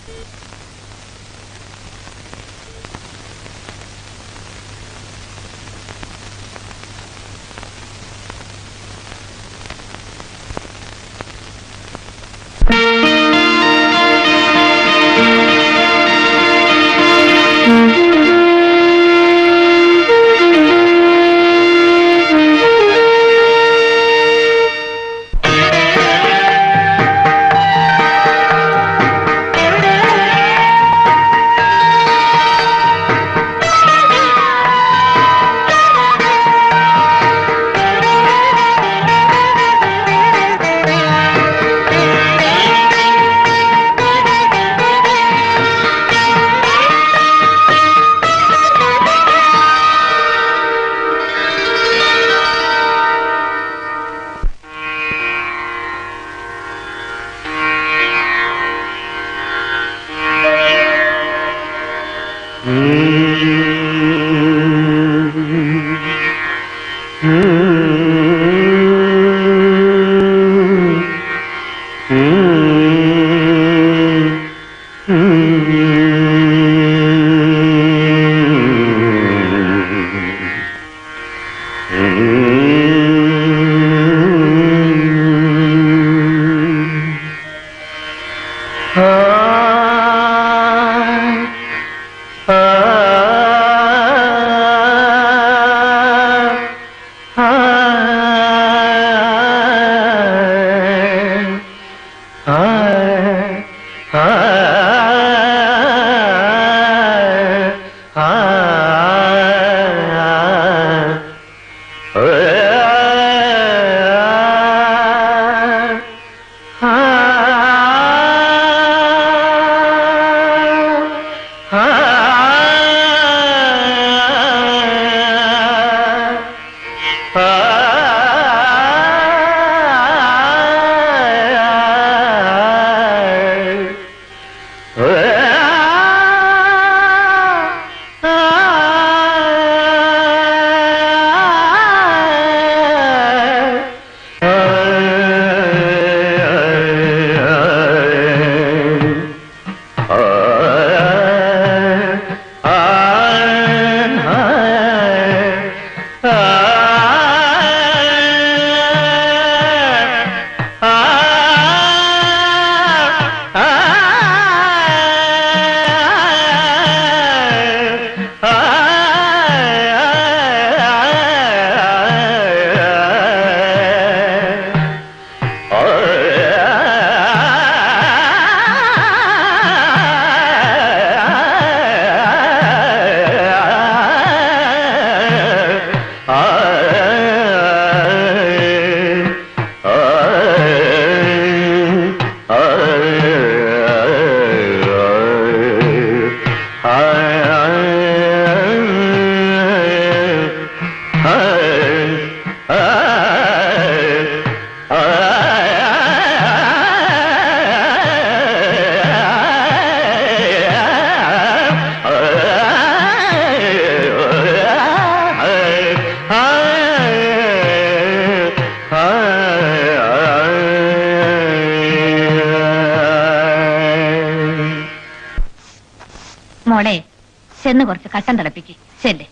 മോളെ ചെന്ന് കുറച്ച് കട്ടൻ തിളപ്പിക്ക് ചെല്ലേ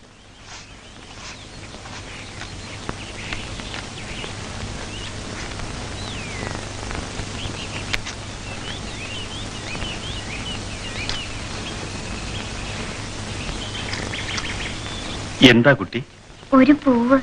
എന്താ കുട്ടി ഒരു പൂവ്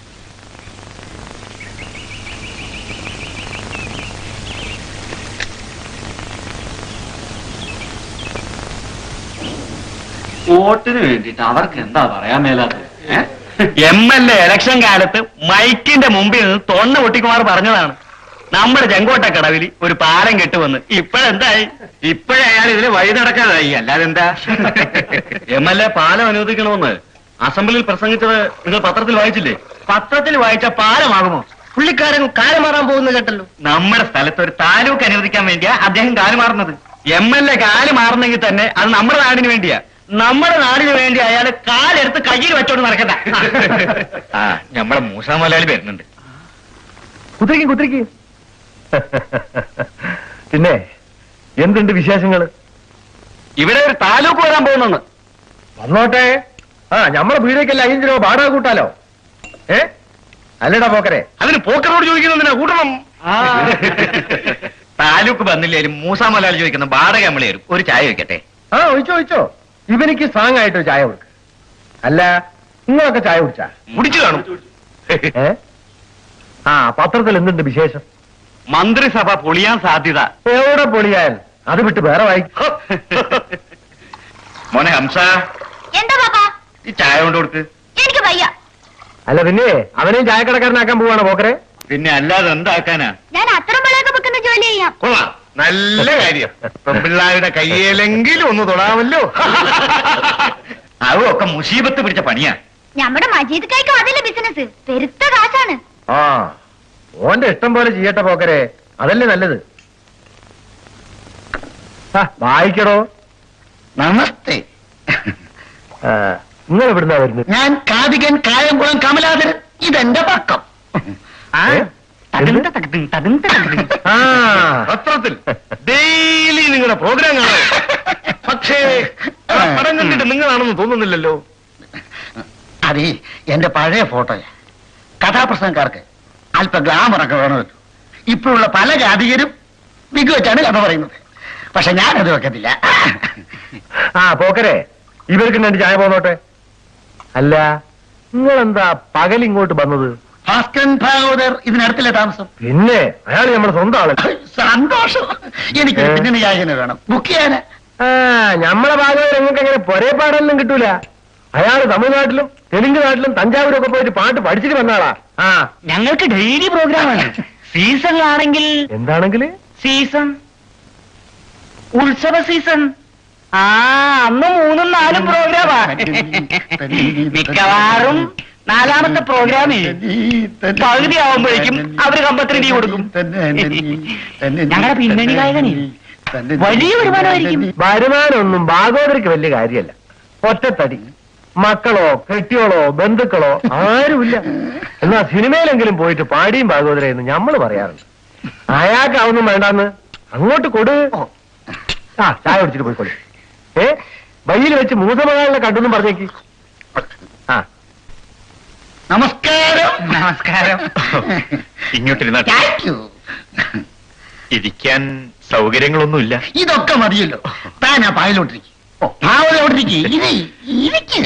വോട്ടിന് വേണ്ടിട്ട് അവർക്ക് എന്താ പറയാൻ മേലാത്തത് എം എൽ എ ഇലക്ഷൻ കാലത്ത് മൈക്കിന്റെ മുമ്പിൽ നിന്ന് തൊണ്ണ പൊട്ടിക്കുമാർ പറഞ്ഞതാണ് നമ്മുടെ ചെങ്കോട്ടക്കടവിൽ ഒരു പാലം കെട്ടുവന്ന് ഇപ്പോഴെന്തായി ഇപ്പോഴേ അയാൾ ഇതിന് വഴി നടക്കാതായി അല്ലാതെ എന്താ എം എൽ എ പാലം അനുവദിക്കണമെന്ന് അസംബ്ലിയിൽ പ്രസംഗിച്ചത് നിങ്ങൾ പത്രത്തിൽ വായിച്ചില്ലേ പത്രത്തിൽ വായിച്ച പാലമാകുമോ പുള്ളിക്കാരൻ കാലുമാറാൻ പോകുന്ന കേട്ടല്ലോ നമ്മുടെ സ്ഥലത്ത് ഒരു താലൂക്ക് അനുവദിക്കാൻ വേണ്ടിയാ അദ്ദേഹം കാലുമാറുന്നത് എം എൽ എ കാല് മാറുന്നെങ്കിൽ തന്നെ അത് നമ്മുടെ നാടിന് വേണ്ടിയാ നമ്മുടെ നാടിന് വേണ്ടി അയാൾ കാലെടുത്ത് കയ്യിൽ വെച്ചോണ്ട് നടക്കണ്ട ആ നമ്മളെ മൂസാ മലയാളി വരുന്നുണ്ട് കുത്തിരിക്കും കുത്തിരിക്കും പിന്നെ എന്തുണ്ട് വിശേഷങ്ങൾ ഇവിടെ ഒരു താലൂക്ക് വരാൻ പോകുന്നെന്ന് വന്നോട്ടെ ആ ഞമ്മളെ വീടേക്കല്ല അഞ്ച് രൂപ വാടക കൂട്ടാലോ ഏ അല്ലടാ പോക്കരെ അതിന് പോക്കറോട് ചോദിക്കുന്നതിനാ കൂട്ടണം താലൂക്ക് വന്നില്ലേലും മൂസാ മലയാളി ചോദിക്കുന്ന വാടക നമ്മളെ തരും ഒരു ചായ വെക്കട്ടെ ആ ഒഴിച്ചോ ഒഴിച്ചോ ഇവനിക്ക് സ്ട്രോങ് ആയിട്ട് ചായ കൊടുക്ക അല്ല നിങ്ങളൊക്കെ ചായ കുടിച്ചാ കുടിച്ചു കാണും ഏ ആ പത്രത്തിൽ എന്തുണ്ട് വിശേഷം മന്ത്രിസഭ പൊളിയാൻ സാധ്യത എവിടെ പൊളിയാൻ അത് വിട്ട് വേറെ വായിക്കും മോനെ ഹംസ എന്താ പാപ്പാ ഈ ചായ കൊണ്ട് കൊടുക്ക് എനിക്ക് വയ്യ അല്ല പിന്നെ അവനെയും ചായക്കടക്കാരനാക്കാൻ പോവാണ് പോക്കരെ പിന്നെ അല്ലാതെ എന്താക്കാനാ ഞാൻ അത്തരം വിളയൊക്കെ വെക്കുന്ന ജോലി ചെയ്യാം കൊള്ളാം നല്ല കാര്യം പെൺപിള്ളാരുടെ കയ്യിലെങ്കിലും ഒന്ന് തൊടാമല്ലോ അതും ഒക്കെ മുസീബത്ത് പിടിച്ച പണിയാ നമ്മുടെ മജീദ് കൈക്കും അതിലെ ബിസിനസ് പെരുത്ത കാശാണ് ആ ഓന്റെ ഇഷ്ടം പോലെ ചെയ്യട്ടെ പോക്കരെ അതല്ലേ നല്ലത് ആ, വായിക്കടോ നമസ്തേ നിങ്ങൾ എവിടുന്നാ വരുന്നത് ഞാൻ കാതികൻ കായംകുളം കമലാധരൻ ഇതെന്റെ പക്കം ഏ? എന്ത്? ആ പത്രത്തിൽ ഡെയിലി നിങ്ങളുടെ പ്രോഗ്രാം കാണാം പക്ഷേ ആ പടം കണ്ടിട്ട് നിങ്ങളാണെന്ന് തോന്നുന്നില്ലല്ലോ അതെ എന്റെ പഴയ ഫോട്ടോയാ കഥാപ്രസംഗക്കാർക്ക് അല്പ ഗ്ലാമറൊക്കെ വേണമല്ലോ ഇപ്പോഴുള്ള പല ജാതികരും മികവച്ചാണ് കഥ പറയുന്നത് പക്ഷെ ഞാനത് വെക്കത്തില്ല ആ പോക്കരെ ഇവർക്ക് രണ്ട് ചായ പോന്നോട്ടെ അല്ല നിങ്ങളെന്താ പകൽ ഇങ്ങോട്ട് വന്നത് ഭാസ്കരൻ ഭാഗവതർ ഇതിനടുത്തില്ലേ താമസം പിന്നെ അയാൾ നമ്മുടെ സ്വന്തം ആളല്ലേ സന്തോഷം എനിക്ക് ഏ? പിന്നണി ഗായകനെ വേണം ബുക്ക് ചെയ്യാന് ആ ഞമ്മളെ ഭാഗം നിങ്ങൾക്ക് അങ്ങനെ പൊരേ പാടൊന്നും കിട്ടൂല അയാള് തമിഴ്നാട്ടിലും തെലുങ്ക് നാട്ടിലും തഞ്ചാവൂരും ഒക്കെ പോയിട്ട് പാട്ട് പഠിച്ചിട്ട് വന്നാളാ ആ ഞങ്ങൾക്ക് ഡെയിലി പ്രോഗ്രാമാണ് സീസണിലാണെങ്കിൽ എന്താണെങ്കില് സീസൺ ഉത്സവ സീസൺ ആ അന്ന് മൂന്നും നാലും പ്രോഗ്രാമാ മിക്കവാറും നാലാമത്തെ പ്രോഗ്രാമിൽ പകുതി ആവുമ്പോഴേക്കും അവര് കമ്പത്തിന് ലീവ് കൊടുക്കും ഞങ്ങളുടെ പിന്നണി ഗായകനെ വലിയ വരുമാനമായിരിക്കും വരുമാനമൊന്നും ഭാഗവതർക്ക് വലിയ കാര്യമല്ല ഒറ്റത്തടി മക്കളോ കെട്ടിയോളോ ബന്ധുക്കളോ ആരുമില്ല എന്നാ സിനിമയിലെങ്കിലും പോയിട്ട് പാടിയും ഭാഗവതരെന്ന് ഞമ്മള് പറയാറുണ്ട് അയാൾക്ക് അതൊന്നും വേണ്ടാന്ന് അങ്ങോട്ട് കൊടു ആ ചായ കുടിച്ചിട്ട് പോയിക്കോളി ഏ വയ്യിൽ വെച്ച് മൂസമകാലിനെ കണ്ടെന്നും പറഞ്ഞേക്ക് ആ നമസ്കാരം നമസ്കാരം ഇങ്ങോട്ടിരുന്നാ താങ്ക് യു ഇരിക്കാൻ സൗകര്യങ്ങളൊന്നുമില്ല ഇതൊക്കെ മതിയല്ലോ താൻ ആ പായലോട്ടിരിക്കും ഭാവലോട്ടിരിക്കും ഇത് ഇരിക്കേ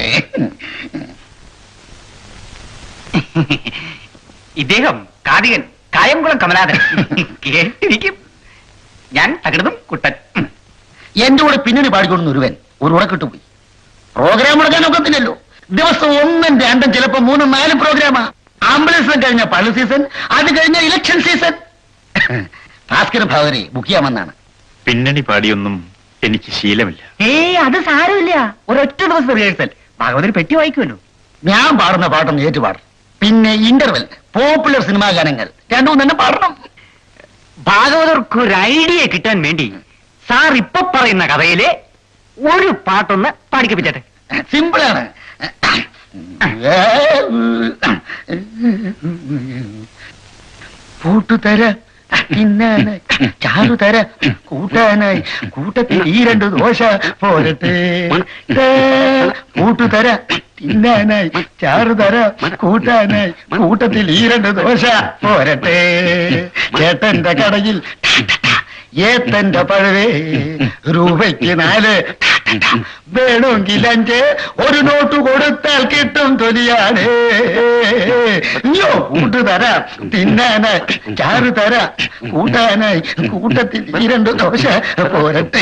ഇദ്ദേഹം കാതികൻ കായംകുളം കമലാദൻ കേട്ടിരിക്കും ഞാൻ തകർന്നും കുട്ടൻ എന്റെ കൂടെ പിന്നണി പാടിക്കൊണ്ടു ഒരുവൻ ഒരു ഉറക്കിട്ട് പോയി പ്രോഗ്രാം എടുക്കാൻ ഒക്കത്തില്ലല്ലോ ദിവസം ഒന്നും രണ്ടും ചിലപ്പോ മൂന്നും നാലും പ്രോഗ്രാമാ ആംബുലൻസ് കഴിഞ്ഞ പള്ളി സീസൺ അത് കഴിഞ്ഞ ഇലക്ഷൻ സീസൺ ഭാസ്കര ഭാവരെ ബുക്ക് ചെയ്യാമെന്നാണ് പിന്നണി പാടിയൊന്നും എനിക്ക് ശീലമില്ല ഏയ് അത് സാരമില്ല ഒരൊറ്റ ദിവസം റിഹേഴ്സൽ ഭാഗവതർ പെട്ടി വായിക്കുമല്ലോ ഞാൻ പാടുന്ന പാട്ടൊന്ന് ഏറ്റുപാടും പിന്നെ ഇന്റർവെൽ പോപ്പുലർ സിനിമാ ഗാനങ്ങൾ രണ്ടും തന്നെ പാടണം ഭാഗവതർക്ക് ഒരു ഐഡിയ കിട്ടാൻ വേണ്ടി സാർ ഇപ്പൊ പറയുന്ന കഥയിലെ ഒരു പാട്ടൊന്ന് പാടിക്കപ്പിച്ചട്ടെ സിമ്പിളാണ് കൂട്ടുതര തിന്നാനായി ചാറുതര കൂട്ടാനായി കൂട്ടത്തിൽ ഈ രണ്ട് ദോശ പോരട്ടെ കൂട്ടുതര തിന്നാനായി ചാറുതര കൂട്ടാനായി കൂട്ടത്തിൽ ഈ രണ്ട് ദോശ പോരട്ടെ ചേട്ടന്റെ കടയിൽ ഏത്തന്റെ പഴവേ രൂപയ്ക്ക് നാല് വേണമെങ്കിൽ അഞ്ച് ഒരു നോട്ട് കൊടുത്താൽ കിട്ടും തൊലിയാണ് അയ്യോ കൂട്ട് തരാം തിന്നാനായി ചാറ് തരാം കൂട്ടാനായി കൂട്ടത്തിൽ ഈ രണ്ട് ദോശ പോരട്ടെ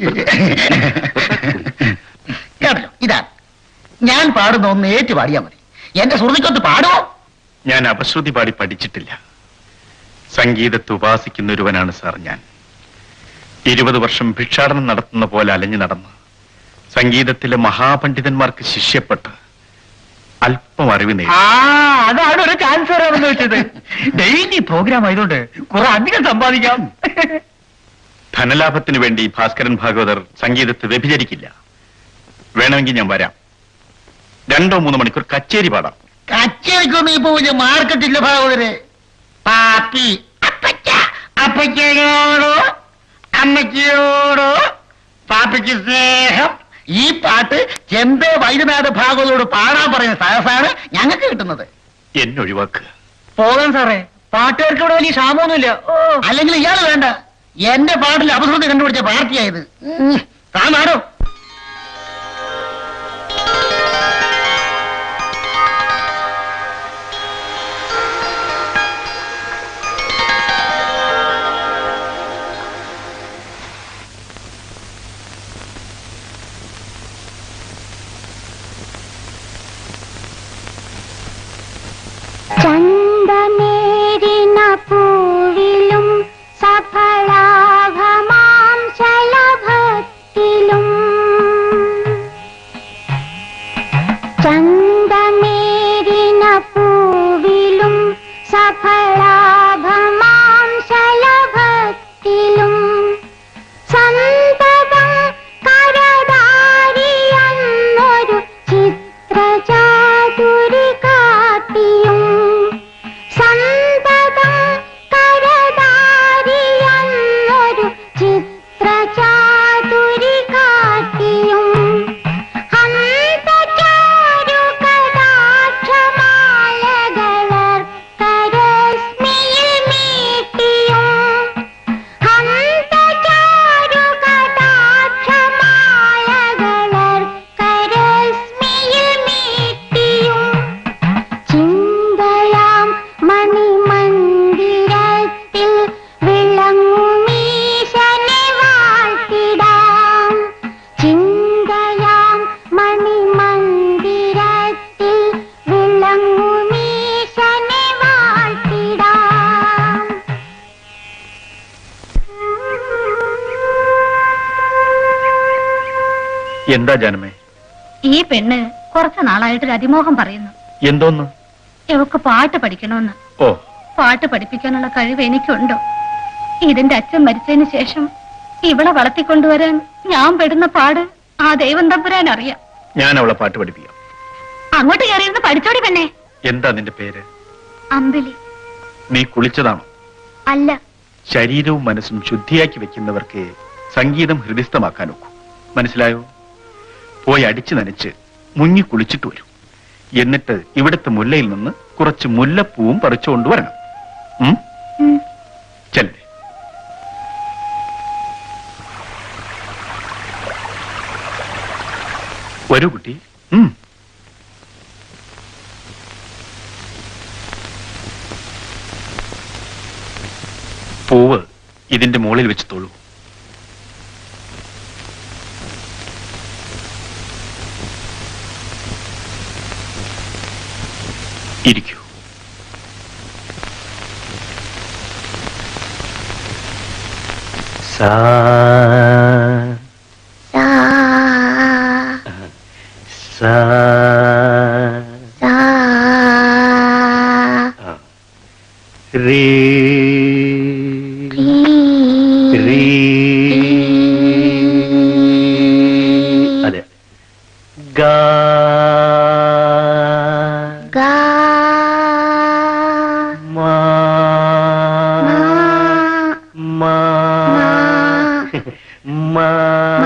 കേട്ടോ ഇതാ ഞാൻ പാടുന്ന ഒന്ന് ഏറ്റു പാടിയാ മതി എന്റെ സുഹൃത്തിക്കൊത്ത് പാടുമോ ഞാൻ അപശ്രുതി പാടി പഠിച്ചിട്ടില്ല സംഗീതത്തെ ഉപാസിക്കുന്ന ഒരുവനാണ് സാർ ഞാൻ ഇരുപത് വർഷം ഭിക്ഷാടനം നടത്തുന്ന പോലെ അലഞ്ഞു നടന്ന് സംഗീതത്തിലെ മഹാപണ്ഡിതന്മാർക്ക് ശിഷ്യപ്പെട്ട് അല്പം അറിവ് നേടി ആ അതാണ് ഒരു ചാൻസ് വരാമെന്ന് വെച്ചത് ഡെയിലി പ്രോഗ്രാം ആയതുകൊണ്ട് കുറെ അധികം സമ്പാദിക്കാം ധനലാഭത്തിന് വേണ്ടി ഭാസ്കരൻ ഭാഗവതർ സംഗീതത്തെ വ്യഭിചരിക്കില്ല വേണമെങ്കിൽ ഞാൻ വരാം രണ്ടോ മൂന്നോ മണിക്കൂർ കച്ചേരി പാടാം കച്ചേരിക്കൊന്നും ഇപ്പൊ വലിയ മാർക്കറ്റില്ല ഭാഗവതരെ പാപ്പി അപ്പച്ച അപ്പച്ചയോടോ അമ്മച്ചിയോടോ പാപ്പിക്ക് സ്നേഹം ഈ പാട്ട് ചെമ്പേ വൈദ്യനാഥ ഭാഗവതോട് പാടാൻ പറയുന്ന സഹസാണ് ഞങ്ങൾക്ക് കിട്ടുന്നത് എന്നെ ഒഴിവാക്കുക പോകാൻ സാറേ പാട്ടുകാർക്ക് ഇവിടെ വലിയ ക്ഷാമമൊന്നുമില്ല ഓ അല്ലെങ്കിൽ ഇയാൾ വേണ്ട എന്റെ പാട്ടിൽ അപസൃതി കണ്ടുപിടിച്ച പാർട്ടിയായത് ഉം. താൻ ആരോ ചന്തമേരിന പൂവിലും സഫലാഭമാം ശലഭത്തിലും ചന്തമേരിന പൂവിലും സഫലാഭമാം ശലഭത്തിലും സന്തതം കരതാരിയെന്നൊരു ചിത്രചാതുരി കാട്ടിയും സന്തതം കരതാരിയെന്നൊരു ചിത്രചാതുരി കാട്ടിയും ഹന്തചാരു കടാക്ഷമാലകളർക്കരശ്മിയിൽ മീട്ടിയും ഹന്തചാരു കടാക്ഷമാലകളർക്കരശ്മിയിൽ മീട്ടിയും ചിന്തയാം മണിമന്ദിരത്തിൽ വിളങ്ങുമീശനെ വാഴ്ത്തിടാം ചിന്തയാം മണിമന്ദിരത്തിൽ വിളങ്ങുമീശനെ വാഴ്ത്തിടാം എന്താ ജാനമേ ഈ പെണ്ണ് കുറച്ചു നാളായിട്ടൊരു അതിമോഹം പറയുന്നു എന്തോന്ന് ഇവക്ക് പാട്ട് പഠിക്കണമെന്ന് ഓ പാട്ട് പഠിപ്പിക്കാനുള്ള കഴിവ് എനിക്കുണ്ടോ ഇതിന്റെ അച്ഛൻ മരിച്ചതിന് ശേഷം ഇവളെ വളർത്തിക്കൊണ്ടുവരാൻ ഞാൻ പെടുന്ന പാട് ആ ദൈവം തമ്പുരാൻ അറിയാം ഞാൻ അവളെ പാട്ട് പഠിപ്പിക്കാം അങ്ങോട്ട് കയറിയിരുന്ന് പഠിച്ചോടി പെണ്ണെ എന്താ നിന്റെ പേര് അമ്പിളി നീ കുളിച്ചതാണോ അല്ല ശരീരവും മനസ്സും ശുദ്ധിയാക്കി വെക്കുന്നവർക്ക് സംഗീതം ഹൃദിസ്ഥമാക്കാൻ ഒക്കും മനസ്സിലായോ പോയി അടിച്ചു നനച്ച് മുങ്ങി കുളിച്ചിട്ട് വരൂ എന്നിട്ട് ഇവിടുത്തെ മുല്ലയിൽ നിന്ന് കുറച്ച് മുല്ലപ്പൂവും പറിച്ചു കൊണ്ടുവരണം ഉം? ഉം. ചെല്ലേ വരൂ കുട്ടി ഉം. പൂവ് ഇതിന്റെ മുകളിൽ വെച്ച് തൊഴൂ ഇരിക്കൂ സാ സാ സാ സാ റീ റീ അതെ ഗാ ഗാ മാ മാ മാ മാ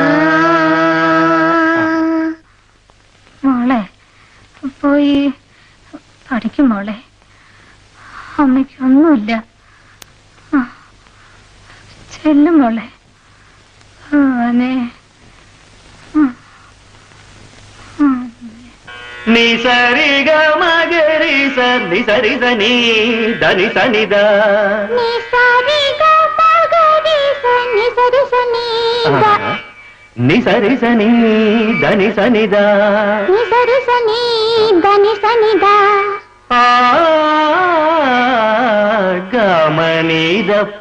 മോളെ പോയി പഠിക്കും മോളെ അമ്മയ്ക്കൊന്നുമില്ല ആ, ചെല്ലും മോളെ അവനെ നി സരി ഗ മഗരി സ നി സരി സ നി ധനി സനി ദ നി സരി സ നി ധനി സനി ദ ആ ഗമനി ദപ്പ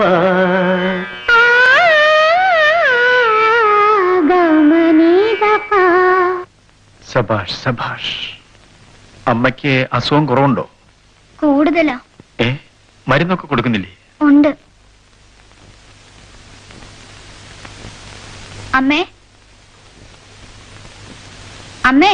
സബാഷ് സബാഷ് അമ്മയ്ക്ക് അസുഖം കുറവുണ്ടോ കൂടുതലാ ഏ മരുന്നൊക്കെ കൊടുക്കുന്നില്ലേ ഉണ്ട് അമ്മേ അമ്മേ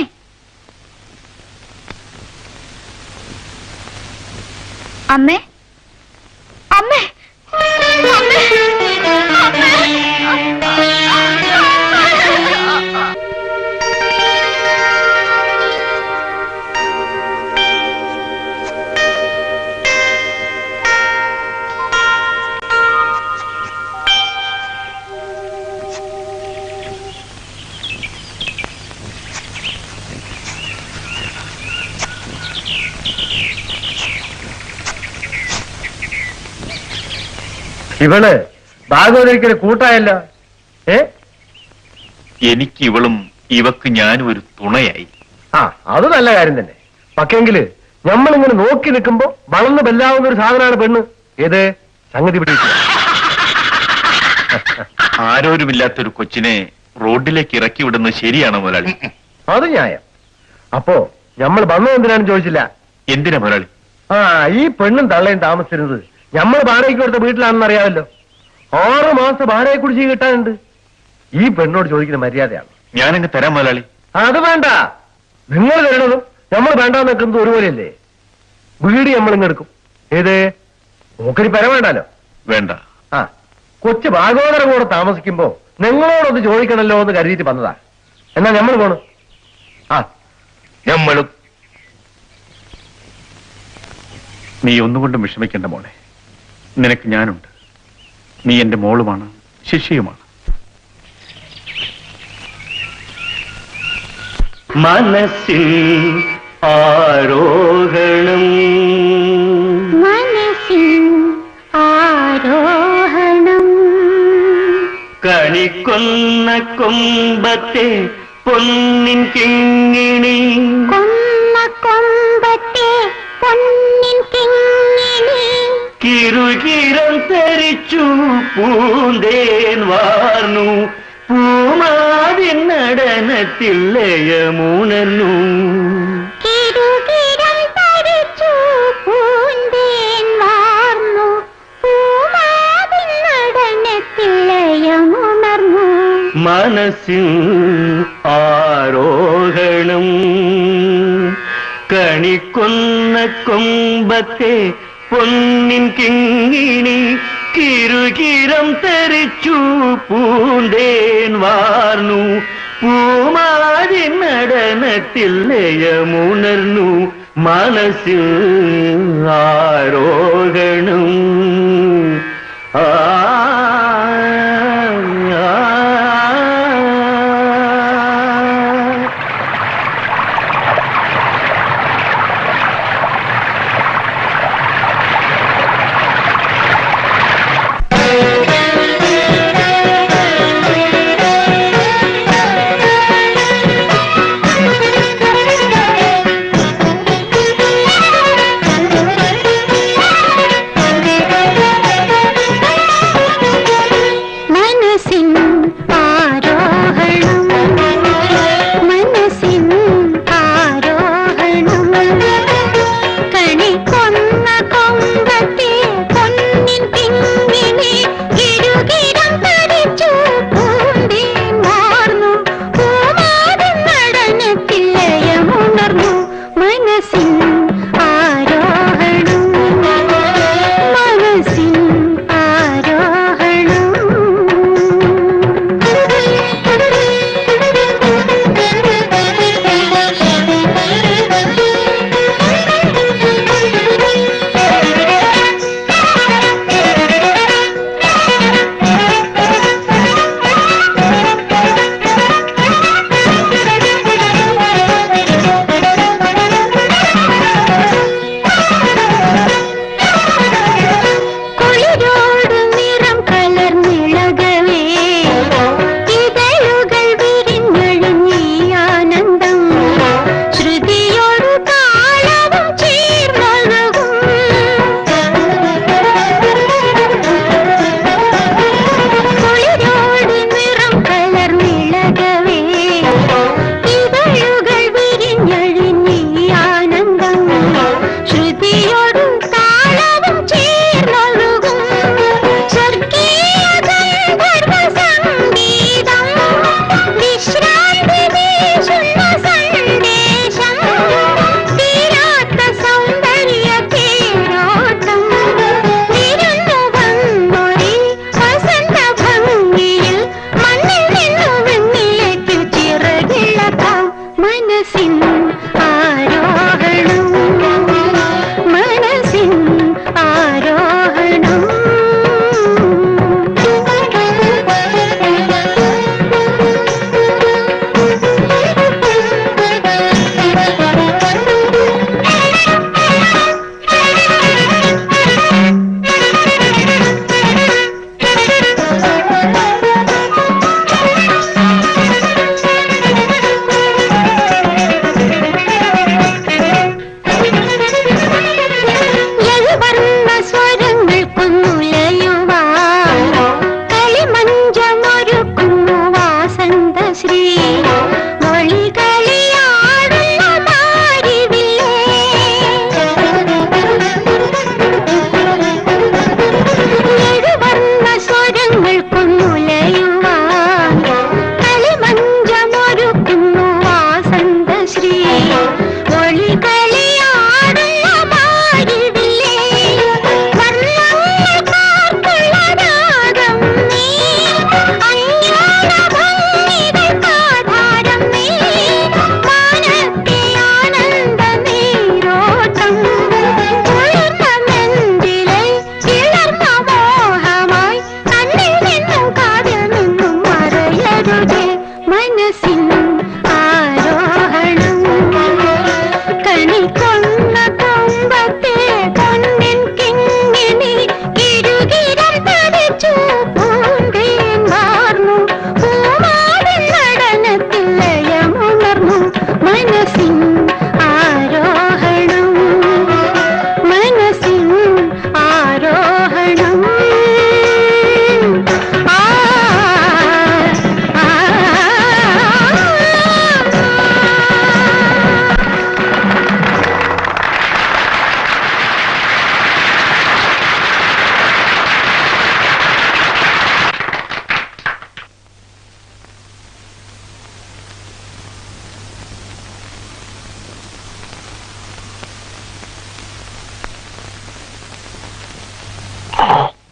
അമ്മേ അമ്മേ അമ്മേ അമ്മേ ഇവള് ഭാഗവതരിക്കൊരു കൂട്ടായല്ലോ ഏ എനിക്ക് ഇവളും ഇവക്ക് ഞാനും ഒരു തുണയായി ആ അത് നല്ല കാര്യം തന്നെ പക്ഷെങ്കില് നമ്മളിങ്ങനെ നോക്കി നിൽക്കുമ്പോ വളർന്ന് ബെല്ലാവുന്ന ഒരു സാധനമാണ് പെണ്ണ് ഏത് സംഗതി പിടിക്കുക ആരോരുമില്ലാത്തൊരു കൊച്ചിനെ റോഡിലേക്ക് ഇറക്കി വിടുന്നത് ശരിയാണോ മുതലാളി അത് ന്യായം അപ്പോ നമ്മൾ വന്നത് എന്തിനാണെന്ന് ചോദിച്ചില്ല എന്തിനാ മുതലാളി ആ ഈ പെണ്ണും തള്ളയും താമസിച്ചിരുന്നത് നമ്മൾ വാടകയ്ക്ക് കൊടുത്ത വീട്ടിലാണെന്ന് അറിയാമല്ലോ ആറ് മാസം വാടകയെ കുടിച്ച് കിട്ടാനുണ്ട് ഈ പെണ്ണോട് ചോദിക്കുന്ന മര്യാദയാണ് ഞാനങ്ങ് തരാം മുതലാളി അത് വേണ്ട നിങ്ങൾ തരണതും നമ്മൾ വേണ്ടാന്ന് നിൽക്കുന്നത് ഒരുപോലെയല്ലേ വീട് നമ്മൾ ഇങ്ങെടുക്കും ഏത് നോക്കരി പെര വേണ്ടാലോ വേണ്ട ആ കൊച്ചു ഭാഗവതരം കൂടെ താമസിക്കുമ്പോ നിങ്ങളോടൊന്ന് ചോദിക്കണല്ലോ എന്ന് കരുതിയിട്ട് വന്നതാ എന്നാ നമ്മൾ പോണു ആ നമ്മളും നീ ഒന്നുകൊണ്ടും വിഷമിക്കേണ്ട മോളെ നിനക്ക് ഞാനുണ്ട് നീ എന്റെ മോളുമാണ് ശിഷ്യയുമാണ് മനസ്സിൽ ആരോഹണം മനസ്സിൻ ആരോഹണം കണിക്കൊന്ന കൊമ്പത്തെ പൊന്നിൻ കിങ്ങിണി കൊന്ന കൊമ്പത്തെ പൊന്നിൻ കിങ്ങിണി കിരുകിരം ധരിച്ചു പൂന്തേൻ വാർന്നു പൂമാവിൻ നടനത്തിൽ ലയമുണർന്നു കിരുകിരം തരിച്ചു പൂന്തേൻ വാർന്നു പൂമാവിൻ നടനത്തിൽ ലയമുണർന്നു മനസ്സിൽ ആരോഹണം കണിക്കൊന്ന കൊമ്പത്തെ പൊന്നിൻ കിങ്ങിണി കിരുകിരം തെറിച്ചു പൂന്തേൻ വാർന്നു പൂമാരി നടനത്തിൽ ലയമുണർന്നു മനസ്സിൽ ആരോഹണം ആ ആ മനസ്സിൻ ആരോഹണം മനസ്സിൻ ആരോഹണം കണിക്കൊന്ന കൊമ്പത്തെ പൊന്നിൻ തിങ്ങിനെ ഇരുകിരം തരിച്ചു പൂന്തേൻ വാർന്നു പൂമാവിൻ നടനത്തിൽ ലയമുണർന്നു മനസ്സിൻ ആരോഹണം മനസ്സിൻ കുളിരോട് നിറം കലർന്നിളകവേ ഇതളുകൾ വിരിഞ്ഞഴിഞ്ഞീ ആനന്ദം ശ്രുതിയോടു താളവും ചേർന്നൊഴുകും കുളിരോട് നിറം കലർന്നിളകവേ ഇതളുകൾ വിരിഞ്ഞഴിഞ്ഞീ ആനന്ദം ശ്രുതിയോടു താളവും ചേർന്നൊഴുകും സ്വർഗീയ ഗന്ധർവ സംഗീതം വിശ്രാന്തി വീശുന്ന സന്ദേശം തീരാത്ത സൗന്ദര്യ തേരോട്ടം വിരുന്നു വന്നൊരി വസന്ത ഭംഗിയിൽ മണ്ണിൽ നിന്നു വിണ്ണിലേക്ക് ചിറകിളക്കാം മനസ്സിൻ ആരോഹണം മനസ്സിൻ ആരോഹണം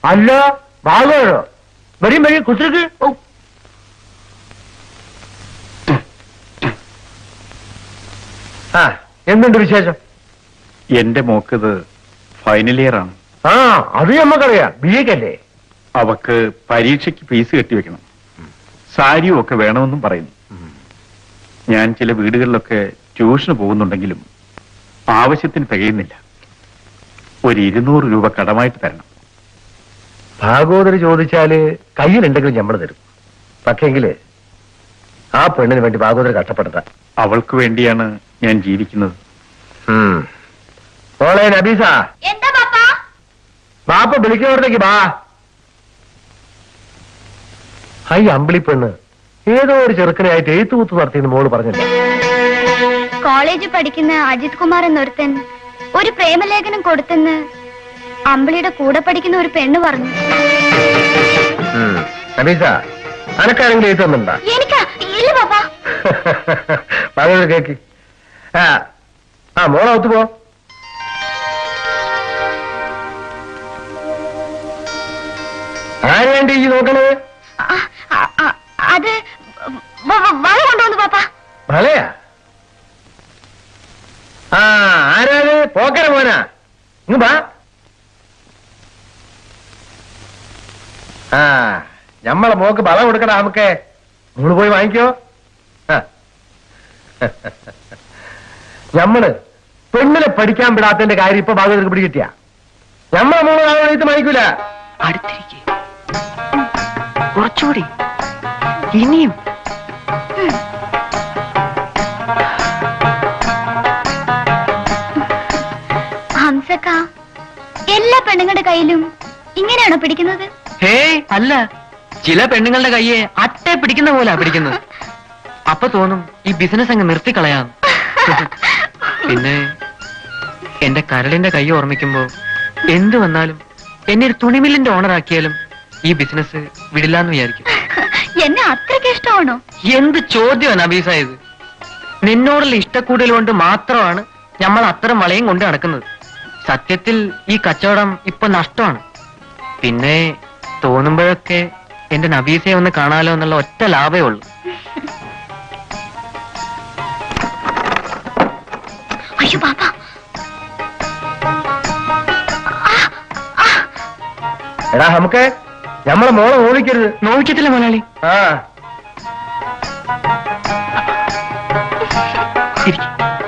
അല്ല ഭാഗവതോ വരും വരും കുത്തിരിക്ക് ഓ ആ എന്തുണ്ട് വിശേഷം എന്റെ മോക്കത് ഫൈനൽ ഇയർ ആണ് ആ അത് നമ്മക്കറിയാം ബി എക്കല്ലേ അവക്ക് പരീക്ഷയ്ക്ക് ഫീസ് കെട്ടിവെക്കണം സാരിയും ഒക്കെ വേണമെന്നും പറയുന്നു ഞാൻ ചില വീടുകളിലൊക്കെ ട്യൂഷന് പോകുന്നുണ്ടെങ്കിലും ആവശ്യത്തിന് തികയുന്നില്ല ഒരു ഇരുന്നൂറ് രൂപ കടമായിട്ട് തരണം ഭാഗവതര് ചോദിച്ചാല് കയ്യിലുണ്ടെങ്കിലും ഞമ്മള് തരും പക്ഷെങ്കില് ആ പെണ്ണിന് വേണ്ടി ഭാഗവതര് കഷ്ടപ്പെടുത്ത അവൾക്ക് വേണ്ടിയാണ് ഞാൻ ജീവിക്കുന്നത് മോളെ നബീസ എന്താ പാപ്പാ ബാപ്പ വിളിക്കുന്നവരത്തേക്ക് ബാ ഹൈ അമ്പിളി പെണ്ണ് ഏതോ ഒരു ചെറുക്കനായിട്ട് എഴുത്തുകൂത്ത് നടത്തിയെന്ന് മോള് പറഞ്ഞില്ല കോളേജിൽ പഠിക്കുന്ന അജിത് കുമാർ എന്നൊരുത്തൻ ഒരു പ്രേമലേഖനം കൊടുത്തെന്ന് അമ്പിളിയുടെ കൂടെ പഠിക്കുന്ന ഒരു പെണ്ണ് പറഞ്ഞു നബീസ അനക്കാരെങ്കിലും എഴുത്ത് തന്നിട്ടുണ്ടാ എനിക്കാ ഇല്ല പാപ്പാ ഭാഗവതർ കേക്ക് ആ ആ മോളെ ഒത്തു പോ ആരെയാണ്ട് ഈ നോക്കണത് ആ, ആ, ആ, അത് വ- വ- വള കൊണ്ടുവന്നു പാപ്പാ മലയാ ആ ആരാത് പോക്കര മോനാ ഇങ്ങ് വാ ആ ഞമ്മളെ മോക്ക് ബല കൊടുക്കടാ നമുക്ക് മോള് പോയി വാങ്ങിക്കോ ആ. ഞമ്മള് പെണ്ണിനെ പഠിക്കാൻ വിടാത്തതിന്റെ കാര്യം ഇപ്പൊ ഭാഗവതർക്ക് പിടികിട്ടിയ ഞമ്മളെ മോള് നാളെ വാങ്ങിക്കൂല അടുത്തിരിക്കെ കുറച്ചുകൂടി ഇനിയും ഹംസക്ക എല്ലാ പെണ്ണുങ്ങളുടെ കയ്യിലും ഇങ്ങനെയാണോ പിടിക്കുന്നത് ഹേയ് അല്ല ചില പെണ്ണുങ്ങളുടെ കയ്യെ അട്ടെ പിടിക്കുന്ന പോലെ പിടിക്കുന്നത് അപ്പൊ തോന്നും ഈ ബിസിനസ് അങ്ങ് നിർത്തിക്കളയാം പിന്നെ എന്റെ കരളിന്റെ കൈ ഓർമ്മിക്കുമ്പോ എന്ത് വന്നാലും എന്നെ ഒരു തുണിമില്ലിന്റെ ഓണർ ആക്കിയാലും ഈ ബിസിനസ് വിടില്ലാന്ന് വിചാരിക്കും എന്നെ അത്രയ്ക്ക് ഇഷ്ടമാണോ എന്ത് ചോദ്യമാണ് അബീസ ഇത് നിന്നോടുള്ള ഇഷ്ടക്കൂടുതൽ കൊണ്ട് മാത്രമാണ് നമ്മൾ അത്തരം വളയും കൊണ്ട് നടക്കുന്നത് സത്യത്തിൽ ഈ കച്ചവടം ഇപ്പൊ നഷ്ടമാണ് പിന്നെ തോന്നുമ്പോഴൊക്കെ എന്റെ നബീസയെ ഒന്ന് കാണാലോ എന്നുള്ള ഒറ്റ ലാഭമേ ഉള്ളൂ അയ്യോ പാപ്പ എടാ നമുക്ക് ഞമ്മളെ മോളെ ഓടിക്കരുത് നോവിക്കത്തില്ല മലയാളി ആ ഇരിക്ക്.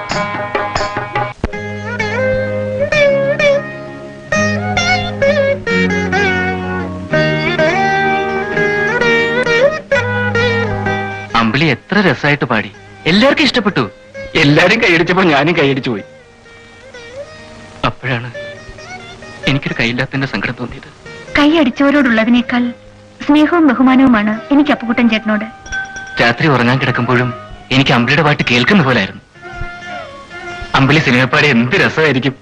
അമ്പിളി എത്ര രസമായിട്ട് പാടി എല്ലാവർക്കും ഇഷ്ടപ്പെട്ടു എല്ലാരും കൈയടിച്ചപ്പോ ഞാനും കൈയടിച്ചു പോയി അപ്പോഴാണ് എനിക്കൊരു കൈയില്ലാത്തതിന്റെ സങ്കടം തോന്നിയത് കൈയടിച്ചവരോടുള്ളതിനേക്കാൾ സ്നേഹവും ബഹുമാനവുമാണ് എനിക്ക് അപ്പുകുട്ടൻ ചേട്ടനോട് രാത്രി ഉറങ്ങാൻ കിടക്കുമ്പോഴും എനിക്ക് അമ്പിളിയുടെ പാട്ട് കേൾക്കുന്ന പോലായിരുന്നു അമ്പിളി സിനിമപ്പാടി എന്ത് രസമായിരിക്കും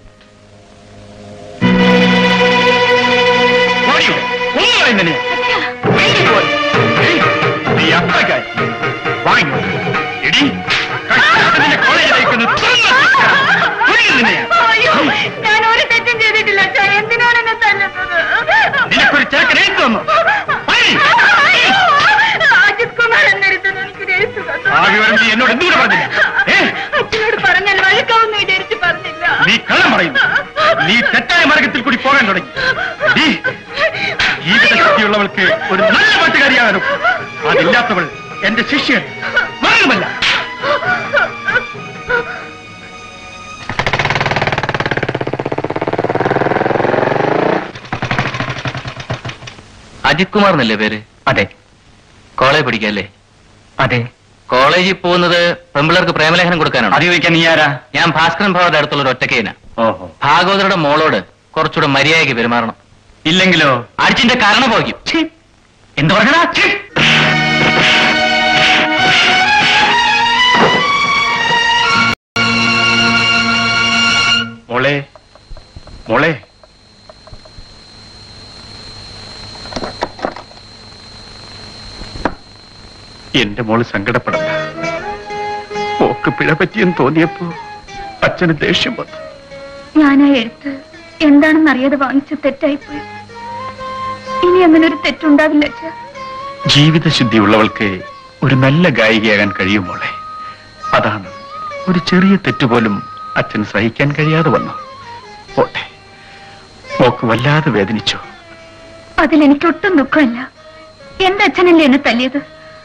നീ അത്രക്കായി വാങ്ങി എടി കഷ്ടപ്പെട്ട് കോളേജിലേക്ക് ഒന്ന് തുറന്ന് വെക്കാം. തുണിയിൽ നിന്നെയാ. ഞാൻ ഒരു തെറ്റും ചെയ്തിട്ടില്ല എന്തിനാണ് എന്നെ തല്ലുന്നത് നിനക്കൊരു ചെറുക്കൻ എഴുത്ത് തന്നു വാങ്ങി. അജിത് കുമാർ എന്നൊരുത്തൻ എനിക്ക് എഴുത്തു ആ വിവരം നീ എന്നോട് എന്തുകൂടെ പറഞ്ഞില്ല ഏ? അച്ഛനോട് പറഞ്ഞാൽ വഴക്കാവുന്ന വിചാരിച്ച് പറഞ്ഞില്ല നീ കള്ളം പറയുന്നു നീ തെറ്റായ മാർഗത്തിൽ കൂടി പോകാൻ തുടങ്ങി നീ ജീവിതശക്തിയുള്ളവൾക്ക് ഒരു നല്ല പാട്ടുകാരിയാകാനും അതില്ലാത്തവൾ എന്റെ ശിഷ്യൻ മറന്നുമല്ല അജിത് കുമാർ എന്നല്ലേ പേര് അതെ കോളേജ് പഠിക്കല്ലേ അതെ കോളേജിൽ പോകുന്നത് പെമ്പിളർക്ക് പ്രേമലേഖനം കൊടുക്കാനാണ് അത് ചോദിക്കാൻ നീ ആരാ ഞാൻ ഭാസ്കരൻ ഭവന്റെ അടുത്തുള്ള ഒരു ഒറ്റക്കേന ഓഹോ ഭാഗവതരുടെ മോളോട് കുറച്ചുകൂടെ മര്യാദയ്ക്ക് പെരുമാറണം ഇല്ലെങ്കിലോ അടിച്ചിന്റെ കരണ പോയിക്കും എന്ത് പറഞ്ഞടാ ഛീ! മോളെ മോളെ എന്റെ മോള് സങ്കടപ്പെടണ്ട മോക്ക് പിഴ പറ്റിയെന്ന് തോന്നിയപ്പോ അച്ഛന് ദേഷ്യം വന്നു ഞാൻ ആ എഴുത്ത് എന്താണെന്ന് അറിയാതെ വാങ്ങിച്ച തെറ്റായിപ്പോയി ഇനി അങ്ങനെ ഒരു തെറ്റുണ്ടാവില്ല അച്ഛാ ജീവിതശുദ്ധിയുള്ളവൾക്ക് ഒരു നല്ല ഗായികയാകാൻ കഴിയും മോളെ അതാണ് ഒരു ചെറിയ തെറ്റുപോലും അച്ഛൻ സഹിക്കാൻ കഴിയാതെ വന്നു പോട്ടെ മോക്ക് വല്ലാതെ വേദനിച്ചു അതിലെനിക്കൊട്ടും ദുഃഖമില്ല എന്റെ അച്ഛനല്ലേ എന്നെ തല്ലിയത്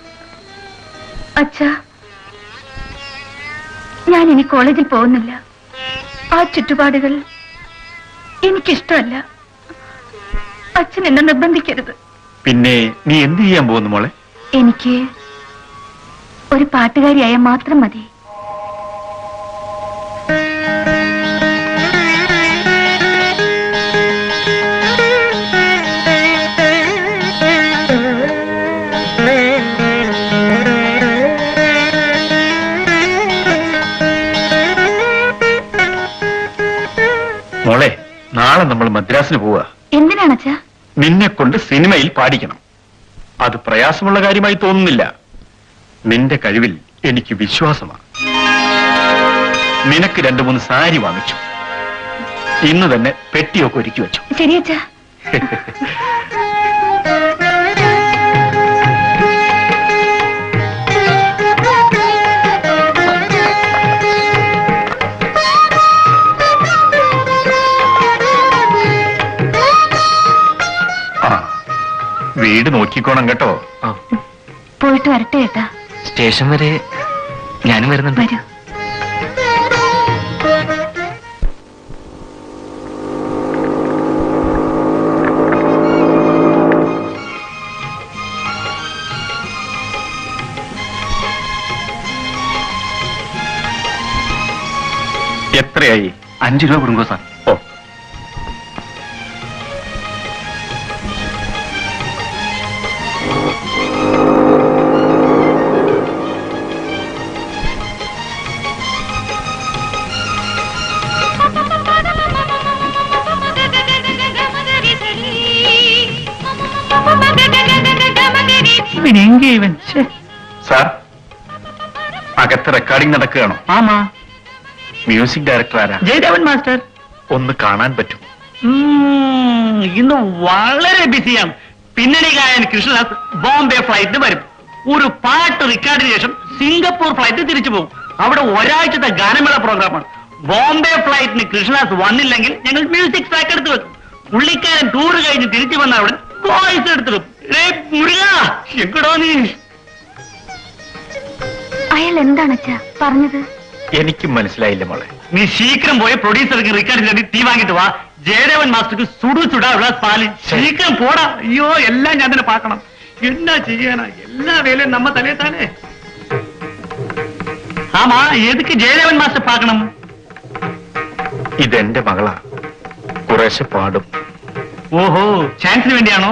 അച്ഛാ ഞാൻ ഇനി കോളേജിൽ പോകുന്നില്ല ആ ചുറ്റുപാടുകൾ എനിക്കിഷ്ടമല്ല അച്ഛൻ എന്നെ നിർബന്ധിക്കരുത് പിന്നെ നീ എന്ത് ചെയ്യാൻ പോകുന്നു മോളെ എനിക്ക് ഒരു പാട്ടുകാരിയായ മാത്രം മതി മോളെ നാളെ നമ്മൾ മദ്രാസിന് പോവുക എന്തിനാണ് അച്ഛാ നിന്നെ കൊണ്ട് സിനിമയിൽ പാടിക്കണം അത് പ്രയാസമുള്ള കാര്യമായി തോന്നുന്നില്ല നിന്റെ കഴിവിൽ എനിക്ക് വിശ്വാസമാണ് നിനക്ക് രണ്ടു മൂന്ന് സാരി വാങ്ങിച്ചു ഇന്ന് തന്നെ പെട്ടിയൊക്കെ ഒരുക്കി വെച്ചു ശരി അച്ഛാ ആ വീട് നോക്കിക്കോണം കേട്ടോ ആ പോയിട്ട് വരട്ടെ ഏട്ടാ സ്റ്റേഷൻ വരെ ഞാനും വരുന്നുണ്ട് വരൂ എത്രയായി അഞ്ചു രൂപ കൊടുക്കോ സാർ ഓ സാർ അകത്ത് റെക്കോർഡിംഗ് നടക്കുകയാണോ ആമാ മ്യൂസിക് ഡയറക്ടർ ആരാ ജയദേവൻ മാസ്റ്റർ ഒന്ന് കാണാൻ പറ്റും ഉം, ഇന്ന് വളരെ ബിസിയാണ് പിന്നണി ഗായൻ കൃഷ്ണദാസ് ബോംബെ ഫ്ലൈറ്റിന് വരും ഒരു പാട്ട് റെക്കോർഡിന് ശേഷം സിംഗപ്പൂർ ഫ്ലൈറ്റ് തിരിച്ചു പോകും അവിടെ ഒരാഴ്ചത്തെ ഗാനമേള പ്രോഗ്രാമാണ് ബോംബെ ഫ്ലൈറ്റിന് കൃഷ്ണദാസ് വന്നില്ലെങ്കിൽ ഞങ്ങൾ മ്യൂസിക് ട്രാക്ക് എടുത്ത് വെക്കും പുള്ളിക്കാരൻ ടൂർ കഴിഞ്ഞ് തിരിച്ചു വന്ന അവിടെ വോയിസ് എടുത്തിടും ഏ, മുരുകാ, എങ്ങടോ നീ അയാൾ എന്താണ് അച്ഛാ പറഞ്ഞത് എനിക്കും മനസ്സിലായില്ല മോളെ നീ ശീഘ്രം പോയി പ്രൊഡ്യൂസർക്ക് റെക്കോർഡ് ചെയ്ത് തീ വാങ്ങിട്ട് വാ ജയദേവൻ മാസ്റ്റർക്ക് സുടു ചുടാ ഉള്ള പാല് ശീഘ്രം പോടാ അയ്യോ എല്ലാം ഞാൻ തന്നെ പാക്കണം എന്നാ ചെയ്യാനാ എല്ലാ വേലയും നമ്മ തലേ താനേ ആമാ എതുക്ക് ജയദേവൻ മാസ്റ്റർ പാക്കണം ഇതെന്റെ മകളാ കുറേശ്ശെ പാടും ഓഹോ ചാൻസിന് വേണ്ടിയാണോ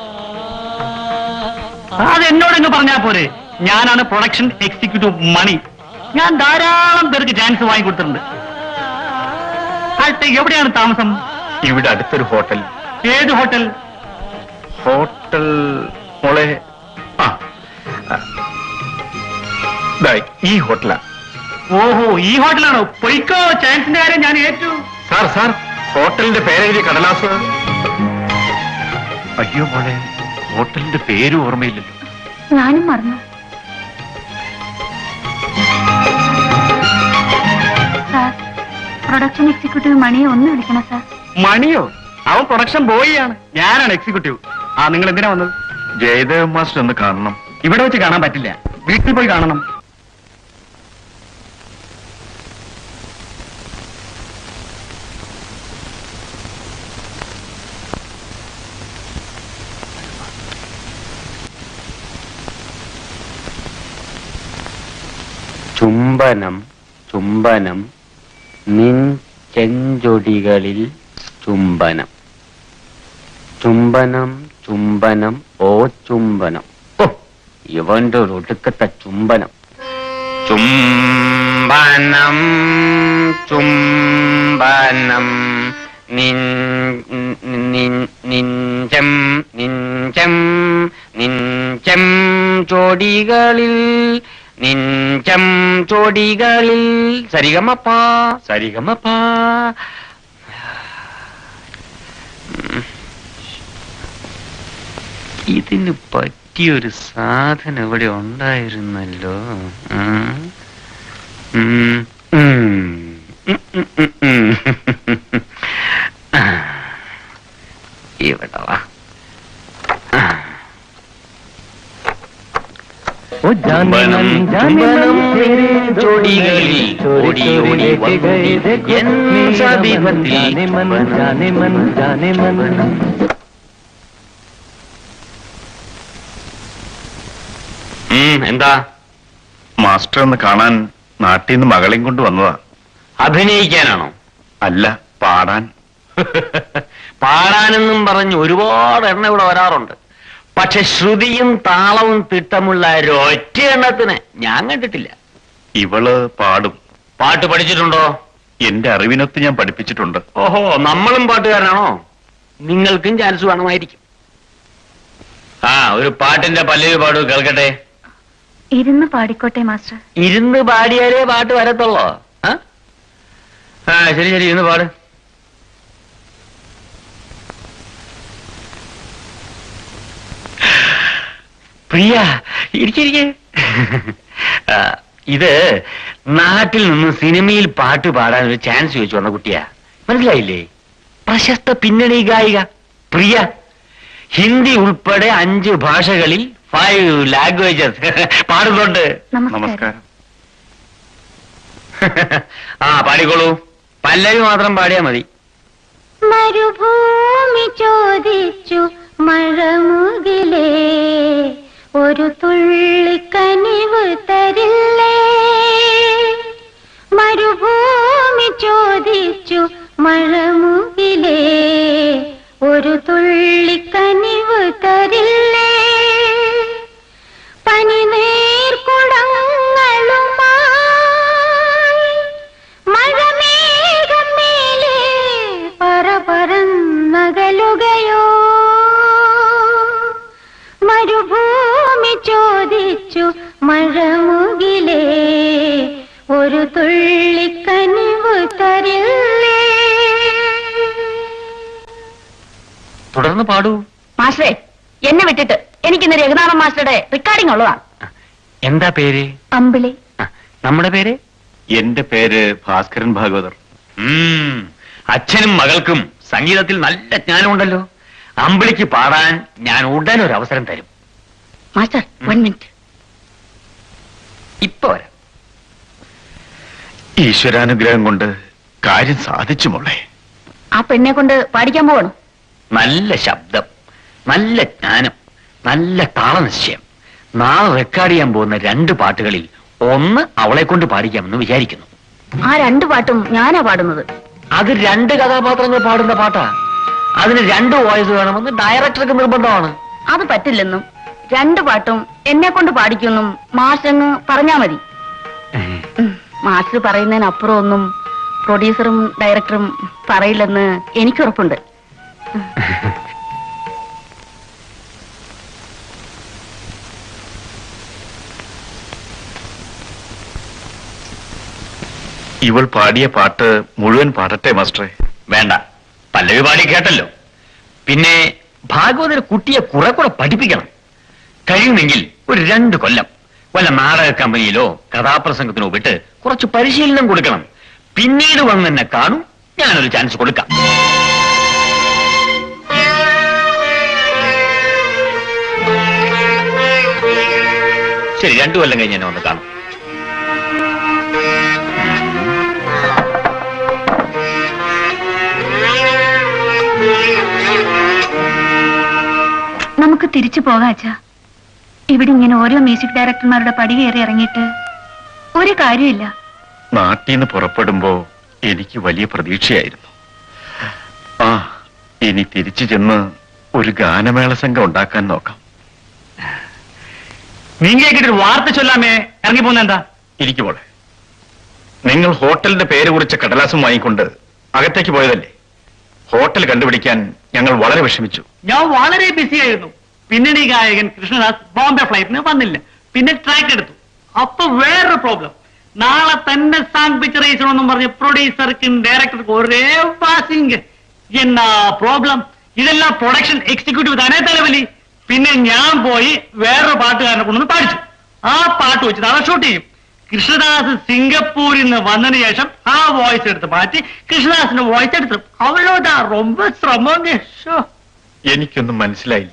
അത് എന്നോടങ്ങ് പറഞ്ഞാ പോരെ ഞാനാണ് പ്രൊഡക്ഷൻ എക്സിക്യൂട്ടീവ് മണി ഞാൻ ധാരാളം പേർക്ക് ചാൻസ് വാങ്ങിക്കൊടുത്തിട്ടുണ്ട് ആട്ടെ എവിടെയാണ് താമസം ഇവിടെ അടുത്തൊരു ഹോട്ടൽ ഏത് ഹോട്ടൽ ഹോട്ടൽ മോളെ ആ ആ. ദാ, ഈ ഹോട്ടലാ ഓഹോ ഈ ഹോട്ടലാണോ പൊയ്ക്കോ ചാൻസിന്റെ കാര്യം ഞാൻ ഏറ്റു സാർ സാർ ഹോട്ടലിന്റെ പേരെഴുതിയ കടലാസ് അയ്യോ മോളെ ഹോട്ടലിന്റെ പേര് ഓർമ്മയില്ലല്ലോ ഞാനും മറന്നു സാർ പ്രൊഡക്ഷൻ എക്സിക്യൂട്ടീവ് മണിയെ ഒന്ന് വിളിക്കണം സാർ മണിയോ അവൻ പ്രൊഡക്ഷൻ ബോയ് ആണ് ഞാനാണ് എക്സിക്യൂട്ടീവ് ആ നിങ്ങൾ എന്തിനാ വന്നത് ജയദേവ് മാസ്റ്റർ ഒന്ന് കാണണം ഇവിടെ വെച്ച് കാണാൻ പറ്റില്ല വീട്ടിൽ പോയി കാണണം ചുംബനം ചുംബനം നിൻ ചെഞ്ചൊടികളിൽ ചുംബനം ചുംബനം ചുംബനം ഓ ചുംബനം ഓ ഇവന്റെ ഒരു ഒടുക്കത്തെ ചുംബനം ചുംബനം ചുംബനം നിൻ നിൻ നിഞ്ചം നിഞ്ചം നിഞ്ചം ചോടികളിൽ നിഞ്ചം ചോടികളിൽ സരിഗമപ്പാ സരിഗമപ്പാ ഇതിന് പറ്റിയൊരു സാധനം ഇവിടെ ഉണ്ടായിരുന്നല്ലോ ഉം. ഉം. ഉം. ഉം, ഉം, ഉം, ഉം. ആ. ഇവിടെ വാ ആ. ഓ ജാനെ മൻ ജാനെ മൻ തേരെ ജോഡികളിൽ ഓടി ഓടി വന്നു എൻ സമീപത്തിൽ ജാനെ മൻ ജാനെ മൻ ജാനെ മൻ ഉം, എന്താ മാസ്റ്റർ ഒന്ന് കാണാൻ നാട്ടിൽ നിന്ന് മകളെയും കൊണ്ട് വന്നതാ അഭിനയിക്കാനാണോ അല്ല പാടാൻ പാടാനെന്നും പറഞ്ഞ് ഒരുപാട് എണ്ണ ഇവിടെ വരാറുണ്ട് പക്ഷെ ശ്രുതിയും താളവും തിട്ടമുള്ള ഒരൊറ്റ എണ്ണത്തിന് ഞാൻ കണ്ടിട്ടില്ല ഇവള് പാടും പാട്ട് പഠിച്ചിട്ടുണ്ടോ എന്റെ അറിവിനൊത്ത് ഞാൻ പഠിപ്പിച്ചിട്ടുണ്ട് ഓഹോ നമ്മളും പാട്ടുകാരനാണോ നിങ്ങൾക്കും ചാൻസ് വേണമായിരിക്കും ആ ഒരു പാട്ടിന്റെ പല്ലവി പാടൂ കേൾക്കട്ടെ ഇരുന്ന് പാടിക്കോട്ടെ മാസ്റ്റർ ഇരുന്ന് പാടിയാലേ പാട്ട് വരത്തുള്ളോ ആ? ആ ശരി ശരി ഇന്ന് പാട് പ്രിയ ഇരിക്കിരിക്കെ ഇത് നാട്ടിൽ നിന്ന് സിനിമയിൽ പാട്ട് പാടാൻ ഒരു ചാൻസ് ചോദിച്ചു വന്ന കുട്ടിയാ മനസ്സിലായില്ലേ പ്രശസ്ത പിന്നണി ഗായിക പ്രിയ ഹിന്ദി ഉൾപ്പെടെ അഞ്ച് ഭാഷകളിൽ ഫൈവ് ലാംഗ്വേജസ് പാടുന്നുണ്ട് നമസ്കാരം നമസ്കാരം ആ പാടിക്കോളൂ പല്ലവി മാത്രം പാടിയാ മതി മരുഭൂമി ചോദിച്ചു മഴമുകിലേ ഒരു തുള്ളിക്കനിവ് തരില്ലേ മരുഭൂമി ചോദിച്ചു മഴമുകിലേ ഒരു തുള്ളിക്കനിവ് തരില്ലേ പനിനീർക്കുടങ്ങളുമായി മഴമേഘം മേലെ പറപറന്നകലുകയോ മരുഭൂമി ചോദിച്ചു മഴമുകിലേ ഒരു തുള്ളിക്കനിവ് തരില്ലേ തുടർന്ന് പാടൂ മാസ്റ്ററെ എന്നെ വിട്ടിട്ട് എനിക്കിന്ന് രഘുനാഥൻ മാസ്റ്ററുടെ റെക്കോർഡിംഗ് ഉള്ളതാണ് എന്താ പേര് അമ്പിളി ആ, നമ്മുടെ പേര് എന്റെ പേര് ഭാസ്കരൻ ഭാഗവതർ ഉം, അച്ഛനും മകൾക്കും സംഗീതത്തിൽ നല്ല ജ്ഞാനമുണ്ടല്ലോ അമ്പിളിക്ക് പാടാൻ ഞാൻ ഉടൻ ഒരു അവസരം തരും മാസ്റ്റർ വൺ മിനിറ്റ് ഇപ്പൊ വരാം ഈശ്വരാനുഗ്രഹം കൊണ്ട് കാര്യം സാധിച്ചു മോളെ ആ പെണ്ണെ കൊണ്ട് പാടിക്കാൻ പോകണം നല്ല ശബ്ദം നല്ല ജ്ഞാനം നല്ല താളനിശ്ചയം നാളെ റെക്കോർഡ് ചെയ്യാൻ പോകുന്ന രണ്ട് പാട്ടുകളിൽ ഒന്ന് അവളെ കൊണ്ട് പാടിക്കാമെന്ന് വിചാരിക്കുന്നു ആ രണ്ട് പാട്ടും ഞാനാ പാടുന്നത് അത് രണ്ട് കഥാപാത്രങ്ങൾ പാടുന്ന പാട്ടാ അതിന് രണ്ട് വോയിസ് വേണമെന്ന് ഡയറക്ടർക്ക് നിർബന്ധമാണ് അത് പറ്റില്ലെന്നും രണ്ട് പാട്ടും എന്നെ കൊണ്ട് പാടിക്കുമെന്നും മാസ്റ്റങ്ങ് പറഞ്ഞാ മതി ഉം, മാസ്റ്റർ പറയുന്നതിനപ്പുറം ഒന്നും പ്രൊഡ്യൂസറും ഡയറക്ടറും പറയില്ലെന്ന് എനിക്കുറപ്പുണ്ട് ഇവൾ പാടിയ പാട്ട് മുഴുവൻ പാടട്ടെ മാസ്റ്ററെ വേണ്ട പല്ലവി പാടി കേട്ടല്ലോ പിന്നെ ഭാഗവതർ കുട്ടിയെ കുറെ കൂടെ പഠിപ്പിക്കണം കഴിയുമെങ്കിൽ ഒരു രണ്ട് കൊല്ലം വല്ല നാടക കമ്പനിയിലോ കഥാപ്രസംഗത്തിനോ വിട്ട് കുറച്ച് പരിശീലനം കൊടുക്കണം പിന്നീട് വന്ന് എന്നെ കാണും ഞാനൊരു ചാൻസ് കൊടുക്കാം ശരി രണ്ടു കൊല്ലം കഴിഞ്ഞ് എന്നെ വന്ന് കാണും നമുക്ക് തിരിച്ചു പോകാം അച്ഛാ ഇവിടെ ഇങ്ങനെ ഓരോ മ്യൂസിക് ഡയറക്ടർമാരുടെ പടി കയറി ഇറങ്ങിയിട്ട് ഒരു കാര്യമില്ല നാട്ടിൽ നിന്ന് പുറപ്പെടുമ്പോ എനിക്ക് വലിയ പ്രതീക്ഷയായിരുന്നു ആ ഇനി തിരിച്ചു ചെന്ന് ഒരു ഗാനമേള സംഘം ഉണ്ടാക്കാൻ നോക്കാം നീ കേട്ടിട്ട് വാർത്ത ചൊല്ലാമേ ഇറങ്ങി പോകുന്ന എന്താ ഇരിക്കുമോളെ നിങ്ങൾ ഹോട്ടലിന്റെ പേര് കുറിച്ച കടലാസം വാങ്ങിക്കൊണ്ട് അകത്തേക്ക് പോയതല്ലേ ഹോട്ടൽ കണ്ടുപിടിക്കാൻ ഞങ്ങൾ വളരെ വിഷമിച്ചു ഞാൻ വളരെ ബിസി ആയിരുന്നു പിന്നണി ഗായകൻ കൃഷ്ണദാസ് ബോംബെ ഫ്ലൈറ്റിന് വന്നില്ല പിന്നെ ട്രാക്ക് എടുത്തു അപ്പൊ വേറൊരു പ്രോബ്ലം നാളെ തന്നെ സാങ് പിക്ചർ ചെയ്യണമെന്നും പറഞ്ഞ് പ്രൊഡ്യൂസർക്കും ഡയറക്ടർക്കും ഒരേ പാസിംഗ് എന്നാ പ്രോബ്ലം ഇതെല്ലാം പ്രൊഡക്ഷൻ എക്സിക്യൂട്ടീവ് തന്നെ തലവലി പിന്നെ ഞാൻ പോയി വേറൊരു പാട്ടുകാരനെ കൊണ്ടുവന്ന് പാടിച്ചു ആ പാട്ട് വെച്ച് നാളെ ഷൂട്ട് ചെയ്യും കൃഷ്ണദാസ് സിംഗപ്പൂരിൽ നിന്ന് വന്നതിന് ശേഷം ആ വോയിസ് എടുത്ത് മാറ്റി കൃഷ്ണദാസിന്റെ വോയിസ് എടുത്തു അവളോടാ ரொம்ப ശ്രമം ശോ. എനിക്കൊന്നും മനസ്സിലായില്ല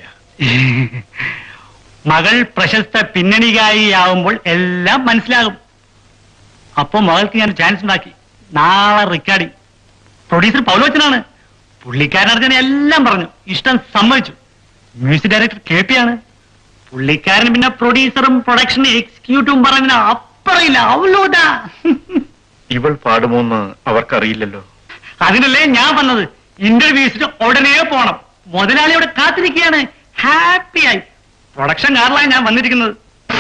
മകൾ പ്രശസ്ത പിന്നണി ഗായികയാവുമ്പോൾ എല്ലാം മനസ്സിലാകും അപ്പൊ മകൾക്ക് ഞാൻ ചാൻസ് ഉണ്ടാക്കി നാളെ റെക്കോർഡിംഗ് പ്രൊഡ്യൂസർ പൗലോച്ചനാണ് പുള്ളിക്കാരനടുത്ത് ഞാൻ എല്ലാം പറഞ്ഞു ഇഷ്ടം സമ്മതിച്ചു മ്യൂസിക് ഡയറക്ടർ കെ പി ആണ് പുള്ളിക്കാരൻ പിന്നെ പ്രൊഡ്യൂസറും പ്രൊഡക്ഷൻ എക്സിക്യൂട്ടീവും പറഞ്ഞ അപ്പറയില്ല അവലോടാ ഇവൾ പാടുമോന്ന് അവർക്കറിയില്ലല്ലോ അതിനല്ലേ ഞാൻ വന്നത് ഇന്റർവ്യൂസിന് ഉടനെ പോണം മുതലാളി അവിടെ കാത്തിരിക്കുകയാണ് ഹാപ്പിയായി പ്രൊഡക്ഷൻ കാറിലാണ് ഞാൻ വന്നിരിക്കുന്നത്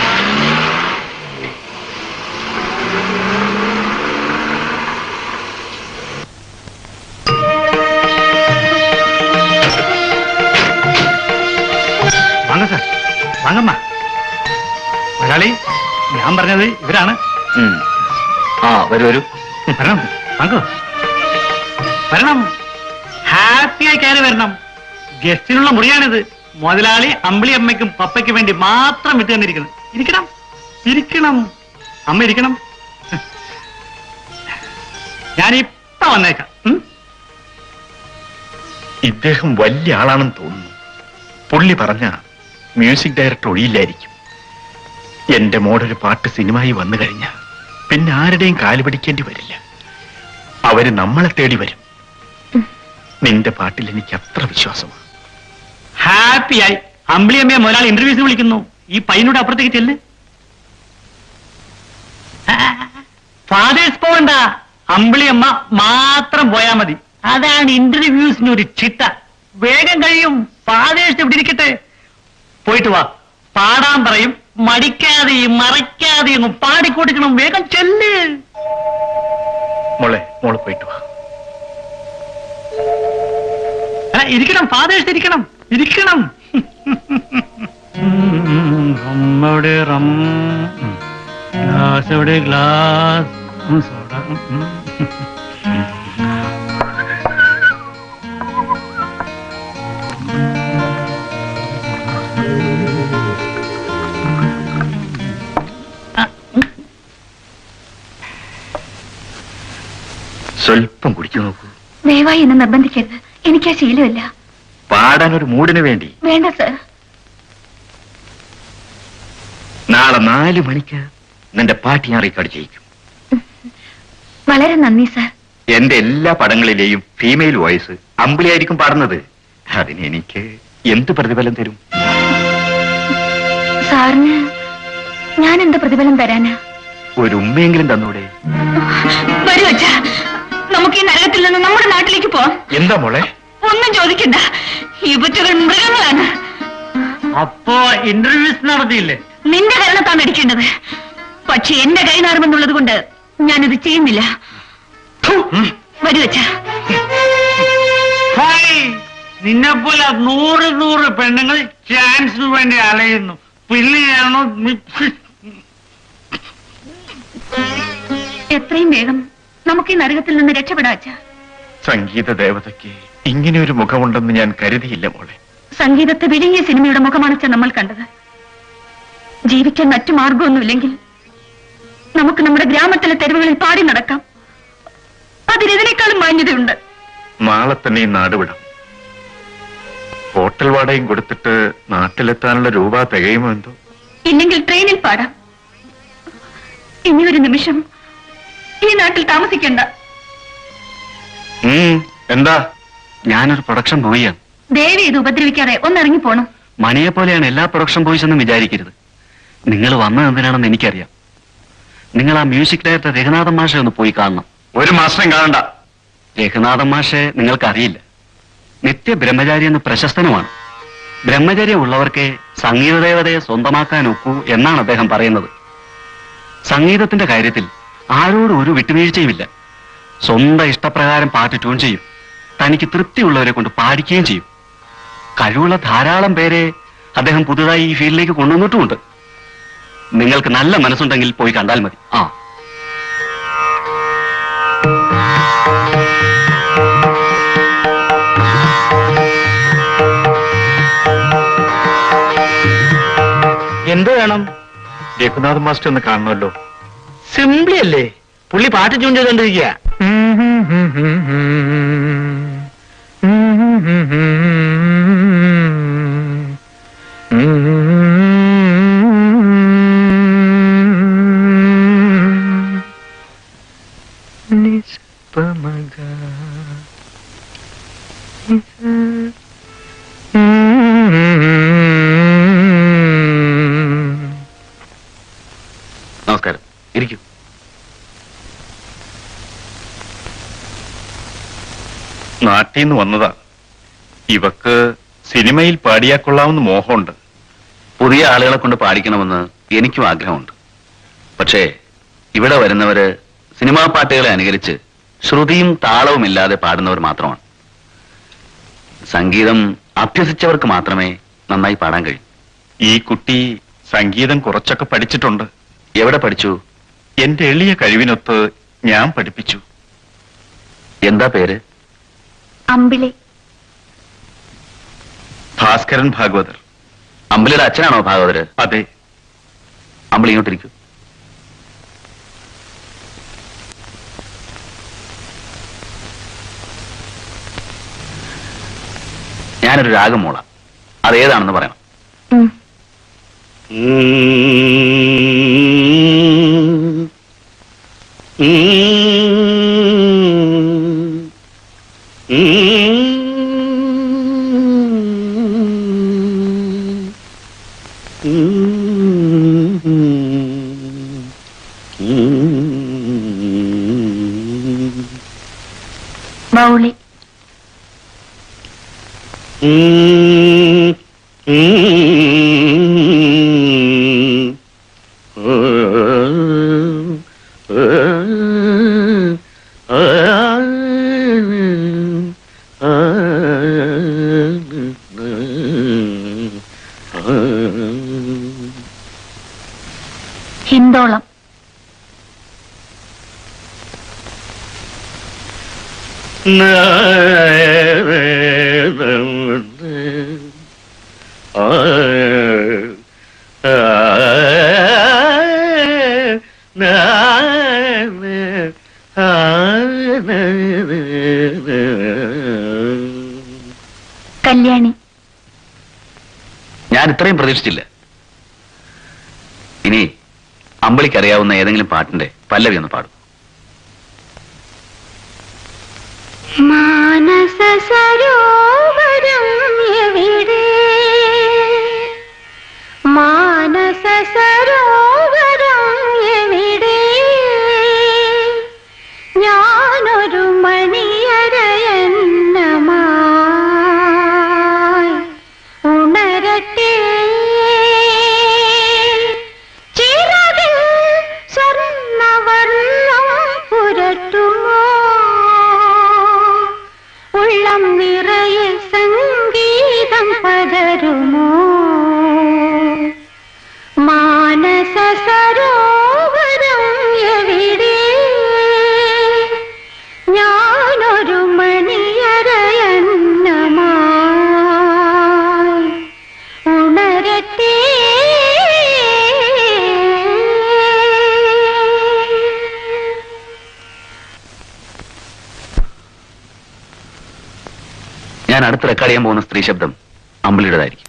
വാങ്ങ സാർ വാങ്ങമ്മ മുതലാളി ഞാൻ പറഞ്ഞത് ഇവരാണ് ഉം. ആ വരൂ വരൂ വരണം വാങ്ങോ വരണം ഹാപ്പിയായി കയറി വരണം ഗസ്റ്റിനുള്ള മുറിയാണിത് മുതലാളി അമ്പിളി അമ്മയ്ക്കും പപ്പയ്ക്കും വേണ്ടി മാത്രം വിട്ടു തന്നിരിക്കുന്നത് ഇരിക്കണം ഇരിക്കണം അമ്മ ഇരിക്കണം ഞാൻ ഇപ്പൊ വന്നേക്കാം ഉം? ഇദ്ദേഹം വലിയ ആളാണെന്ന് തോന്നുന്നു പുള്ളി പറഞ്ഞ മ്യൂസിക് ഡയറക്ടർ ഒഴിയില്ലായിരിക്കും എന്റെ മോടൊരു പാട്ട് സിനിമയിൽ വന്നു കഴിഞ്ഞ പിന്നെ ആരുടെയും കാല് പിടിക്കേണ്ടി വരില്ല അവര് നമ്മളെ തേടി വരും നിന്റെ പാട്ടിൽ എനിക്ക് അത്ര വിശ്വാസമാണ് ഹാപ്പിയായി അമ്പിളി അമ്മയെ മുതലാളി ഇന്റർവ്യൂസിന് വിളിക്കുന്നു ഈ പയ്യനോട് അപ്പുറത്തേക്ക് ചെല്ല് ഫാദേഴ്സ് പോകണ്ട അമ്പിളി അമ്മ മാത്രം പോയാ മതി അതാണ് ഇന്റർവ്യൂസിന് ഒരു ചിട്ട വേഗം കഴിയും ഫാദേഴ്സ് ഇവിടെ ഇരിക്കട്ടെ പോയിട്ട് വാ പാടാൻ പറയും മടിക്കാതെയും മറയ്ക്കാതെയും ഒന്ന് പാടിക്കൊടുക്കണം വേഗം ചെല്ല് മോളെ മോള് പോയിട്ട് വാ ആ, ഇരിക്കണം ഫാദേഴ്സ് ഇരിക്കണം ഇരിക്കണം അമ്മയുടെ റം ഗ്ലാസ് എവിടെ ഗ്ലാസ് ഉം, സോഡ ഉം, ഉം. സ്വല്പം കുടിച്ചു നോക്കൂ ദയവായി എന്നെ നിർബന്ധിക്കരുത് എനിക്ക് ആ ശീലമില്ല പാടാൻ ഒരു മൂടിന് വേണ്ടി വേണ്ട സർ നാളെ നാല് മണിക്ക് നിന്റെ പാട്ട് ഞാൻ റെക്കോർഡ് ചെയ്യിക്കും വളരെ നന്ദി സർ എന്റെ എല്ലാ പടങ്ങളിലെയും ഫീമെയിൽ വോയിസ് അമ്പിളിയായിരിക്കും പാടുന്നത് അതിന് എനിക്ക് എന്ത് പ്രതിഫലം തരും സാറിന് ഞാൻ എന്ത് പ്രതിഫലം തരാനാ ഒരു ഉമ്മയെങ്കിലും തന്നൂടെ വരൂ അച്ഛാ നമുക്ക് ഈ നരകത്തിൽ നിന്ന് നമ്മുടെ നാട്ടിലേക്ക് പോവാം എന്താ മോളെ ഒന്നും ചോദിക്കണ്ട ഈ ബുറ്റുകൾ മൃഗങ്ങളാണ് അപ്പോ ഇന്റർവ്യൂസ് നടത്തിയില്ലേ നിന്റെ കരണത്താണ് അടിക്കേണ്ടത് പക്ഷെ എന്റെ കൈ നാറുമെന്നുള്ളത് കൊണ്ട് ഞാനിത് ചെയ്യുന്നില്ല വരൂ അച്ഛാ ഹായ് നിന്നെ പോലെ നൂറ് നൂറ് പെണ്ണുങ്ങൾ ചാൻസിന് വേണ്ടി അലയുന്നു പിന്നെയാണോ നി- എത്രയും വേഗം നമുക്ക് ഈ നരകത്തിൽ നിന്ന് രക്ഷപ്പെടാം അച്ഛാ സംഗീത ദേവതയ്ക്ക് ഇങ്ങനെ ഒരു മുഖമുണ്ടെന്ന് ഞാൻ കരുതിയില്ല മോളെ സംഗീതത്തെ വിഴുങ്ങിയ സിനിമയുടെ മുഖമാണ് അച്ഛാ നമ്മൾ കണ്ടത് ജീവിക്കാൻ മറ്റു മാർഗമൊന്നുമില്ലെങ്കിൽ നമുക്ക് നമ്മുടെ ഗ്രാമത്തിലെ തെരുവുകളിൽ പാടി നടക്കാം അതിനെതിനേക്കാളും മാന്യതയുണ്ട് നാളെ തന്നെ ഈ നാട് വിടാം ഹോട്ടൽ വാടകയും കൊടുത്തിട്ട് നാട്ടിലെത്താനുള്ള രൂപ തികയുമോ എന്തോ ഇല്ലെങ്കിൽ ട്രെയിനിൽ പാടാം ഇനി ഒരു നിമിഷം ഈ നാട്ടിൽ താമസിക്കണ്ട ഉം, എന്താ ഞാനൊരു പ്രൊഡക്ഷൻ ബോയിയാണ് ദേവി ഇത് ഉപദ്രവിക്കാതെ ഒന്നിറങ്ങി പോണം മണിയെ പോലെയാണ് എല്ലാ പ്രൊഡക്ഷൻ ബോയ്സ് എന്നും വിചാരിക്കരുത് നിങ്ങൾ വന്നത് എന്തിനാണെന്ന് എനിക്കറിയാം നിങ്ങൾ ആ മ്യൂസിക് ഡയറക്ടർ രഘുനാഥൻ മാഷെ ഒന്ന് പോയി കാണണം ഒരു മാസം കാണണ്ട രഘുനാഥൻ മാഷെ നിങ്ങൾക്കറിയില്ല നിത്യ ബ്രഹ്മചാരി എന്ന് പ്രശസ്തനുമാണ് ബ്രഹ്മചര്യം ഉള്ളവർക്ക് സംഗീതദേവതയെ സ്വന്തമാക്കാൻ ഒക്കൂ എന്നാണ് അദ്ദേഹം പറയുന്നത് സംഗീതത്തിന്റെ കാര്യത്തിൽ ആരോടും ഒരു വിട്ടുവീഴ്ചയുമില്ല സ്വന്തം ഇഷ്ടപ്രകാരം പാട്ട് ട്യൂൺ ചെയ്യും തനിക്ക് തൃപ്തിയുള്ളവരെ കൊണ്ട് പാടിക്കുകയും ചെയ്യും കഴിവുള്ള ധാരാളം പേരെ അദ്ദേഹം പുതുതായി ഈ ഫീൽഡിലേക്ക് കൊണ്ടുവന്നിട്ടുമുണ്ട് നിങ്ങൾക്ക് നല്ല മനസ്സുണ്ടെങ്കിൽ പോയി കണ്ടാൽ മതി ആ രഘുനാഥ് മാസ്റ്റർ ഒന്ന് കാണണമല്ലോ സിംപ്ലി അല്ലേ പുള്ളി പാട്ട് ട്യൂൺ ചെയ്തോണ്ടിരിക്കുക നമസ്കാരം ഇരിക്കൂ നാട്ടിൽ നിന്ന് വന്നതാ ഇവക്ക് സിനിമയിൽ പാടിയാ കൊള്ളാമെന്ന് മോഹമുണ്ട് പുതിയ ആളുകളെ കൊണ്ട് പാടിക്കണമെന്ന് എനിക്കും ആഗ്രഹമുണ്ട് പക്ഷേ ഇവിടെ വരുന്നവര് സിനിമാ പാട്ടുകളെ അനുകരിച്ച് ശ്രുതിയും താളവും ഇല്ലാതെ പാടുന്നവർ മാത്രമാണ് സംഗീതം അഭ്യസിച്ചവർക്ക് മാത്രമേ നന്നായി പാടാൻ കഴിയൂ ഈ കുട്ടി സംഗീതം കുറച്ചൊക്കെ പഠിച്ചിട്ടുണ്ട് എവിടെ പഠിച്ചു എന്റെ എളിയ കഴിവിനൊത്ത് ഞാൻ പഠിപ്പിച്ചു എന്താ പേര് അമ്പിളി ഭാസ്കരൻ ഭാഗവതർ അമ്പലിയുടെ അച്ഛനാണോ ഭാഗവതര് അതെ അമ്പലി ഇങ്ങോട്ടിരിക്കൂ ഞാനൊരു രാഗം മൂളാം അതേതാണെന്ന് പറയണം ഉം. ബൗളി ഹിന്ദോളം കല്യാണി ഞാൻ ഇത്രയും പ്രതീക്ഷിച്ചില്ല ഇനി അമ്പളിക്ക് അറിയാവുന്ന ഏതെങ്കിലും പാട്ടിന്റെ പല്ലവി ഒന്ന് പാടും മാനസ സരോവരം എവിടെ മാനസ സരോവരം എവിടെ ഞാനൊരു മണിയരയന്നമായി ഉണരട്ടെ ചിറകിൽ സ്വർണ്ണവർണ്ണം പുരട്ടുമോ ഉള്ളം നിറയെ സംഗീതം പകരുമോ മാനസ സരോവരം എവിടെ ഞാനൊരു മണിയരയന്നമായി ഉണരട്ടെ ഞാൻ അടുത്ത് റെക്കോർഡ് ചെയ്യാൻ പോകുന്ന സ്ത്രീ ശബ്ദം അമ്പളിയുടേതായിരിക്കും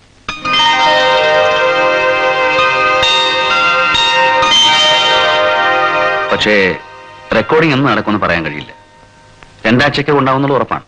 പക്ഷേ റെക്കോർഡിംഗ് എന്ന് നടക്കുമെന്ന് പറയാൻ കഴിയില്ല രണ്ടാഴ്ചയ്ക്ക് ഉണ്ടാവുന്നുള്ള ഉറപ്പാണ്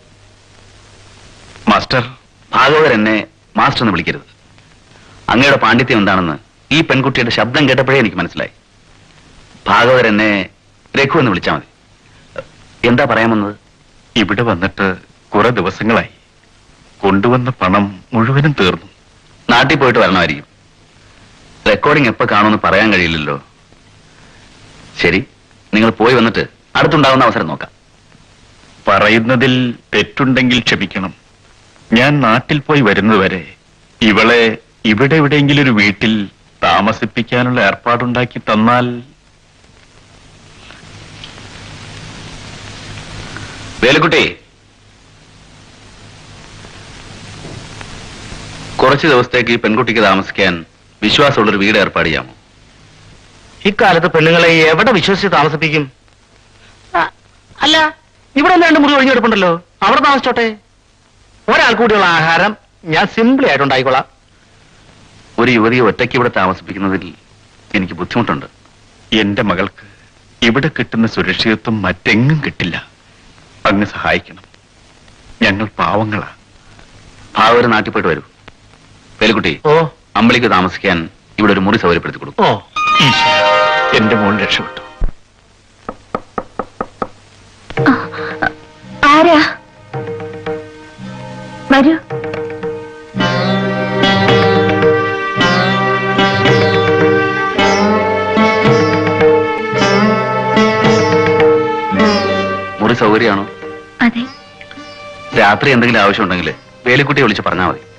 മാസ്റ്റർ ഭാഗവതർ എന്നെ മാസ്റ്റർ എന്ന് വിളിക്കരുത് അങ്ങയുടെ പാണ്ഡിത്യം എന്താണെന്ന് ഈ പെൺകുട്ടിയുടെ ശബ്ദം കേട്ടപ്പോഴേ എനിക്ക് മനസ്സിലായി ഭാഗവതർ എന്നെ രഘു എന്ന് വിളിച്ചാൽ മതി എന്താ പറയാമെന്നത് ഇവിടെ വന്നിട്ട് കുറെ ദിവസങ്ങളായി കൊണ്ടുവന്ന പണം മുഴുവനും തീർന്നു നാട്ടിൽ പോയിട്ട് വരണമായിരിക്കും റെക്കോർഡിംഗ് എപ്പോ കാണുമെന്ന് പറയാൻ കഴിയില്ലല്ലോ ശരി നിങ്ങൾ പോയി വന്നിട്ട് അടുത്തുണ്ടാകുന്ന അവസരം നോക്കാം പറയുന്നതിൽ തെറ്റുണ്ടെങ്കിൽ ക്ഷമിക്കണം ഞാൻ നാട്ടിൽ പോയി വരുന്നതുവരെ ഇവളെ ഇവിടെ എവിടെയെങ്കിലും ഒരു വീട്ടിൽ താമസിപ്പിക്കാനുള്ള ഏർപ്പാടുണ്ടാക്കി തന്നാൽ വേലുക്കുട്ടി കുറച്ച് ദിവസത്തേക്ക് ഈ പെൺകുട്ടിക്ക് താമസിക്കാൻ വിശ്വാസമുള്ളൊരു വീട് ഏർപ്പാട് ചെയ്യാമോ ഇക്കാലത്ത് പെണ്ണുങ്ങളെ എവിടെ വിശ്വസിച്ച് താമസിപ്പിക്കും ആ, അല്ല ഇവിടെ ഒന്ന് രണ്ട് മുറി ഒഴിഞ്ഞെടുപ്പുണ്ടല്ലോ അവിടെ താമസിച്ചോട്ടെ ഒരാൾ കൂടിയുള്ള ആഹാരം ഞാൻ സിംപിളി ആയിട്ട് ഉണ്ടായിക്കൊള്ളാം ഒരു യുവതിയെ ഒറ്റയ്ക്ക് ഇവിടെ താമസിപ്പിക്കുന്നതിൽ എനിക്ക് ബുദ്ധിമുട്ടുണ്ട് എന്റെ മകൾക്ക് ഇവിടെ കിട്ടുന്ന സുരക്ഷിതത്വം മറ്റെങ്ങും കിട്ടില്ല അങ്ങ് സഹായിക്കണം ഞങ്ങൾ പാവങ്ങളാ ഭാവര് നാട്ടിൽ പോയിട്ട് വരൂ വേലുക്കുട്ടി ഓ അമ്പളിക്ക് താമസിക്കാൻ ഇവിടെ ഒരു മുറി സൗകര്യപ്പെടുത്തി കൊടുക്കും ഓ ഈശ്വര എന്റെ മോൾ രക്ഷപ്പെട്ടു ആരാ വരൂ മുറി സൗകര്യമാണോ അതെ രാത്രി എന്തെങ്കിലും ആവശ്യമുണ്ടെങ്കിൽ വേലിക്കുട്ടിയെ വിളിച്ച് പറഞ്ഞാൽ മതി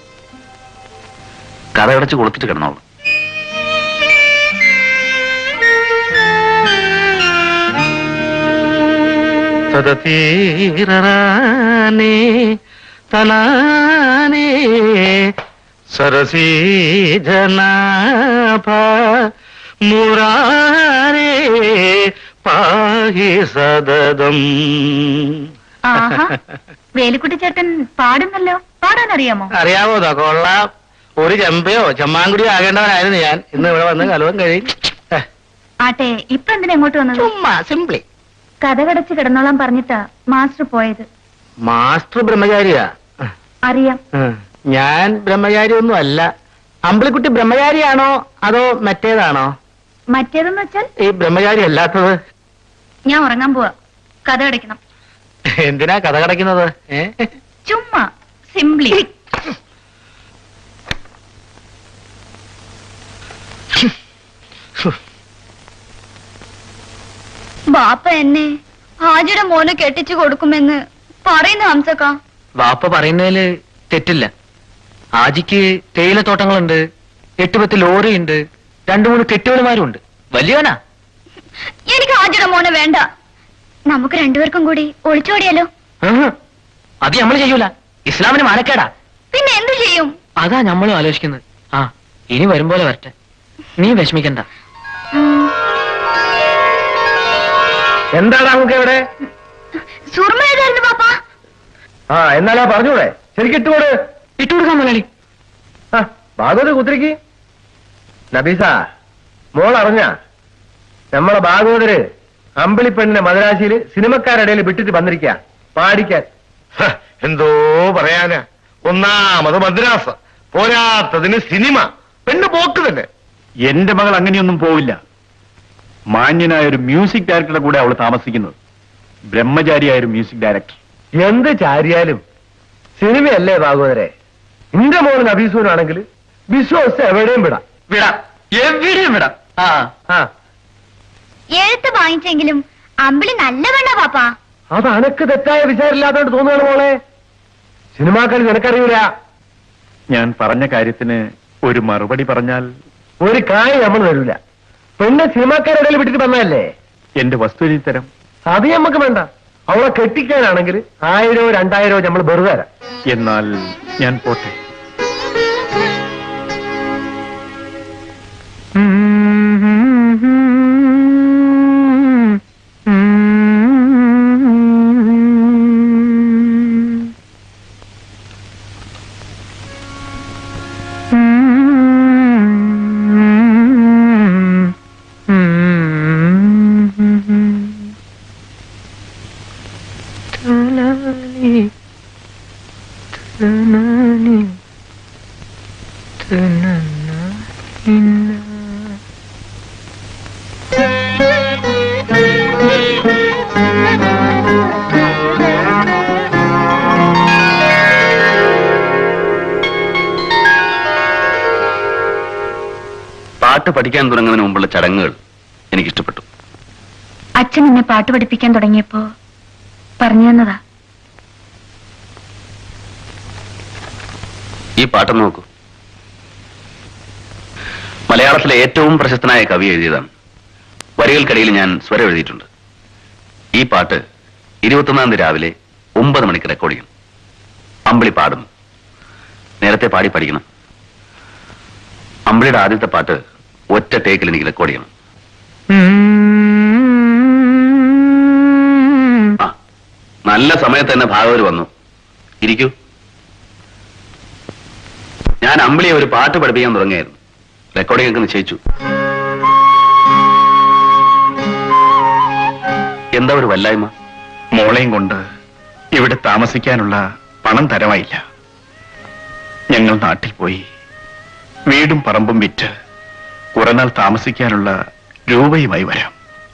കഥ അടച്ച് കൊളുത്തിട്ട് കിടന്നോളൂ സദതീരറാനേ തനാനേ സരസീ ജനാഭ മുരാരേ പാഹി സദതം ആഹാ വേലുക്കുട്ടി ചേട്ടൻ പാടുന്നല്ലോ പാടാൻ അറിയാമോ അറിയാമോ ഇതാ കൊള്ളാം ഒരു ചെമ്പയോ ചെമ്മാങ്കുടിയോ ആകേണ്ടവനായിരുന്നു ഞാൻ ഇന്ന് ഇവിടെ വന്ന് കലവും കഴിയും ആട്ടെ ഇപ്പൊ എന്തിനാ എങ്ങോട്ട് വന്നത് ചുമ്മാ സിംപ്ലി കഥ കടച്ച് കിടന്നോളാൻ പറഞ്ഞിട്ടാ മാസ്റ്റർ പോയത് മാസ്റ്റർ ബ്രഹ്മചാരിയാ അറിയാം ഉം. ഞാൻ ബ്രഹ്മചാരി ഒന്നും അല്ല അമ്പിളിക്കുട്ടി ബ്രഹ്മചാരിയാണോ അതോ മറ്റേതാണോ മറ്റേതെന്ന് വെച്ചാൽ ഈ ബ്രഹ്മചാരി അല്ലാത്തത് ഞാൻ ഉറങ്ങാൻ പോവാ കഥ അടയ്ക്കണം എന്തിനാ കഥ കടക്കുന്നത് ഏ ചുമ്മാ സിംപ്ലി ബാപ്പ എന്നെ ഹാജിയുടെ മോനെ കെട്ടിച്ചു കൊടുക്കുമെന്ന് പറയുന്ന ഹംസക്ക വാപ്പ പറയുന്നതില് തെറ്റില്ല ആജിക്ക് തേയിലത്തോട്ടങ്ങളുണ്ട് എട്ട് പത്ത് ലോറിയുണ്ട് രണ്ടു മൂന്ന് കെട്ടുകളുമാരും ഉണ്ട് വലിയവനാ എനിക്ക് ഹാജിയുടെ മോനെ വേണ്ട നമുക്ക് രണ്ടുപേർക്കും കൂടി ഒളിച്ചോടിയാലോ ആഹ്. അത് നമ്മൾ ചെയ്യൂല ഇസ്ലാമിന് മാനക്കേടാ പിന്നെ എന്തു ചെയ്യും അതാ നമ്മളും ആലോചിക്കുന്നത് ആ ഇനി വരും പോലെ വരട്ടെ നീ വിഷമിക്കണ്ട ഉം, എന്താണ് നമുക്ക് ഇവിടെ സുർമ ഏതായിരുന്നു പാപ്പ ആ എന്നാലാ പറഞ്ഞൂടെ ശരിക്കും ഇട്ടുകൂടെ ഇട്ടുകൊടുക്കാൻ മുതലാളി ആ ഭാഗവത് കുത്തിരിക്ക് നബീസ മോൾ അറിഞ്ഞ നമ്മളെ ഭാഗവതര് അമ്പിളിപ്പെണ്ണിനെ മദ്രാശിയില് സിനിമക്കാരിടയിൽ വിട്ടിട്ട് വന്നിരിക്ക പാടിക്കാൻ ഹ, എന്തോ പറയാനാ ഒന്നാമത് മദ്രാസ് പോരാത്തതിന് സിനിമ പെണ്ണ് പോക്ക് തന്നെ എന്റെ മകൾ അങ്ങനെയൊന്നും പോവില്ല മാന്യനായ ഒരു മ്യൂസിക് ഡയറക്ടറുടെ കൂടെ അവൾ താമസിക്കുന്നത് ബ്രഹ്മചാരിയായ ഒരു മ്യൂസിക് ഡയറക്ടർ എന്ത് ചാരിയാലും സിനിമയല്ലേ ഭാഗവതരെ എന്റെ മോള് നബീസൂനാണെങ്കിൽ വിശ്വസിച്ച് എവിടെയും വിടാം വിടാം എവിടെയും വിടാം ആ ആ എഴുത്ത് വാങ്ങിച്ചെങ്കിലും അമ്പിളി നല്ല പെണ്ണ പാപ്പ അത് അനക്ക് തെറ്റായ വിചാരമില്ലാത്തോണ്ട് തോന്നുകയാണ് മോളെ സിനിമാക്കളി നിനക്കറിയില്ല ഞാൻ പറഞ്ഞ കാര്യത്തിന് ഒരു മറുപടി പറഞ്ഞാൽ ഒരു കായ് നമ്മൾ തരൂല പെണ്ണ് സിനിമാക്കാരിടയിൽ വിട്ടിട്ട് വന്നതല്ലേ എന്റെ വസ്തു തരം അത് നമുക്ക് വേണ്ട അവളെ കെട്ടിക്കാനാണെങ്കിൽ ആയിരോ രണ്ടായിരോ നമ്മൾ വെറുതെ തരാം എന്നാൽ ഞാൻ പോട്ടെ പാട്ട് പഠിക്കാൻ തുടങ്ങുന്നതിന് മുമ്പുള്ള ചടങ്ങുകൾ എനിക്കിഷ്ടപ്പെട്ടു അച്ഛൻ എന്നെ പാട്ട് പഠിപ്പിക്കാൻ തുടങ്ങിയപ്പോ പറഞ്ഞു തന്നതാ ഈ പാട്ടൊന്ന് നോക്കൂ മലയാളത്തിലെ ഏറ്റവും പ്രശസ്തനായ കവി എഴുതിയതാണ് വരികൾക്കിടയിൽ ഞാൻ സ്വരം എഴുതിയിട്ടുണ്ട് ഈ പാട്ട് ഇരുപത്തൊന്നാം തീയതി രാവിലെ ഒമ്പത് മണിക്ക് റെക്കോർഡ് ചെയ്യണം അമ്പിളി പാടുന്നു നേരത്തെ പാടി പഠിക്കണം അമ്പിളിയുടെ ആദ്യത്തെ പാട്ട് ഒറ്റ ടേക്കിൽ എനിക്ക് റെക്കോർഡ് ചെയ്യണം ആ നല്ല സമയത്ത് തന്നെ ഭാഗവര് വന്നു ഇരിക്കൂ ഞാൻ അമ്പിളിയെ ഒരു പാട്ട് പഠിപ്പിക്കാൻ തുടങ്ങിയായിരുന്നു റെക്കോർഡിംഗ് ഒക്കെ നിശ്ചയിച്ചു എന്താ ഒരു വല്ലായ്മ മോളെയും കൊണ്ട് ഇവിടെ താമസിക്കാനുള്ള പണം തരമായില്ല ഞങ്ങൾ നാട്ടിൽ പോയി വീടും പറമ്പും വിറ്റ് കുറെ നാൾ താമസിക്കാനുള്ള രൂപയുമായി വരാം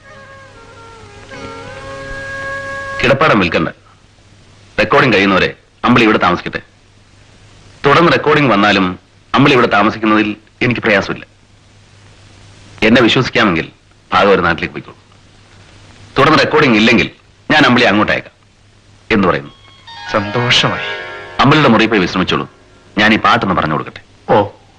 കിടപ്പാടം വിൽക്കണ്ട റെക്കോർഡിംഗ് കഴിയുന്നവരെ അമ്പിളി ഇവിടെ താമസിക്കട്ടെ തുടർന്ന് റെക്കോർഡിംഗ് വന്നാലും അമ്പിളി ഇവിടെ താമസിക്കുന്നതിൽ എനിക്ക് പ്രയാസമില്ല എന്നെ വിശ്വസിക്കാമെങ്കിൽ ഭാഗവര് നാട്ടിലേക്ക് പോയിക്കോളൂ തുടർന്ന് റെക്കോർഡിംഗ് ഇല്ലെങ്കിൽ ഞാൻ അമ്പിളി അങ്ങോട്ട് അയക്കാം എന്ന് പറയുന്നു സന്തോഷമായി അമ്പിളിയുടെ മുറി പോയി വിശ്രമിച്ചോളൂ ഞാൻ ഈ പാട്ടൊന്ന് പറഞ്ഞു കൊടുക്കട്ടെ ഓ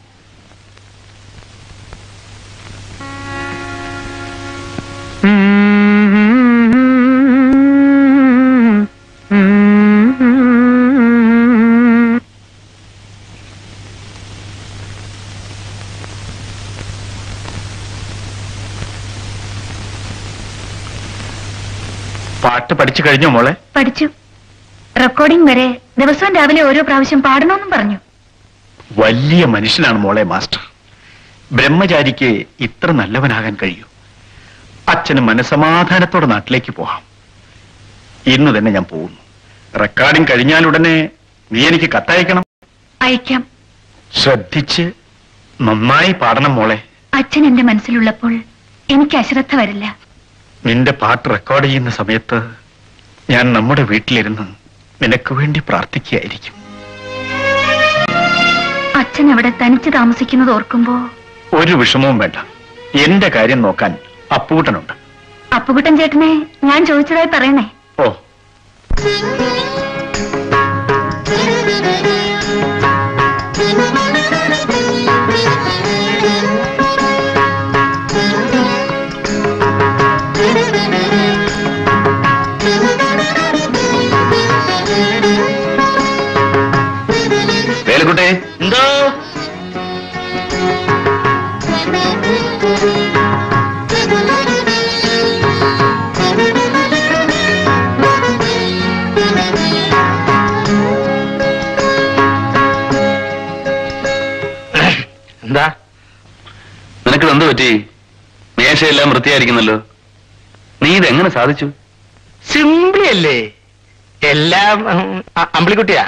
പാട്ട് പഠിച്ചു കഴിഞ്ഞോ മോളെ പഠിച്ചു റെക്കോർഡിംഗ് വരെ ദിവസവും രാവിലെ ഓരോ പ്രാവശ്യം പാടണമെന്നും പറഞ്ഞു വലിയ മനുഷ്യനാണ് മോളെ മാസ്റ്റർ ബ്രഹ്മചാരിക്ക് ഇത്ര നല്ലവനാകാൻ കഴിയൂ അച്ഛന് മനസമാധാനത്തോടെ നാട്ടിലേക്ക് പോകാം ഇന്ന് തന്നെ ഞാൻ പോകുന്നു റെക്കോർഡിംഗ് കഴിഞ്ഞാലുടനെ നീ എനിക്ക് കത്തയക്കണം അയക്കാം ശ്രദ്ധിച്ച് നന്നായി പാടണം മോളെ അച്ഛൻ എന്റെ മനസ്സിലുള്ളപ്പോൾ എനിക്ക് അശ്രദ്ധ വരില്ല നിന്റെ പാട്ട് റെക്കോർഡ് ചെയ്യുന്ന സമയത്ത് ഞാൻ നമ്മുടെ വീട്ടിലിരുന്ന് നിനക്ക് വേണ്ടി പ്രാർത്ഥിക്കുകയായിരിക്കും അച്ഛൻ അവിടെ തനിച്ച് താമസിക്കുന്നത് ഓർക്കുമ്പോ ഒരു വിഷമവും വേണ്ട എന്റെ കാര്യം നോക്കാൻ അപ്പൂട്ടനുണ്ട് അപ്പുകുട്ടൻ ചേട്ടനെ ഞാൻ ചോദിച്ചതായി പറയണേ ഓ വേലുക്കുട്ടി എന്തോ എന്താ നിനക്ക് എന്ത് പറ്റി മേശയെല്ലാം വൃത്തിയായിരിക്കുന്നല്ലോ നീ ഇതെങ്ങനെ സാധിച്ചു സിംപിളി അല്ലേ എല്ലാം ഉം, അ- അമ്പിളിക്കുട്ടിയാ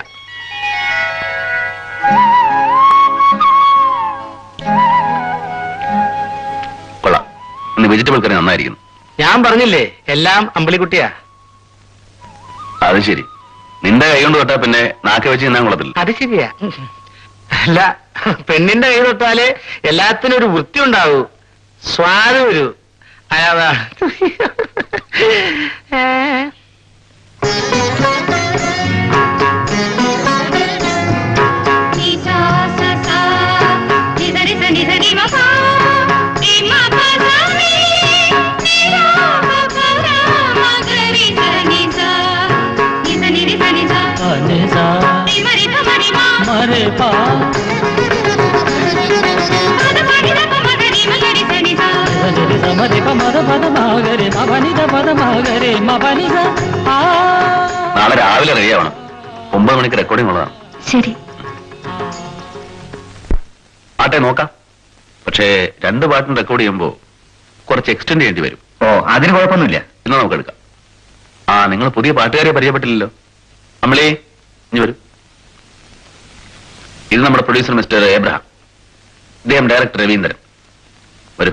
കൊള്ളാം ഇന്ന് വെജിറ്റബിൾ കറി നന്നായിരിക്കുന്നു ഞാൻ പറഞ്ഞില്ലേ എല്ലാം അമ്പിളിക്കുട്ടിയാ അത് ശരി നിന്റെ കൈ കൊണ്ട് തൊട്ടാ പിന്നെ നാക്ക് വെച്ച് തിന്നാൻ കൊള്ളത്തില്ല അത് ശരിയാ അല്ല പെണ്ണിന്റെ കൈ തൊട്ടാലേ എല്ലാത്തിനും ഒരു വൃത്തി ഉണ്ടാവൂ സ്വാദ് വരൂ അതാ ഏ നാളെ രാവിലെ റെഡിയാവണം ഒമ്പത് മണിക്ക് റെക്കോർഡിംഗ് ഉള്ളതാണ് ശരി ആട്ടെ നോക്കാം പക്ഷേ രണ്ട് പാട്ടും റെക്കോർഡ് ചെയ്യുമ്പോൾ കുറച്ച് എക്സ്റ്റെൻഡ് ചെയ്യേണ്ടി വരും ഓ അതിന് കുഴപ്പമൊന്നുമില്ല ഇന്ന് നമുക്ക് എടുക്കാം ആ നിങ്ങൾ പുതിയ പാട്ടുകാരെ പരിചയപ്പെട്ടില്ലല്ലോ അമ്മളി ഇനി വരൂ ഇത് നമ്മുടെ പ്രൊഡ്യൂസർ മിസ്റ്റർ എബ്രഹാം ഇദ്ദേഹം ഡയറക്ടർ രവീന്ദ്രൻ വരൂ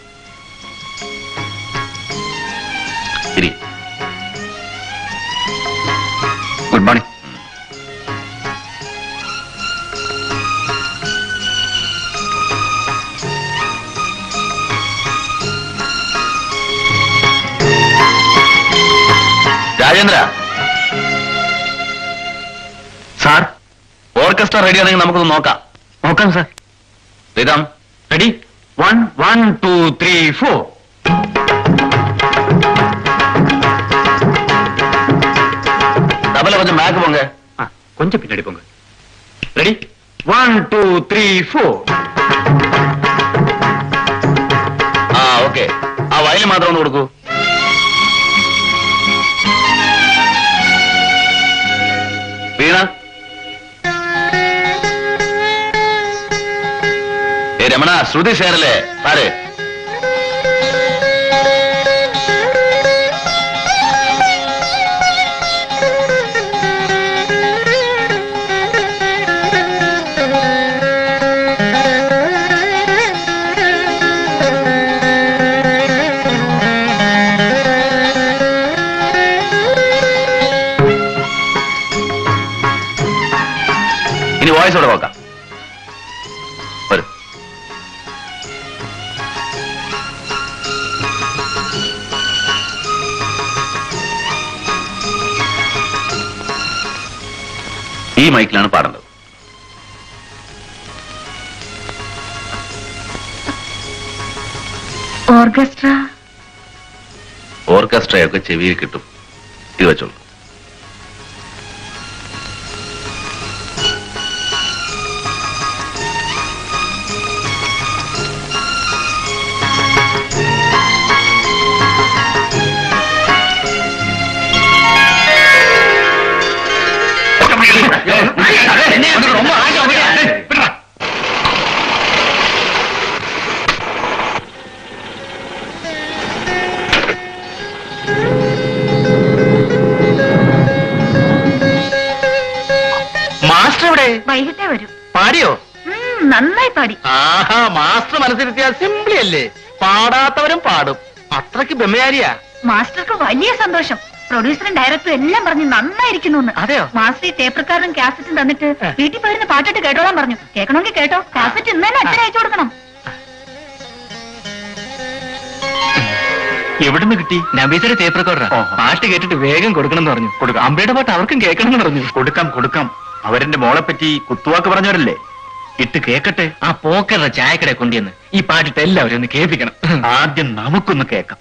ഇരി good morning Rajendra sir orchestra ready ആണെങ്കിൽ നമുക്കൊന്ന് നോക്കാം നോക്കാം sir Sriram ready one one two three four tabla കൊഞ്ചം ബാക്ക് പോങ്ക ആ കൊഞ്ചം പിന്നാടി പോങ്ക ready one two three four ആ ഓക്കെ ആ വയലിൽ മാത്രം ഒന്ന് കൊടുക്കൂ വീണ ഏ രമണ ശ്രുതി സേനല്ലേ സാറേ ഇനി വോയിസോടെ നോക്കാം വരും ഈ മൈക്കിലാണ് പാടേണ്ടത് ഓർക്കസ്ട്ര ഓർക്കസ്ട്രയൊക്കെ ചെവിയിൽ കിട്ടും ഇത് വെച്ചോളൂ മാസ്റ്റർ എവിടെ വൈകിട്ടേ വരും പാടിയോ ഉം, നന്നായി പാടി ആഹാ മാസ്റ്റർ മനസ്സിരുത്തിയാൽ സിംപ്ലി അല്ലേ പാടാത്തവരും പാടും അത്രയ്ക്ക് ബ്രഹ്മചാരിയാ മാസ്റ്റർക്ക് വലിയ സന്തോഷം പ്രൊഡ്യൂസറും ഡയറക്ടറും എല്ലാം പറഞ്ഞു നന്നായിരിക്കുന്നു എന്ന് അതെയോ? മാസ്റ്റർ ഈ ടേപ്പ് റെക്കാർഡും കാസറ്റും തന്നിട്ട് ഏ. വീട്ടിൽ പോയിരുന്ന് പാട്ടിട്ട് കേട്ടോളാൻ പറഞ്ഞു കേൾക്കണമെങ്കിൽ കേട്ടോ കാസറ്റ് ഇന്ന് തന്നെ അച്ഛനെ അയച്ചു കൊടുക്കണം എവിടുന്ന് കിട്ടി നബീസയുടെ ടേപ്പ് റെക്കോർഡറാ ഓഹോ. പാട്ട് കേട്ടിട്ട് വേഗം കൊടുക്കണം എന്ന് പറഞ്ഞു കൊടുക്കാം. അമ്പയുടെ പാട്ട് അവർക്കും കേൾക്കണം എന്ന് പറഞ്ഞു കൊടുക്കാം കൊടുക്കാം അവരെന്റെ മോളെ പറ്റി കുത്തുവാക്ക് പറഞ്ഞവരല്ലേ ഇട്ട് കേക്കട്ടെ ആ പോക്കറുടെ ചായക്കടയെ കൊണ്ടുവന്ന് ഈ പാട്ടിട്ട് എല്ലാവരും ഒന്ന് കേൾപ്പിക്കണം ആദ്യം നമുക്കൊന്ന് കേക്കാം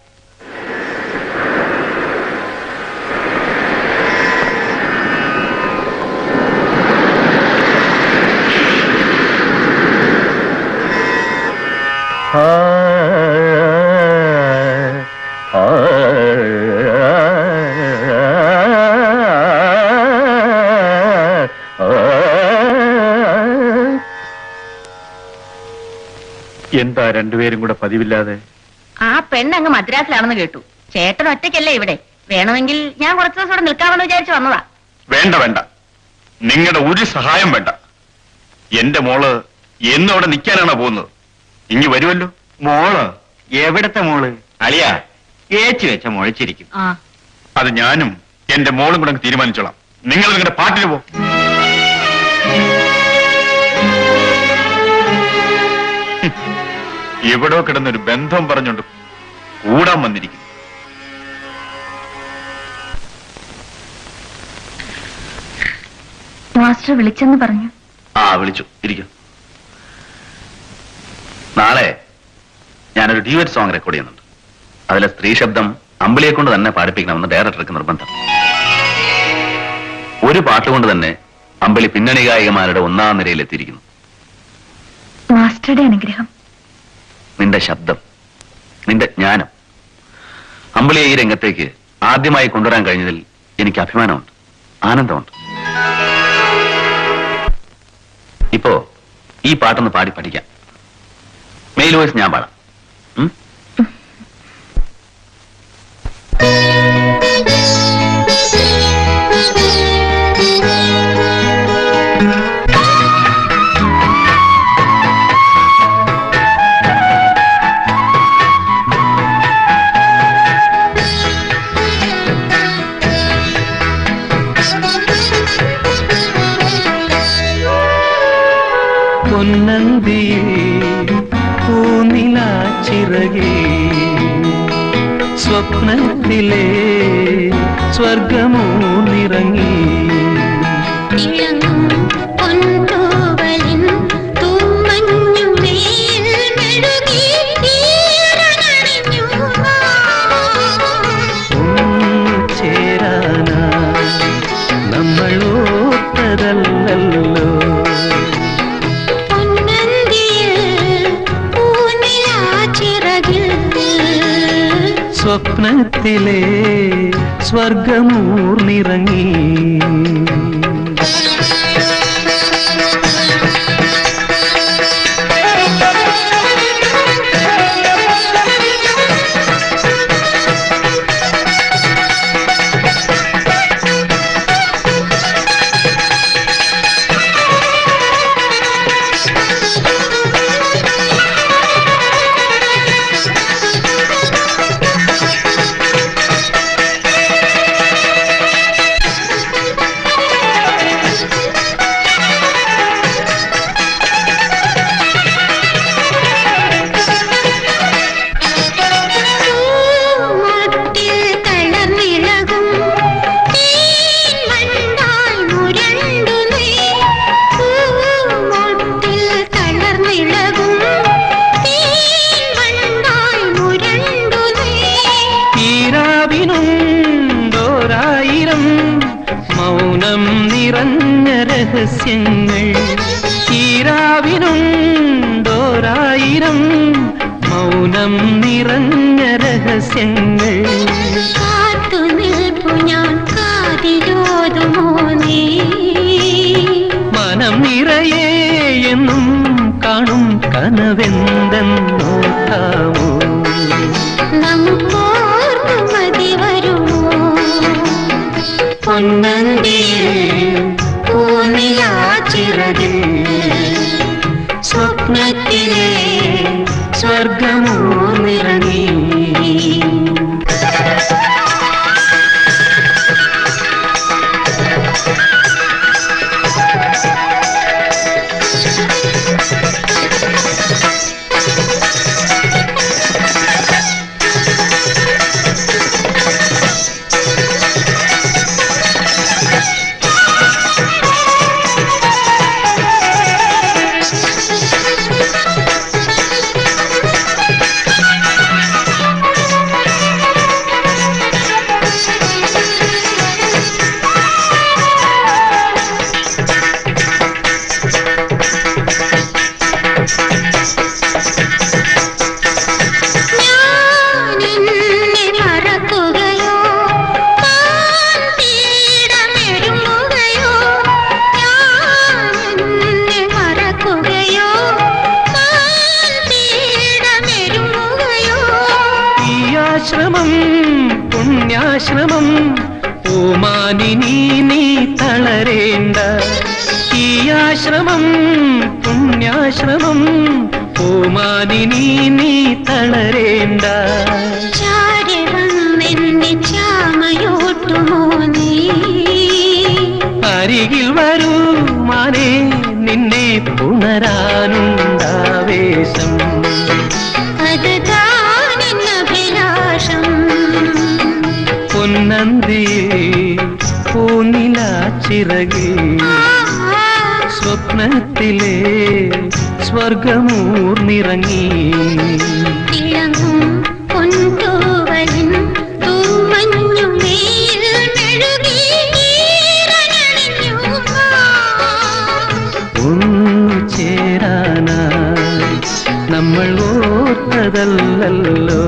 എന്താ രണ്ടുപേരും കൂടെ പതിവില്ലാതെ ആ പെണ്ണ് അങ്ങ് മദ്രാസിലാണെന്ന് കേട്ടു ചേട്ടൻ ഒറ്റയ്ക്കല്ലേ ഇവിടെ വേണമെങ്കിൽ ഞാൻ കുറച്ചു ദിവസം ഇവിടെ നിൽക്കാമെന്ന് വിചാരിച്ചു വന്നതാ വേണ്ട വേണ്ട നിങ്ങളുടെ ഒരു സഹായം വേണ്ട എന്റെ മോള് എന്നും അവിടെ നിൽക്കാനാണോ പോകുന്നത് ഇനി വരുമല്ലോ മോള് എവിടത്തെ മോള് അളിയ ഏച്ചു വെച്ച മുഴച്ചിരിക്കും ആ അത് ഞാനും എന്റെ മോളും കൂടെ അങ്ങ് തീരുമാനിച്ചോളാം നിങ്ങൾ നിങ്ങളുടെ പാട്ടിന് പോ ഹും. എവിടോ കിടന്നൊരു ബന്ധം പറഞ്ഞുകൊണ്ട് കൂടാൻ വന്നിരിക്കുന്നു മാസ്റ്റർ വിളിച്ചെന്ന് പറഞ്ഞു ആ വിളിച്ചു ഇരിക്കും നാളെ ഞാനൊരു ഡ്യൂറ്റ് സോങ് റെക്കോർഡ് ചെയ്യുന്നുണ്ട് അതിലെ സ്ത്രീ ശബ്ദം അമ്പിളിയെ കൊണ്ട് തന്നെ പാടിപ്പിക്കണമെന്ന് ഡയറക്ടർക്ക് നിർബന്ധം ഒരു പാട്ടുകൊണ്ട് തന്നെ അമ്പിളി പിന്നണി ഗായികമാരുടെ ഒന്നാം നിരയിൽ എത്തിയിരിക്കുന്നു മാസ്റ്ററുടെ അനുഗ്രഹം നിന്റെ ശബ്ദം നിന്റെ ജ്ഞാനം അമ്പിളിയെ ഈ രംഗത്തേക്ക് ആദ്യമായി കൊണ്ടുവരാൻ കഴിഞ്ഞതിൽ എനിക്ക് അഭിമാനമുണ്ട് ആനന്ദമുണ്ട് ഇപ്പോ ഈ പാട്ടൊന്ന് പാടി പഠിക്കാം മെയിൽ വോയിസ് ഞാൻ പാടാം ഉം? പൊന്നന്തിയേ പൂനിലാച്ചിറകേ സ്വപ്നത്തിലെ സ്വർഗമോ നിറങ്ങി ഇളങ്ങും പൊൻതൂവലിൻ തൂമഞ്ഞുമേൽ മെഴുകി ഈറനണിഞ്ഞു ഒന്നു ചേരാനാ നമ്മൾ ഓർത്തതല്ലല്ലോ പൊന്നന്തിയിൽ പൂനിലാച്ചിറകിൽ സ്വപ്നത്തിലെ സ്വർഗമൂർന്നിറങ്ങി പൂമൊട്ടിൽ തളർന്നിളകും തേൻവണ്ടായി മുരണ്ടു നീ. പൂമൊട്ടിൽ തളർന്നിളകും തേൻവണ്ടായി മുരണ്ടു നീ. ഈരാവിനുണ്ടോരായിരം മൗനം നിറഞ്ഞ രഹസ്യങ്ങൾ ഈരാവിനുണ്ടോരായിരം മൗനം നിറഞ്ഞ രഹസ്യങ്ങൾ കാത്തു നിൽപ്പു ഞാൻ കാതിലോതുമോ നീ മനം നിറയെ എന്നും കാണും കനവെന്തെന്നോട്ടാമോ നമുക്കോർമ്മ മതി വരുമോ പൊന്നന്തിയിൽ പൂനിലാച്ചിറകിൽ സ്വപ്നത്തിലെ സ്വർഗമൂർന്നിറങ്ങി ഞാനെന്നെ മറക്കുകയോ താൻ പീഡമെഴുമ്പുകയോ ഞാനെന്നെ മറക്കുകയോ താൻ പീഡമെഴുമ്പുകയോ ഈ ആശ്രമം പുണ്യാശ്രമം ഓമാനിനി നീ തളരേണ്ട ഈ ആശ്രമം പുണ്യാശ്രമം ഓമാനിനി നീ തളരേണ്ട ചാരി വന്നെന്നെ ചാമയോട്ടുമോ നീ അരികിൽ വരൂ മാനേ നിന്നെ പുണരാനുണ്ടാവേശം അത് താനെന്നഭിലാഷം പൊന്നന്തിയിൽ പൂനിലാച്ചിറകിൽ സ്വപ്നത്തിലെ സ്വർഗമൂർന്നിറങ്ങി തിളങ്ങും പൊൻതൂവലിൻ തൂമഞ്ഞുമേൽ മെഴുകി ഈറനണിഞ്ഞു ഒന്നു ചേരാനായി നമ്മൾ ഓർത്തതല്ലല്ലോ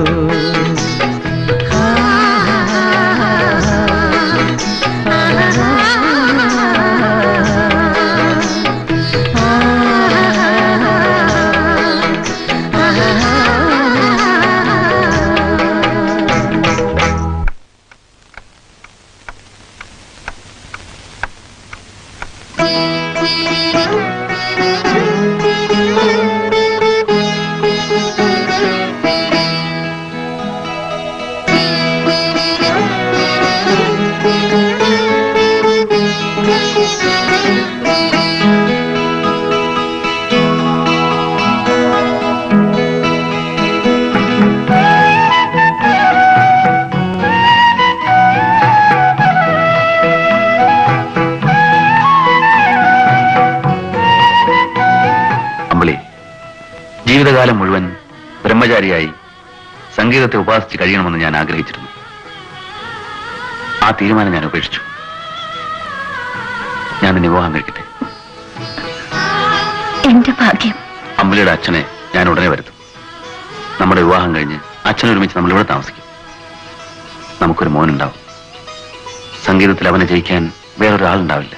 അമ്പളി ജീവിതകാലം മുഴുവൻ ബ്രഹ്മചാരിയായി സംഗീതത്തെ ഉപാസിച്ച് കഴിയണമെന്ന് ഞാൻ ആഗ്രഹിച്ചിരുന്നു ആ തീരുമാനം ഞാൻ ഉപേക്ഷിച്ചു ഞാൻ നിന്നെ വിവാഹം കഴിക്കട്ടെ എന്റെ ഭാഗ്യം അമ്പലിയുടെ അച്ഛനെ ഞാൻ ഉടനെ വരുത്തും നമ്മുടെ വിവാഹം കഴിഞ്ഞ് അച്ഛൻ ഒരുമിച്ച് നമ്മൾ ഇവിടെ താമസിക്കും നമുക്കൊരു മോനുണ്ടാവും സംഗീതത്തിൽ അവനെ ജയിക്കാൻ വേറൊരാളുണ്ടാവില്ല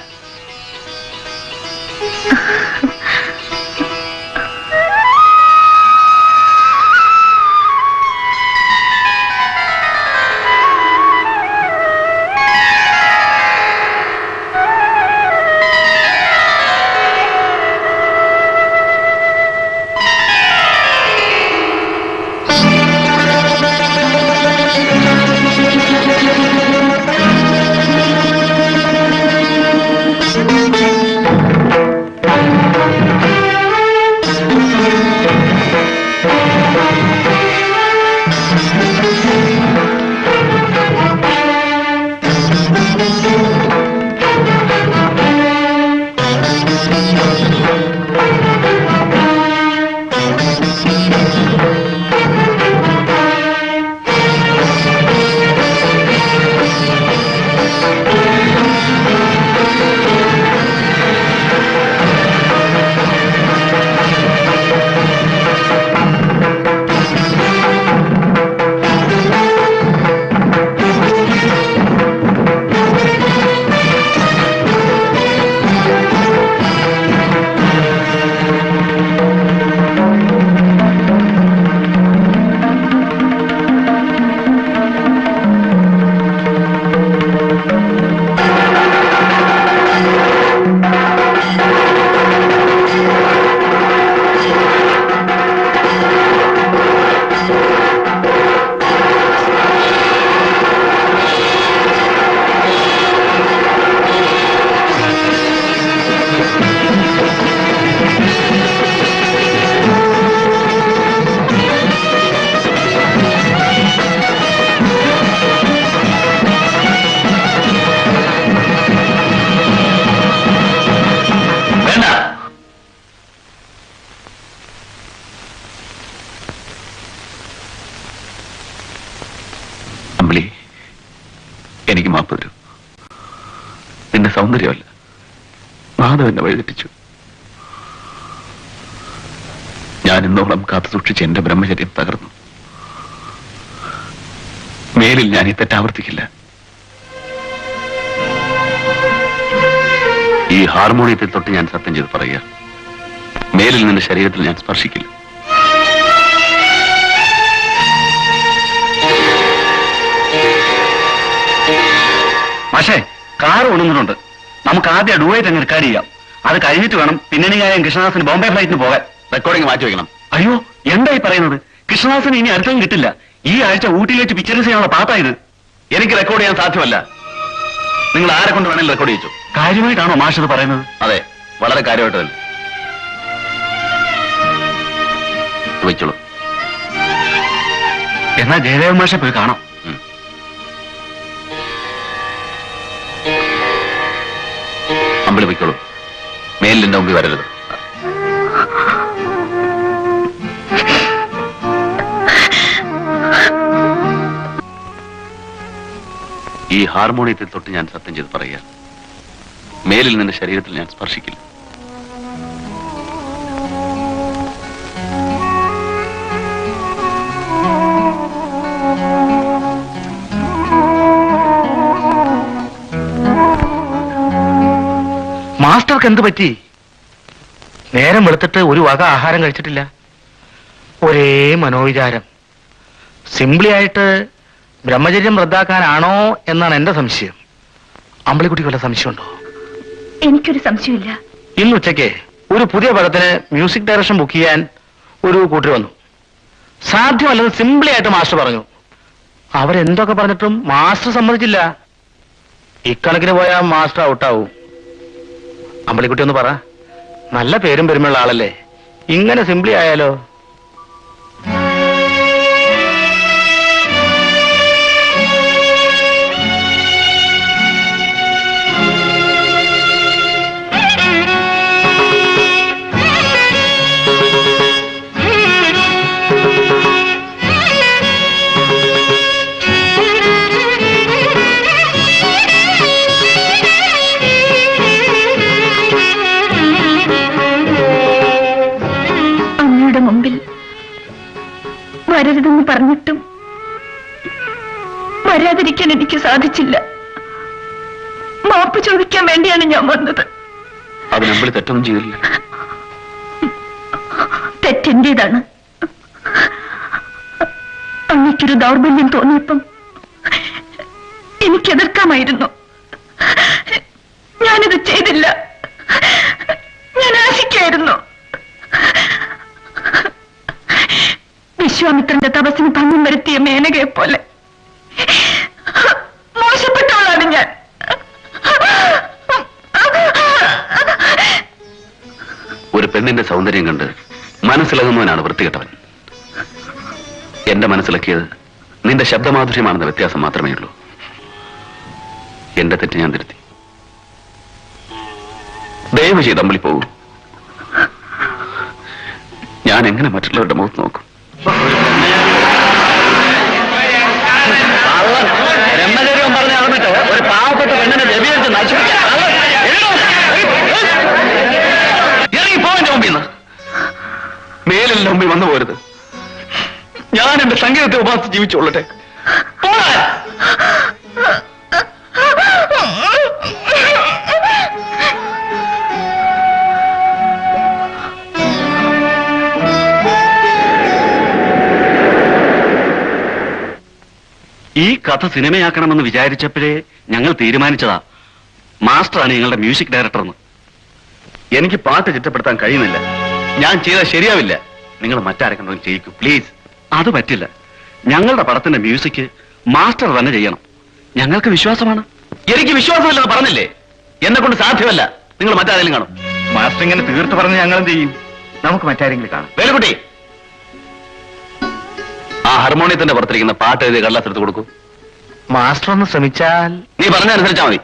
വേണ്ട അമ്പിളി എനിക്ക് മാപ്പ് തരൂ നിന്റെ സൗന്ദര്യമല്ല മാധവ് എന്നെ വഴിതെറ്റിച്ചു ഞാൻ ഇന്നോളം കാത്തു സൂക്ഷിച്ച് എന്റെ ബ്രഹ്മചര്യം തകർന്നു മേലിൽ ഞാൻ ഈ തെറ്റാവർത്തിക്കില്ല ഈ ഹാർമോണിയത്തിൽ തൊട്ട് ഞാൻ സത്യം ചെയ്ത് പറയുക മേലിൽ നിന്റെ ശരീരത്തിൽ ഞാൻ സ്പർശിക്കില്ല പക്ഷേ കാർ ഒണങ്ങുന്നുണ്ട് നമുക്ക് ആദ്യം ഡുവേറ്റ് അങ്ങ് റെക്കോർഡ് ചെയ്യാം അത് കഴിഞ്ഞിട്ട് വേണം പിന്നണി ഗായകൻ കൃഷ്ണദാസിന് ബോംബെ ഫ്ലൈറ്റിന് പോകാൻ റെക്കോർഡിംഗ് മാറ്റി വെക്കണം അയ്യോ എന്തായി പറയുന്നത് കൃഷ്ണദാസിന് ഇനി അടുത്തും കിട്ടില്ല ഈ ആഴ്ച ഊട്ടിയിൽ വെച്ച് പിക്ചറൈസ് ചെയ്യാനുള്ള പാട്ടായത് എനിക്ക് റെക്കോർഡ് ചെയ്യാൻ സാധ്യമല്ല നിങ്ങൾ ആരെ കൊണ്ട് വേണമെങ്കിലും റെക്കോർഡ് ചെയ്യിച്ചു കാര്യമായിട്ടാണോ മാഷ് ഇത് പറയുന്നത് അതെ വളരെ കാര്യമായിട്ടല്ല വെച്ചോളൂ എന്നാ ജയദേവൻ മാഷെ പോയി കാണാം അമ്പിളി പൊയ്ക്കോളൂ മേലിന്റെ മുമ്പിൽ വരരുത് ഈ ഹാർമോണിയത്തിൽ തൊട്ട് ഞാൻ സത്യം ചെയ്ത് പറയുക മേലിൽ നിന്റെ ശരീരത്തിൽ ഞാൻ സ്പർശിക്കില്ല മാസ്റ്റർക്ക് എന്ത് പറ്റി നേരം വെളുത്തിട്ട് ഒരു വക ആഹാരം കഴിച്ചിട്ടില്ല ഒരേ മനോവിചാരം സിംപ്ലി ആയിട്ട് ബ്രഹ്മചര്യം റദ്ദാക്കാനാണോ എന്നാണ് എന്റെ സംശയം അമ്പളിക്കുട്ടിക്ക് വല്ല സംശയമുണ്ടോ എനിക്കൊരു സംശയമില്ല ഇന്ന് ഉച്ചയ്ക്ക് ഒരു പുതിയ പടത്തിന് മ്യൂസിക് ഡയറക്ഷൻ ബുക്ക് ചെയ്യാൻ ഒരു കൂട്ടർ വന്നു സാധ്യമല്ലെന്ന് സിംപ്ലി ആയിട്ട് മാസ്റ്റർ പറഞ്ഞു അവരെന്തൊക്കെ പറഞ്ഞിട്ടും മാസ്റ്റർ സമ്മതിച്ചില്ല ഇക്കണക്കിന് പോയാൽ മാസ്റ്റർ ഔട്ടാവും അമ്പളിക്കുട്ടി ഒന്ന് പറ നല്ല പേരും പെരുമയുള്ള ആളല്ലേ ഇങ്ങനെ സിംപ്ലി ആയാലോ അങ്ങയുടെ മുമ്പിൽ വരാതിരിക്കാൻ എനിക്ക് സാധിച്ചില്ല മാപ്പ് ചോദിക്കാൻ വേണ്ടിയാണ് ഞാൻ വന്നത് അതിന് അമ്പിളി തെറ്റൊന്നും ചെയ്തില്ല തെറ്റെന്റേതാണ് അങ്ങയ്ക്കൊരു ദൗർബല്യം തോന്നിയപ്പം എനിക്ക് എതിർക്കാമായിരുന്നു ഞാനിത് ചെയ്തില്ല ഞാൻ ആശിക്കായിരുന്നു വിശ്വാമിത്രന്റെ തപസ്സിന് ഭംഗം വരുത്തിയ മേനകയെ പോലെ മോശപ്പെട്ടവളാണ് ഞാൻ ഒരു പെണ്ണിന്റെ സൗന്ദര്യം കണ്ട് മനസ്സിളകുന്നവനാണ് വൃത്തികെട്ടവൻ എന്റെ മനസ്സിലക്കിയത് നിന്റെ ശബ്ദമാധുര്യമാണെന്ന വ്യത്യാസം മാത്രമേ ഉള്ളൂ എന്റെ തെറ്റ് ഞാൻ തിരുത്തി ദയവ് ചെയ്ത് അമ്പളി പോകൂ ഞാൻ എങ്ങനെ മറ്റുള്ളവരുടെ മുഖത്ത് നോക്കും ബ്രഹ്മചര്യം പറഞ്ഞ് നടന്നിട്ട് ഒരു പാവപ്പെട്ട പെണ്ണിനെ വ്യഭിചരിച്ച് നശിപ്പിക്കാൻ ഇറങ്ങി പോവന്റെ മുമ്പിൽ നിന്ന് മേലിന്റെ മുമ്പിൽ വന്നു പോരുത് ഞാൻ എന്റെ സംഗീതത്തെ ഉപാസിച്ച് ജീവിച്ചോളട്ടെ പോകാൻ ഈ കഥ സിനിമയാക്കണമെന്ന് വിചാരിച്ചപ്പോഴേ ഞങ്ങൾ തീരുമാനിച്ചതാ മാസ്റ്ററാണ് ഞങ്ങളുടെ മ്യൂസിക് ഡയറക്ടർ എന്ന് എനിക്ക് പാട്ട് ചിട്ടപ്പെടുത്താൻ കഴിയുന്നില്ല ഞാൻ ചെയ്താൽ ശരിയാവില്ല നിങ്ങൾ മറ്റാരെങ്കിലും ചെയ്യിക്കൂ പ്ലീസ് അത് പറ്റില്ല ഞങ്ങളുടെ പടത്തിന്റെ മ്യൂസിക് മാസ്റ്റർ തന്നെ ചെയ്യണം ഞങ്ങൾക്ക് വിശ്വാസമാണ് എനിക്ക് വിശ്വാസമില്ലെന്ന് പറഞ്ഞില്ലേ എന്നെ കൊണ്ട് സാധ്യമല്ല നിങ്ങൾ മറ്റാരെങ്കിലും കാണും മാസ്റ്റർ ഇങ്ങനെ തീർത്ത് പറഞ്ഞ് ഞങ്ങൾ എന്ത് ചെയ്യും നമുക്ക് മറ്റാരെങ്കിലും കാണാം വേലുക്കുട്ടി ആ ഹാർമോണിയത്തിന്റെ പുറത്തിരിക്കുന്ന പാട്ട് എഴുതി കടലാസ് എടുത്ത് കൊടുക്കൂ മാസ്റ്റർ ഒന്ന് ശ്രമിച്ചാൽ നീ പറഞ്ഞ അനുസരിച്ചാ മതി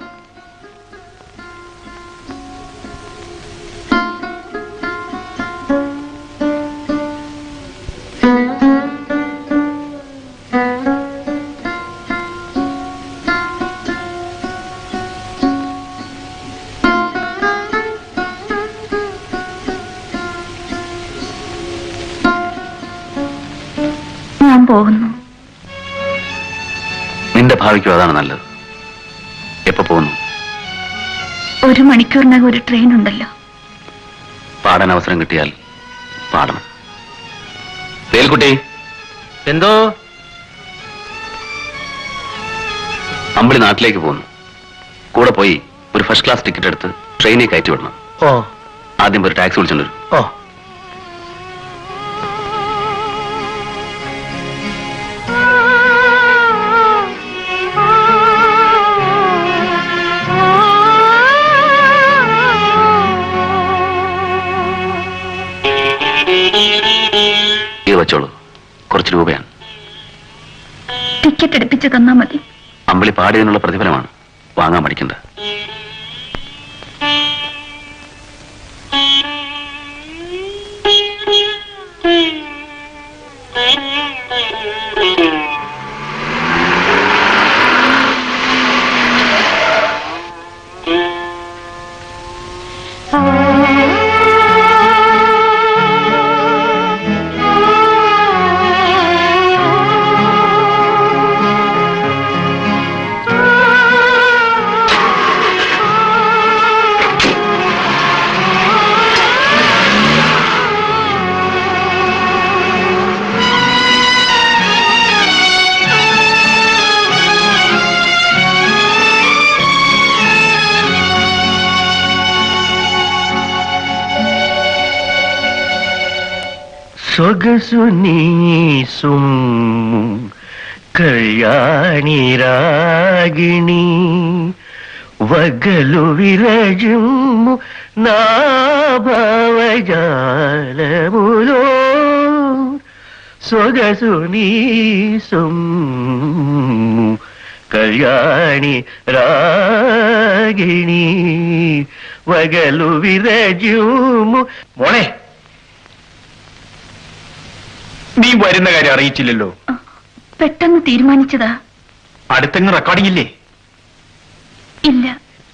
ഞാൻ പോകുന്നു നിന്റെ ഭാവിക്കും അതാണ് നല്ലത് എപ്പോ പോകുന്നു ഒരു മണിക്കൂറിനകം ഒരു ട്രെയിൻ ഉണ്ടല്ലോ പാടാൻ അവസരം കിട്ടിയാൽ പാടണം വേൽക്കുട്ടി എന്തോ അമ്പിളി നാട്ടിലേക്ക് പോകുന്നു കൂടെ പോയി ഒരു ഫസ്റ്റ് ക്ലാസ് ടിക്കറ്റ് എടുത്ത് ട്രെയിനിൽ കയറ്റി വിടണം ഓ ആദ്യം ഒരു ടാക്സി വിളിച്ചോണ്ട് വരും ഓ ഇത് വെച്ചോളൂ കുറച്ച് രൂപയാണ് ടിക്കറ്റ് എടുപ്പിച്ച് തന്നാ മതി അമ്പിളി പാടിയതിനുള്ള പ്രതിഫലമാണ് വാങ്ങാൻ മടിക്കണ്ട ಸೊಗಸು ನೀಸುಂ ಕಲ್ಯಾಣಿ ರಾಗಿಣಿ వగలు విరజుము నా భావజాలములో సొగసు నీ సొమ్ము కళ్యాణి రాగిణి వగలు విరజుము മോളെ നീ വരുന്ന കാര്യം അറിയിച്ചില്ലല്ലോ പെട്ടെന്ന് തീരുമാനിച്ചതാ അടുത്തങ്ങ് റെക്കോർഡിംഗ് ഇല്ലേ ഇല്ല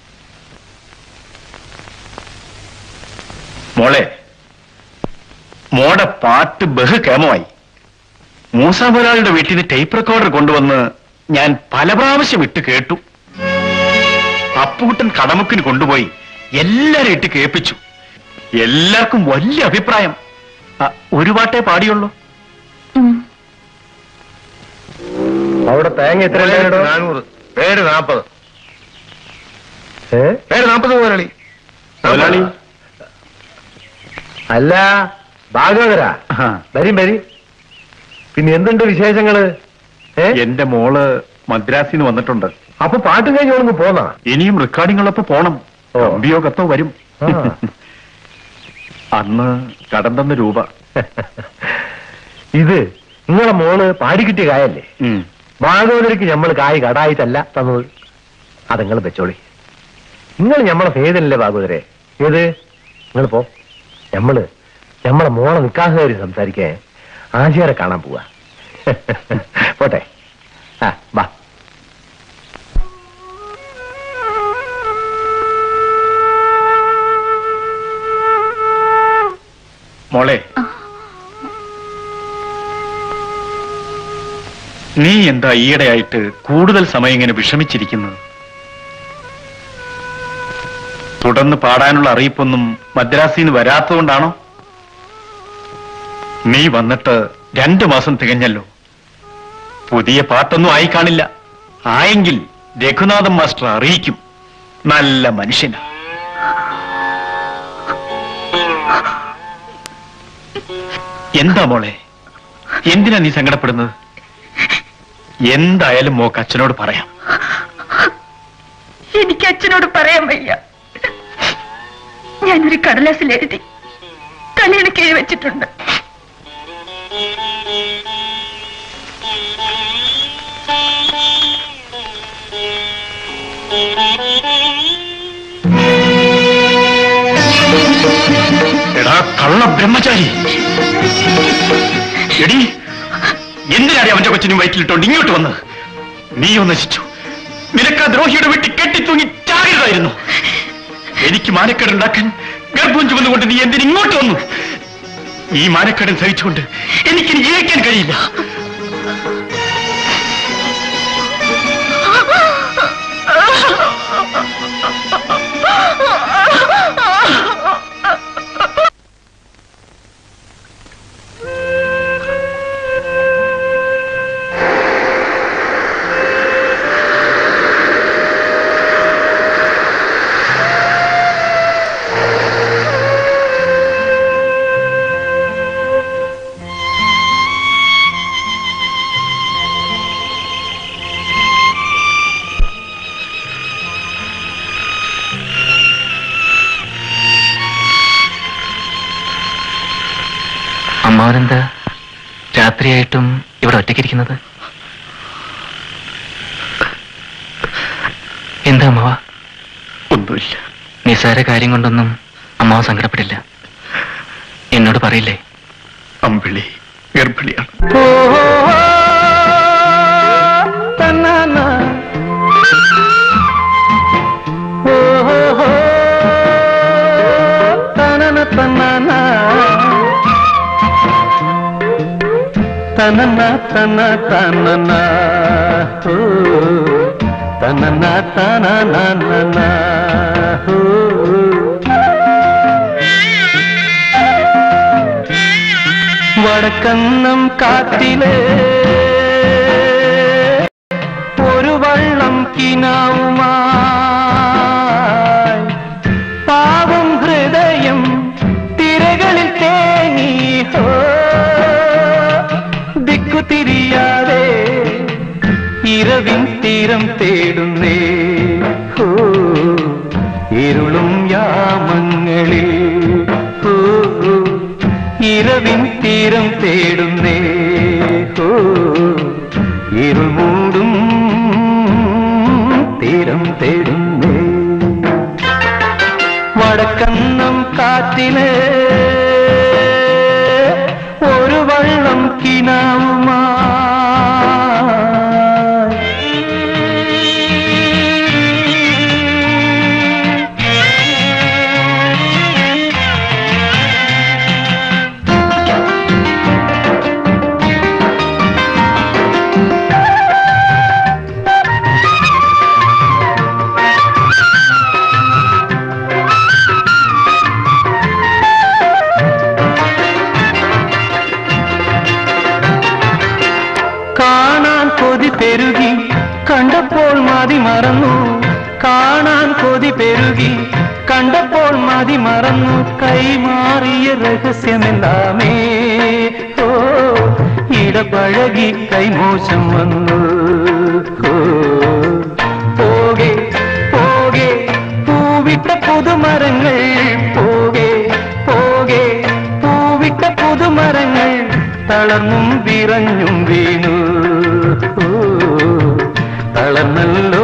മോളെ മോടെ പാട്ട് ബഹു കേമമായി മൂസാ മുരാളുടെ വീട്ടിൽ നിന്ന് ടേപ്പ് റെക്കോർഡർ കൊണ്ടുവന്ന് ഞാൻ പല പ്രാവശ്യം ഇട്ട് കേട്ടു അപ്പൂട്ടൻ കടമുക്കിന് കൊണ്ടുപോയി എല്ലാരും ഇട്ട് കേൾപ്പിച്ചു എല്ലാവർക്കും വലിയ അഭിപ്രായം ആ, ഒരു പാട്ടേ പാടിയുള്ളൂ അവിടെ തേങ്ങ എത്ര നാനൂറ് പേര് നാപ്പത് ഏ പേര് നാപ്പത് മുതലാളി മുതലാളി. അല്ല ഭാഗവതരാ ആ. വരും വരി പിന്നെ എന്തുണ്ട് വിശേഷങ്ങള് ഏ എന്റെ മോള് മദ്രാസിന്ന് വന്നിട്ടുണ്ട് അപ്പൊ പാട്ടും കഴിഞ്ഞോളങ്ങ് പോന്നാ ഇനിയും റെക്കോർഡിങ്ങുള്ളപ്പോ പോണം ഓ. കമ്പിയോ കത്തോ വരും ആ. അന്ന് കടം തന്ന രൂപ ഇത് നിങ്ങളെ മോള് പാടിക്കിട്ടിയ കായല്ലേ ഉം. ഭാഗവതർക്ക് നമ്മൾ കായ് കടായിട്ടല്ല തന്നത് അത് നിങ്ങൾ വെച്ചോളി നിങ്ങൾ ഞമ്മളെ ഫേദനല്ലേ ഭാഗവതരെ ഏത് നിങ്ങൾ പോ ഞമ്മള് ഞമ്മളെ മോളെ നിക്കാഹുകാരി സംസാരിക്കാൻ ആശയരെ കാണാൻ പോവാ പോട്ടെ ആ വാ മോളെ നീ എന്താ ഈയിടെയായിട്ട് കൂടുതൽ സമയം ഇങ്ങനെ വിഷമിച്ചിരിക്കുന്നത് തുടർന്ന് പാടാനുള്ള അറിയിപ്പൊന്നും മദ്രാസിന്ന് വരാത്തതുകൊണ്ടാണോ നീ വന്നിട്ട് രണ്ടു മാസം തികഞ്ഞല്ലോ പുതിയ പാട്ടൊന്നും ആയി കാണില്ല ആയെങ്കിൽ രഘുനാഥൻ മാസ്റ്റർ അറിയിക്കും നല്ല മനുഷ്യനാ എന്താ മോളെ എന്തിനാ നീ സങ്കടപ്പെടുന്നത് എന്തായാലും മോക്ക് അച്ഛനോട് പറയാം എനിക്ക് അച്ഛനോട് പറയാൻ വയ്യ ഞാനൊരു കടലാസിൽ എഴുതി തലയിൽ കീഴ് വെച്ചിട്ടുണ്ട് എടാ കള്ള ബ്രഹ്മചാരി എടി എന്തിനാടി അവന്റെ കൊച്ചിനും വയറ്റിലിട്ടോണ്ട് ഇങ്ങോട്ട് വന്ന് നീയോ നശിച്ചു നിനക്ക് ആ ദ്രോഹിയുടെ വീട്ടിൽ കെട്ടിത്തൂങ്ങി ചാകരുതായിരുന്നു എനിക്ക് മാനക്കേടുണ്ടാക്കാൻ ഗർഭം ചുമന്നുകൊണ്ട് നീ എന്തിന് ഇങ്ങോട്ട് വന്നു ഈ മാനക്കേടൻ സഹിച്ചുകൊണ്ട് എനിക്കിനി ജീവിക്കാൻ കഴിയില്ല അമ്മാവനെന്താ രാത്രിയായിട്ടും ഇവിടെ ഒറ്റയ്ക്കിരിക്കുന്നത് എന്താ അമ്മാവ ഒന്നുമില്ല നിസ്സാര കാര്യം കൊണ്ടൊന്നും അമ്മാവ സങ്കടപ്പെടില്ല എന്നോട് പറയില്ലേ അമ്പിളി ഗർഭിണിയാണ് തനന തന തനന ഹോ തനന തനന ഹോ വടക്കന്നം കാറ്റിലെ ഒരു വള്ളം കിനാവുമായി പാവം ഹൃദയം തിരകളിൽ തേങ്ങി ഹോ ദിക്കു തിരിയാതെ ഇരവിൻ തീരം തേടുന്നേ ഹോ ഇരുളും യാമങ്ങളിൽ ഹോ ഇരവിൻ തീരം തേടുന്നേ ഹോ ഇരുൾ മൂടും തീരം തേടുന്നേ വടക്കന്നം കാറ്റിലെ ഒരു വള്ളം കിനാവുമായി കണ്ടപ്പോൾ മതി മറന്നു കാണാൻ കൊതി പെരുകി കണ്ടപ്പോൾ മതി മറന്നു കൈമാറിയ രഹസ്യമെല്ലാമേ ഓ ഇടപഴകി കൈമോശം വന്നു ഓ പോകെ പോകെ പൂവിട്ട പുതുമരങ്ങൾ പോകെ പോകെ പൂവിട്ട പുതുമരങ്ങൾ തളർന്നും വിറഞ്ഞും വീണു ഓ, തളർന്നല്ലോ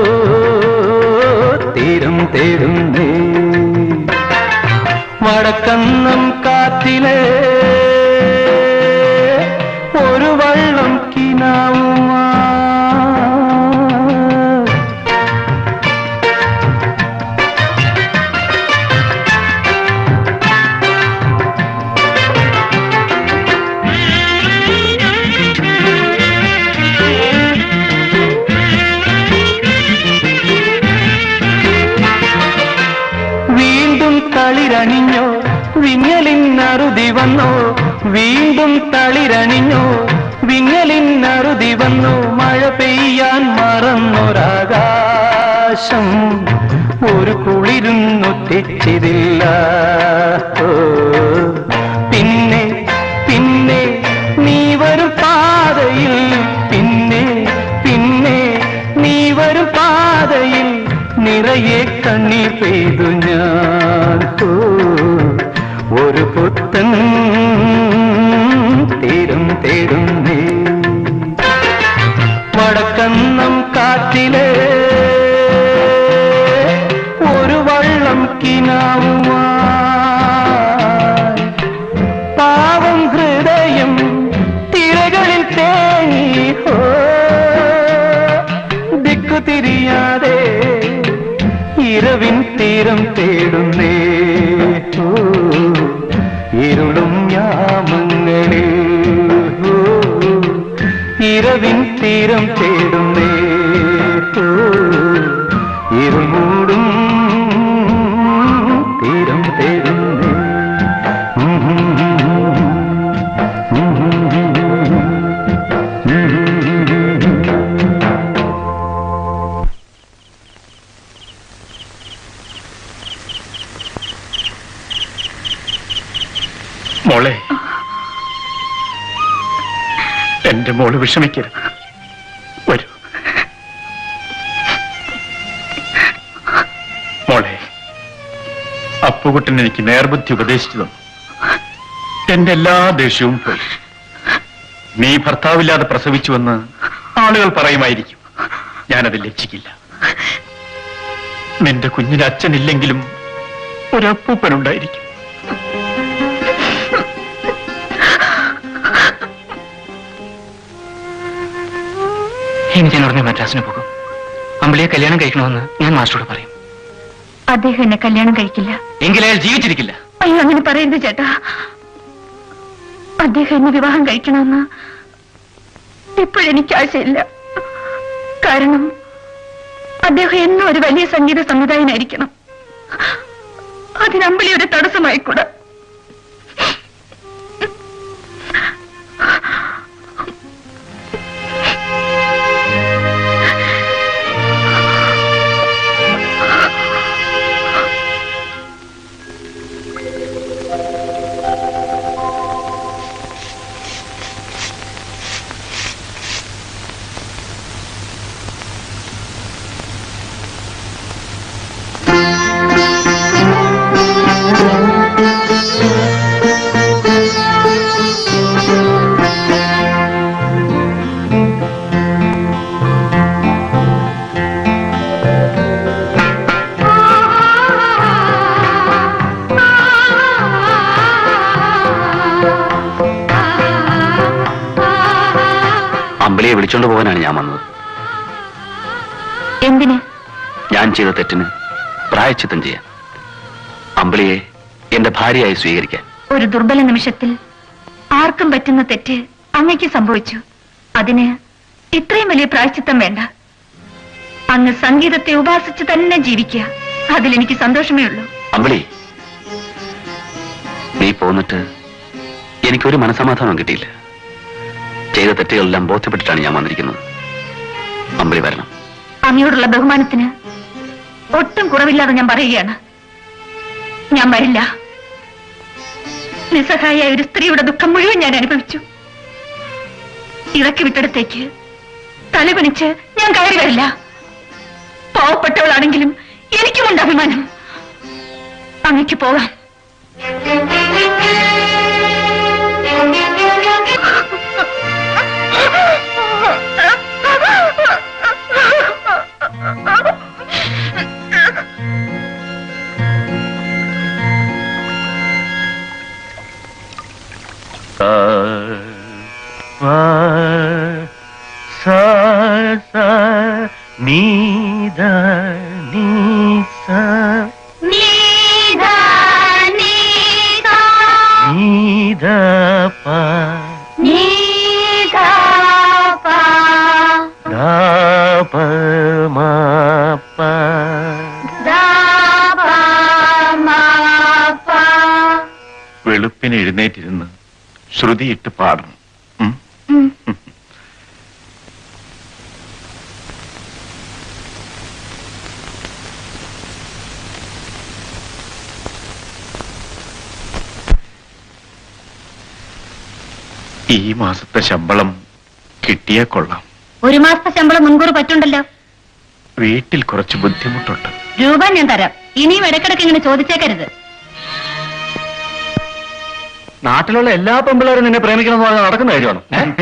തീരം തേടുന്നേ വടക്കന്നം കാറ്റിലെ ഒരു വള്ളം കിനാവുമാ വീണ്ടും തളിരണിഞ്ഞോ വിങ്ങലിന്നറുതി വന്നോ വീണ്ടും തളിരണിഞ്ഞോ വിങ്ങലിന്നറുതി വന്നു മഴ പെയ്യാൻ മറന്നൊരാകാശം ഒരു കുളിരുന്നു തെറ്റിതില്ല ഓ, പിന്നെ പിന്നെ നീ വരും പാതയിൽ പിന്നെ പിന്നെ നീ വരും പാതയിൽ നിറയെ കണ്ണീർ പെയ്തു ഞാൻ ഓ, ഒരു പുത്തൻ തീരം തേടുന്നേ വടക്കന്നം കാറ്റിലെ ഒരു വള്ളം കിനാവുമായി പാവം ഹൃദയം തിരകളിൽ തേങ്ങി ഹോ ദിക്കു തിരിയാതെ ഇരവിൻ തീരം തേടുന്നേ ഓ, ഇരുളും യാമങ്ങളിൽ ഓ, ഇരവിൻ തീരം തേടുന്നേ ഓ, ഇരുൾ മൂടും തീരം തേടുന്നേ മോളെ എന്റെ മോള് വിഷമിക്കരുത് വരൂ മോളെ അപ്പുകുട്ടൻ എനിക്ക് നേർബുദ്ധി ഉപദേശിച്ചു തന്നു എന്റെ എല്ലാ ദേഷ്യവും പോയി നീ ഭർത്താവില്ലാതെ പ്രസവിച്ചുവെന്ന് ആളുകൾ പറയുമായിരിക്കും ഞാനത് ലക്ഷിക്കില്ല നിന്റെ കുഞ്ഞിന് അച്ഛനില്ലെങ്കിലും ഒരപ്പൂപ്പനുണ്ടായിരിക്കും ഇനി ഞാൻ ഉടനെ മദ്രാസിന് പോകും അമ്പിളിയെ കല്യാണം കഴിക്കണമെന്ന് ഞാൻ മാസ്റ്ററോട് പറയും അദ്ദേഹം എന്നെ കല്യാണം കഴിക്കില്ല എങ്കിൽ അയാൾ ജീവിച്ചിരിക്കില്ല അയ്യോ അങ്ങനെ പറയരുത് ചേട്ടാ അദ്ദേഹം എന്നെ വിവാഹം കഴിക്കണമെന്ന് ഇപ്പോഴെനിക്ക് ആശയില്ല കാരണം അദ്ദേഹം എന്നും ഒരു വലിയ സംഗീത സംവിധായകനായിരിക്കണം അതിനമ്പളി ഒരു തടസ്സമായിക്കൂടാ അമ്പിളിയെ വിളിച്ചോണ്ട് പോകാനാണ് ഞാൻ വന്നത് എന്തിന് ഞാൻ ചെയ്ത തെറ്റിന് പ്രായച്ചിത്തം ചെയ്യാൻ അമ്പിളിയെ എന്റെ ഭാര്യയായി സ്വീകരിക്കാൻ ഒരു ദുർബല നിമിഷത്തിൽ ആർക്കും പറ്റുന്ന തെറ്റ് അങ്ങയ്ക്ക് സംഭവിച്ചു അതിന് ഇത്രയും വലിയ പ്രായച്ചിത്തം വേണ്ട അങ്ങ് സംഗീതത്തെ ഉപാസിച്ച് തന്നെ ജീവിക്കുക അതിലെനിക്ക് സന്തോഷമേ ഉള്ളൂ അമ്പിളി നീ പോന്നിട്ട് എനിക്കൊരു മനസമാധാനം കിട്ടിയില്ല ചെയ്ത തെറ്റുകളെല്ലാം ബോധ്യപ്പെട്ടിട്ടാണ് ഞാൻ വന്നിരിക്കുന്നത് അസംബ്ലി വരണം അങ്ങയോടുള്ള ബഹുമാനത്തിന് ഒട്ടും കുറവില്ലാതെ ഞാൻ പറയുകയാണ് ഞാൻ വരില്ല നിസ്സഹായ ഒരു സ്ത്രീയുടെ ദുഃഖം മുഴുവൻ ഞാൻ അനുഭവിച്ചു ഇറക്കി വിട്ടിടത്തേക്ക് തലകുനിച്ച് ഞാൻ കയറി വരില്ല പാവപ്പെട്ടവളാണെങ്കിലും എനിക്കുമുണ്ട് അഭിമാനം അങ്ങക്ക് പോകാം നീത നീസ നീതാ നീതാ നീത പ നീതാ പാ ദ പ മ പ ദാ പാ മാ പാ വെളുപ്പിന് എഴുന്നേറ്റിരുന്ന് ശ്രുതിയിട്ട് പാടണം ഉം? ഈ മാസത്തെ ശമ്പളം കിട്ടിയാ കൊള്ളാം ഒരു മാസത്തെ ശമ്പളം മുൻകൂർ പറ്റുണ്ടല്ലോ വീട്ടിൽ കുറച്ച് ബുദ്ധിമുട്ടുണ്ട് രൂപ ഞാൻ തരാം ഇനിയും ഇടക്കിടക്ക് ഇങ്ങനെ ചോദിച്ചേക്കരുത് നാട്ടിലുള്ള എല്ലാ പെമ്പിള്ളേരും നിന്നെ പ്രേമിക്കണം എന്ന് പറഞ്ഞാൽ നടക്കുന്ന കാര്യമാണ്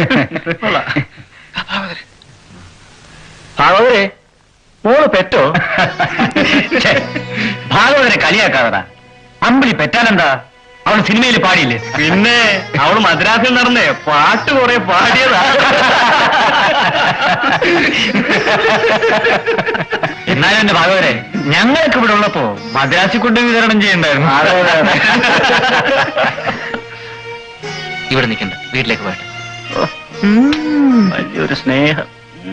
ഭാഗവതരെ മോള് പെറ്റോ ഛെ, ഭാഗവതരെ കളിയാക്കാതടാ അമ്പിളി പെറ്റാലെന്താ അവൾ സിനിമയിൽ പാടിയില്ലേ പിന്നെ അവള് മദ്രാസിൽ നടന്നേ പാട്ട് കുറെ പാടിയതാ എന്നാലും എന്റെ ഭാഗവതരെ ഞങ്ങൾക്ക് ഇവിടെ ഉള്ളപ്പോ മദ്രാസിൽ കൊണ്ട് വിതരണം ചെയ്യണ്ടായിരുന്നു ഇവിടെ നിൽക്കണ്ട വീട്ടിലേക്ക് പോയിട്ട് വലിയൊരു സ്നേഹം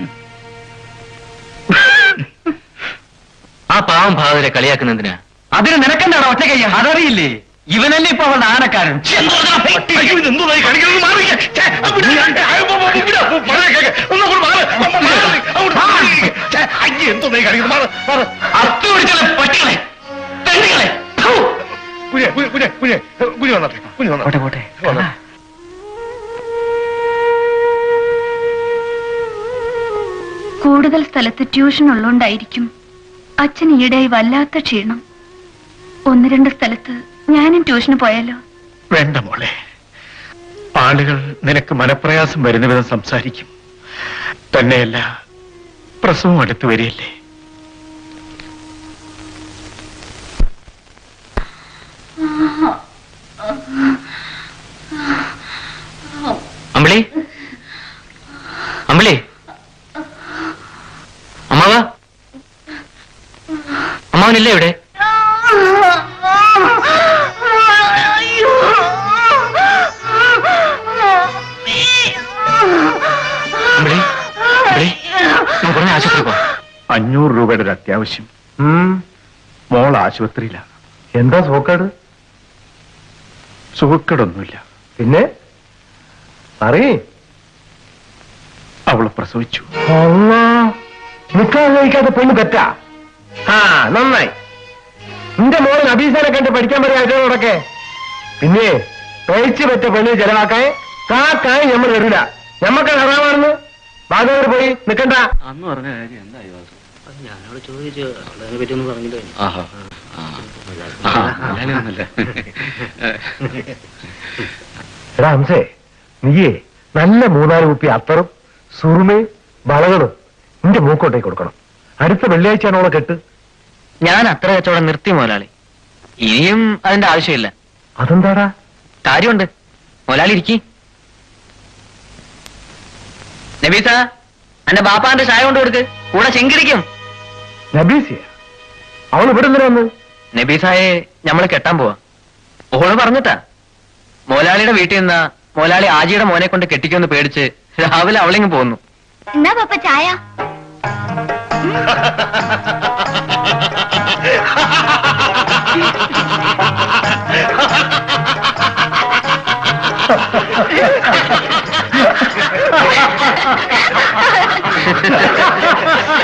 ആ പാവം ഭാഗവരെ കളിയാക്കുന്നതിനാ അതിന് നിനക്കെന്താണോ ഒറ്റ കയ്യ അതറിയില്ലേ ഇവനല്ലേ ഇപ്പൊ അവളുടെ ആനക്കാരൻ ഛെ, അത്ത് പിടിച്ചുള്ള പട്ടികളെ തെണ്ടികളെ ഥു. പോട്ടെ പോട്ടെ കൂടുതൽ സ്ഥലത്ത് ട്യൂഷൻ ഉള്ളോണ്ടായിരിക്കും അച്ഛൻ ഈയിടെയായി വല്ലാത്ത ക്ഷീണം ഒന്ന് രണ്ട് സ്ഥലത്ത് ഞാനും ട്യൂഷന് പോയാലോ വേണ്ട മോളെ ആളുകൾ നിനക്ക് മനപ്രയാസം വരുന്ന വിധം സംസാരിക്കും തന്നെയല്ല പ്രസവം അടുത്ത് വരികയല്ലേ അമ്പിളി അമ്പിളി അമ്മാവ അമ്മാവനില്ലേ ഇവിടെ അമ്പിളി അമ്പിളി നമുക്ക് പറഞ്ഞ ആശുപത്രി പോവാം അഞ്ഞൂറ് രൂപയുടെ ഒരു അത്യാവശ്യം ഉം. മോൾ ആശുപത്രിയിലാണ് എന്താ സോക്കേട് സുഖക്കേടൊന്നുമില്ല പിന്നെ പറയേ അവള് പ്രസവിച്ചു നിക്കാൻ കഴിക്കാത്ത പെണ്ണ് പെറ്റാ ആ നന്നായി നിന്റെ മോൻ നബീസനെ കണ്ട് പഠിക്കാൻ പറയാ ഇതിനോടൊക്കെ പിന്നെ പേച്ചു പറ്റ പെണ്ണ് ചെലവാക്കാൻ കാക്കായി നമ്മൾ വരില്ല ഞമ്മക്ക് ഹറാമാണെന്ന് ഭാഗവർ പോയി നിക്കണ്ട അന്ന് പറഞ്ഞ കാര്യം എന്തായി എടാ ഹംസേ നീയേ നല്ല മൂന്നാല് കുപ്പി അത്തറും സുറുമയും വളകളും നിന്റെ മൂക്കോട്ടേക്ക് കൊടുക്കണം അടുത്ത വെള്ളിയാഴ്ചയാണ് അവളെ കെട്ട് ഞാൻ അത്ര കച്ചവടം നിർത്തി മുതലാളി ഇനിയും അതിന്റെ ആവശ്യമില്ല അതെന്താടാ കാര്യമുണ്ട് മുതലാളി ഇരിക്കി നബീസ എന്റെ ബാപ്പാന്റെ ചായ കൊണ്ട് കൊടുക്ക് കൂടെ ചെങ്കിടിക്കും നബീസിയ അവൾ ഇവിടെ എന്തിനാ വന്ന് നബീസായെ ഞമ്മള് കെട്ടാൻ പോവാ ഓള് പറഞ്ഞിട്ടാ മോലാളിയുടെ വീട്ടിൽ നിന്നാ മോലാളി ആജിയുടെ മോനെ കൊണ്ട് കെട്ടിക്കുമെന്ന് പേടിച്ച് രാവിലെ അവളിങ്ങ് പോന്നു എന്നാ പപ്പ ചായ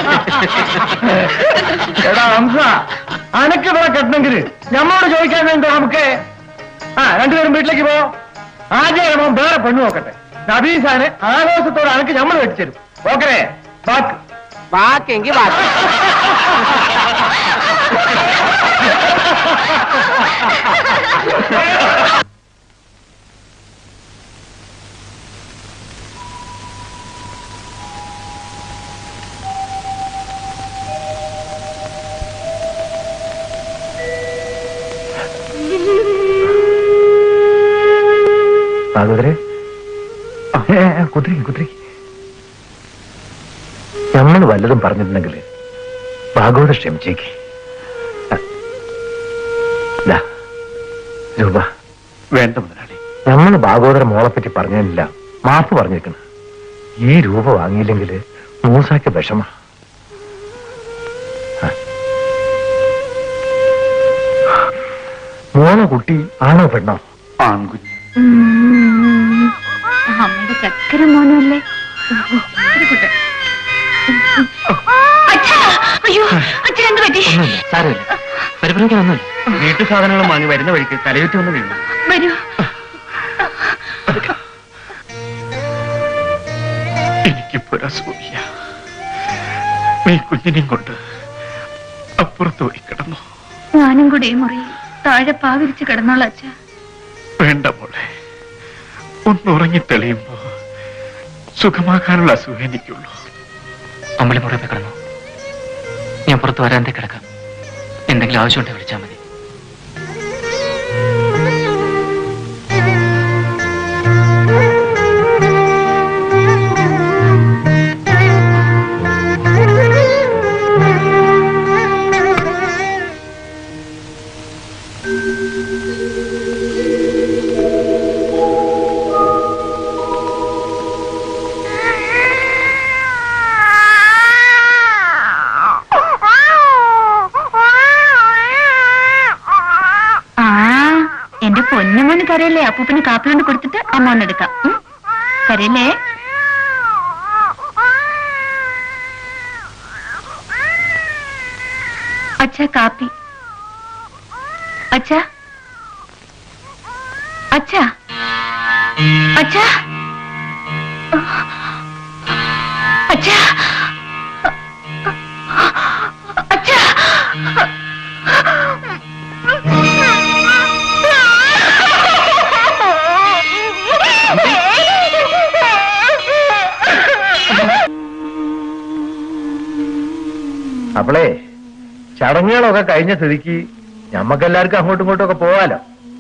എടാ ഹംസ അനക്ക് ഇവിടെ കെട്ടണമെങ്കിൽ ഞമ്മളോട് ചോദിക്കാൻ വേണ്ടോ നമുക്ക് ആ രണ്ടുപേരും വീട്ടിലേക്ക് പോ ആദ്യം വേറെ പെണ്ണു നോക്കട്ടെ നബീസാന് ആഘോഷത്തോടെ അനക്ക് ഞമ്മൾ വെട്ടിച്ചരും ഓക്കേ ബാക്ക് ബാക്കെങ്കിൽ ബാക്കി ഭാഗവതരെ കുതിരി കുതിരി നമ്മൾ വല്ലതും പറഞ്ഞിട്ടുണ്ടെങ്കിൽ ഭാഗവത ക്ഷമിച്ചേക്ക് ദാ, രൂപ വേണ്ട മുതലാളി നമ്മൾ ഭാഗവതര മോളെ പറ്റി പറഞ്ഞില്ല മാപ്പ് പറഞ്ഞേക്കണം ഈ രൂപ വാങ്ങിയില്ലെങ്കിൽ മൂസാക്ക് വിഷമ മോളെ കുട്ടി ആണോ പെണ്ണോ ആൺകുഞ്ഞ് അമ്മയുടെ ചക്കര മോനല്ലേ അച്ഛാ അയ്യോ അച്ഛൻ എന്ത് പറ്റി ഒന്നുമില്ല സാരമില്ല പരിഭ്രമിക്കാനൊന്നുമില്ല വീട്ടു സാധനങ്ങളും വാങ്ങി വരുന്ന വഴിക്ക് തലയുറ്റി വന്ന് വീണു വരൂ എനിക്കിപ്പോ ഒരു അസുഖമില്ല നീ കുഞ്ഞിനെയും കൊണ്ട് അപ്പുറത്ത് പോയി കിടന്നു ഞാനും കൂടി ഈ മുറിയിൽ താഴെ പാവിരിച്ച് കിടന്നോളാം അച്ഛാ വേണ്ട മോളെ ഒന്ന് ഉറങ്ങി തെളിയുമ്പോ സുഖമാക്കാനുള്ള അസുഖം എനിക്കുള്ളൂ അമ്പലം പുറകെ പോയി കിടന്നു ഞാൻ പുറത്ത് വരാന്തേ കിടക്കാം എന്തെങ്കിലും ആവശ്യമുണ്ടെങ്കിൽ വിളിച്ചാൽ മതി ആ എന്റെ പൊന്നുമോന് കരയല്ലേ അപ്പൂപ്പന് കാപ്പി കൊണ്ട് കൊടുത്തിട്ട് അമ്മോന്ന് എടുക്കാം ഉം? കരയല്ലേ അച്ഛാ കാപ്പി അച്ഛാ അച്ഛാ അച്ഛാ അച്ഛാ അച്ഛാ അപ്പളേ ചടങ്ങുകളൊക്കെ കഴിഞ്ഞ സ്ഥിതിക്ക് ഞമ്മക്കെല്ലാവർക്കും അങ്ങോട്ടും ഇങ്ങോട്ടും ഒക്കെ പോവാലോ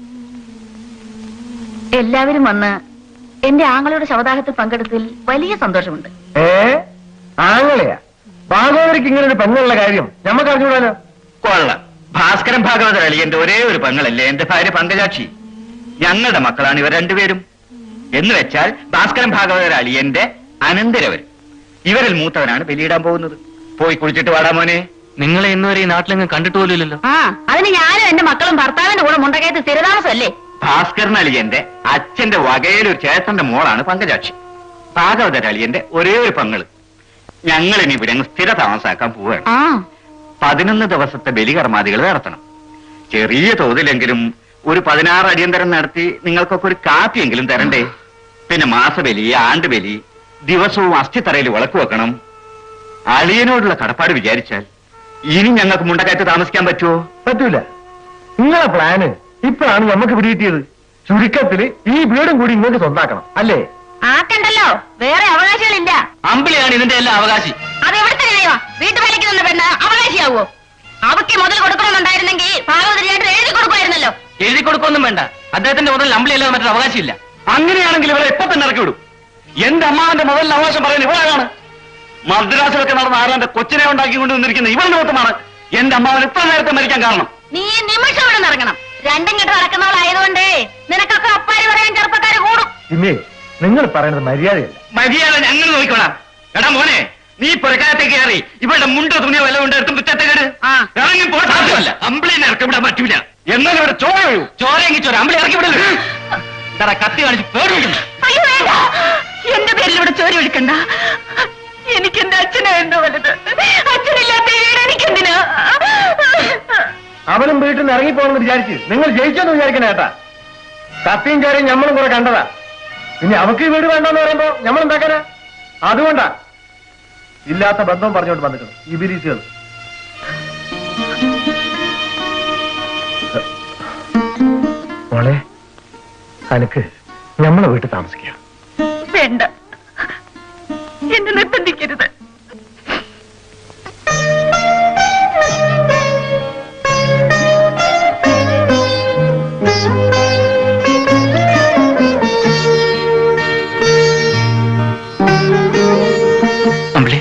എല്ലാവരും വന്ന് എന്റെ ആങ്ങളുടെ ശവദാഹത്തിൽ പങ്കെടുത്തതിൽ വലിയ സന്തോഷമുണ്ട് ഏ ആങ്ങളെയാ ഭാഗവതർക്ക് ഇങ്ങനെ ഒരു പെണ്ണുള്ള കാര്യം ഞമ്മക്ക് അറിഞ്ഞൂടാലോ കൊള്ളാം ഭാസ്കരൻ ഭാഗവത എന്റെ ഒരേ ഒരു പെങ്ങളല്ലേ എന്റെ ഭാര്യ പങ്കജാക്ഷി ഞങ്ങളുടെ മക്കളാണ് ഇവർ രണ്ടുപേരും എന്ന് വെച്ചാൽ ഭാസ്കരൻ ഭാഗവത അളിയന്റെ അനന്തരവർ ഇവരിൽ മൂത്തവനാണ് ബലിയിടാൻ പോകുന്നത് പോയി കുളിച്ചിട്ട് വാടാ മോനെ നിങ്ങളെ ഇന്നുവരെ ഈ നാട്ടിലെങ്ങും കണ്ടിട്ട് പോലുമില്ലല്ലോ ആ അതിന് ഞാനും എന്റെ മക്കളും ഭർത്താവിന്റെ കൂടെ മുണ്ടകയത്ത് സ്ഥിരതാമസമല്ലേ ഭാസ്കരൻ അളിയന്റെ അച്ഛന്റെ വകയിലൊരു ചേട്ടന്റെ മോളാണ് പങ്കജാക്ഷി ഭാഗവത അളിയന്റെ ഒരേ ഒരു പെങ്ങള് ഞങ്ങൾ ഇനി ഇവിടെ അങ്ങ് സ്ഥിര താമസാക്കാൻ പോവുകയാണ് ആ പതിനൊന്ന് ദിവസത്തെ ബലികർമാദികൾ നടത്തണം ചെറിയ തോതിലെങ്കിലും ഒരു പതിനാറ് അടിയന്തരം നടത്തി നിങ്ങൾക്കൊക്കെ ഒരു കാപ്പിയെങ്കിലും തരണ്ടേ പിന്നെ മാസബലി ആണ്ടുബലി ദിവസവും അസ്ഥിത്തറയിൽ വിളക്ക് വെക്കണം അളിയനോടുള്ള കടപ്പാട് വിചാരിച്ചാൽ ഇനി ഞങ്ങൾക്ക് മുണ്ടക്കയത്ത് താമസിക്കാൻ പറ്റുമോ പറ്റൂല നിങ്ങളെ പ്ലാന് ഇപ്പോഴാണ് ഞമ്മക്ക് പിടികിട്ടിയത് ചുരുക്കത്തില് ഈ വീടും കൂടി ഇങ്ങോട്ട് സ്വന്താക്കണം അല്ലേ ആക്കണ്ടല്ലോ വേറെ അവകാശികളില്ല അമ്പിളിയാണ് ഇതിന്റെ എല്ലാ അവകാശി അത് എവിടുത്തെ ന്യായമാ വീട്ടുവേലയ്ക്ക് നിന്ന പെണ്ണ് അവകാശിയാവോ അവക്ക് മുതൽ കൊടുക്കണമെന്നുണ്ടായിരുന്നെങ്കിൽ ഭാഗവതരിയായിട്ട് എഴുതി കൊടുക്കുമായിരുന്നല്ലോ എഴുതി കൊടുക്കൊന്നും വേണ്ട അദ്ദേഹത്തിന്റെ മുതൽ അമ്പിളിയല്ലാതെ മറ്റൊരു അവകാശമില്ല അങ്ങനെയാണെങ്കിൽ ഇവളെ ഇപ്പൊ തന്നെ ഇറക്കി വിടും എന്റെ അമ്മാവന്റെ മുതലിന് അവകാശം പറയുന്നത് ഇവളാണ് മദ്രാസിലൊക്കെ നടന്ന ആരാന്റെ കൊച്ചിനെ ഉണ്ടാക്കി കൊണ്ടുവന്നിരിക്കുന്ന ഇവൾ നിമിത്തമാണ് എന്റെ അമ്മാവൻ ഇത്ര നേരത്തെ മരിക്കാൻ കാരണം നീ ഈ നിമിഷം ഇവിടെ ഇറങ്ങണം രണ്ടും കെട്ട് നടക്കുന്നവളായതുകൊണ്ട് നിനക്കൊക്കെ അപ്പാരി പറയാൻ ചെറുപ്പക്കാര് കൂടും ഇമ്മേ നിങ്ങൾ പറയുന്നത് മര്യാദയല്ല മര്യാദ ഞങ്ങൾ നോക്കിക്കോളാം എടാ മോനെ നീ പുറക്കാലത്തേക്ക് കയറി ഇവളുടെ മുണ്ടോ തുണിയോ വല്ലതും കൊണ്ട് എടുത്തും മുറ്റത്തേക്ക് ആ. ഇറങ്ങി പോകാൻ സാധ്യമല്ല അമ്പിളിനെ ഇറക്കി വിടാൻ പറ്റൂല എന്നാലും ഇവിടെ ചോര വീഴൂ ചോരയെങ്കിൽ ചോര അമ്പിളി ഇറക്കി വിടല് എന്താ കത്തി കാണിച്ച് പേടിപ്പിക്കുന്നു അയ്യോ വേണ്ട എന്റെ പേരിൽ ഇവിടെ ചോരി ഒഴിക്കണ്ട എനിക്ക് എന്റെ അച്ഛനെ വേണ്ട വലുത് നിന്ന് ഇറങ്ങിപ്പോണെന്ന് വിചാരിച്ച് നിങ്ങൾ ജയിച്ചെന്ന് വിചാരിക്കണ ഏട്ടാ കത്തിയും ചേരയും ഞമ്മളും കുറെ കണ്ടതാ ഇനി അവക്ക് ഈ വീട് വേണ്ടെന്ന് പറയുമ്പോ നമ്മൾ എന്താക്കാനാ അതുകൊണ്ടാ ഇല്ലാത്ത ബന്ധവും പറഞ്ഞുകൊണ്ട് വന്നിട്ടുണ്ട് ഈ ബിരീസുകൾ മോളെ അനക്ക് നമ്മളെ വീട്ടിൽ താമസിക്കാം വേണ്ട എന്നെ നിർബന്ധിക്കരുത് അമ്പിളി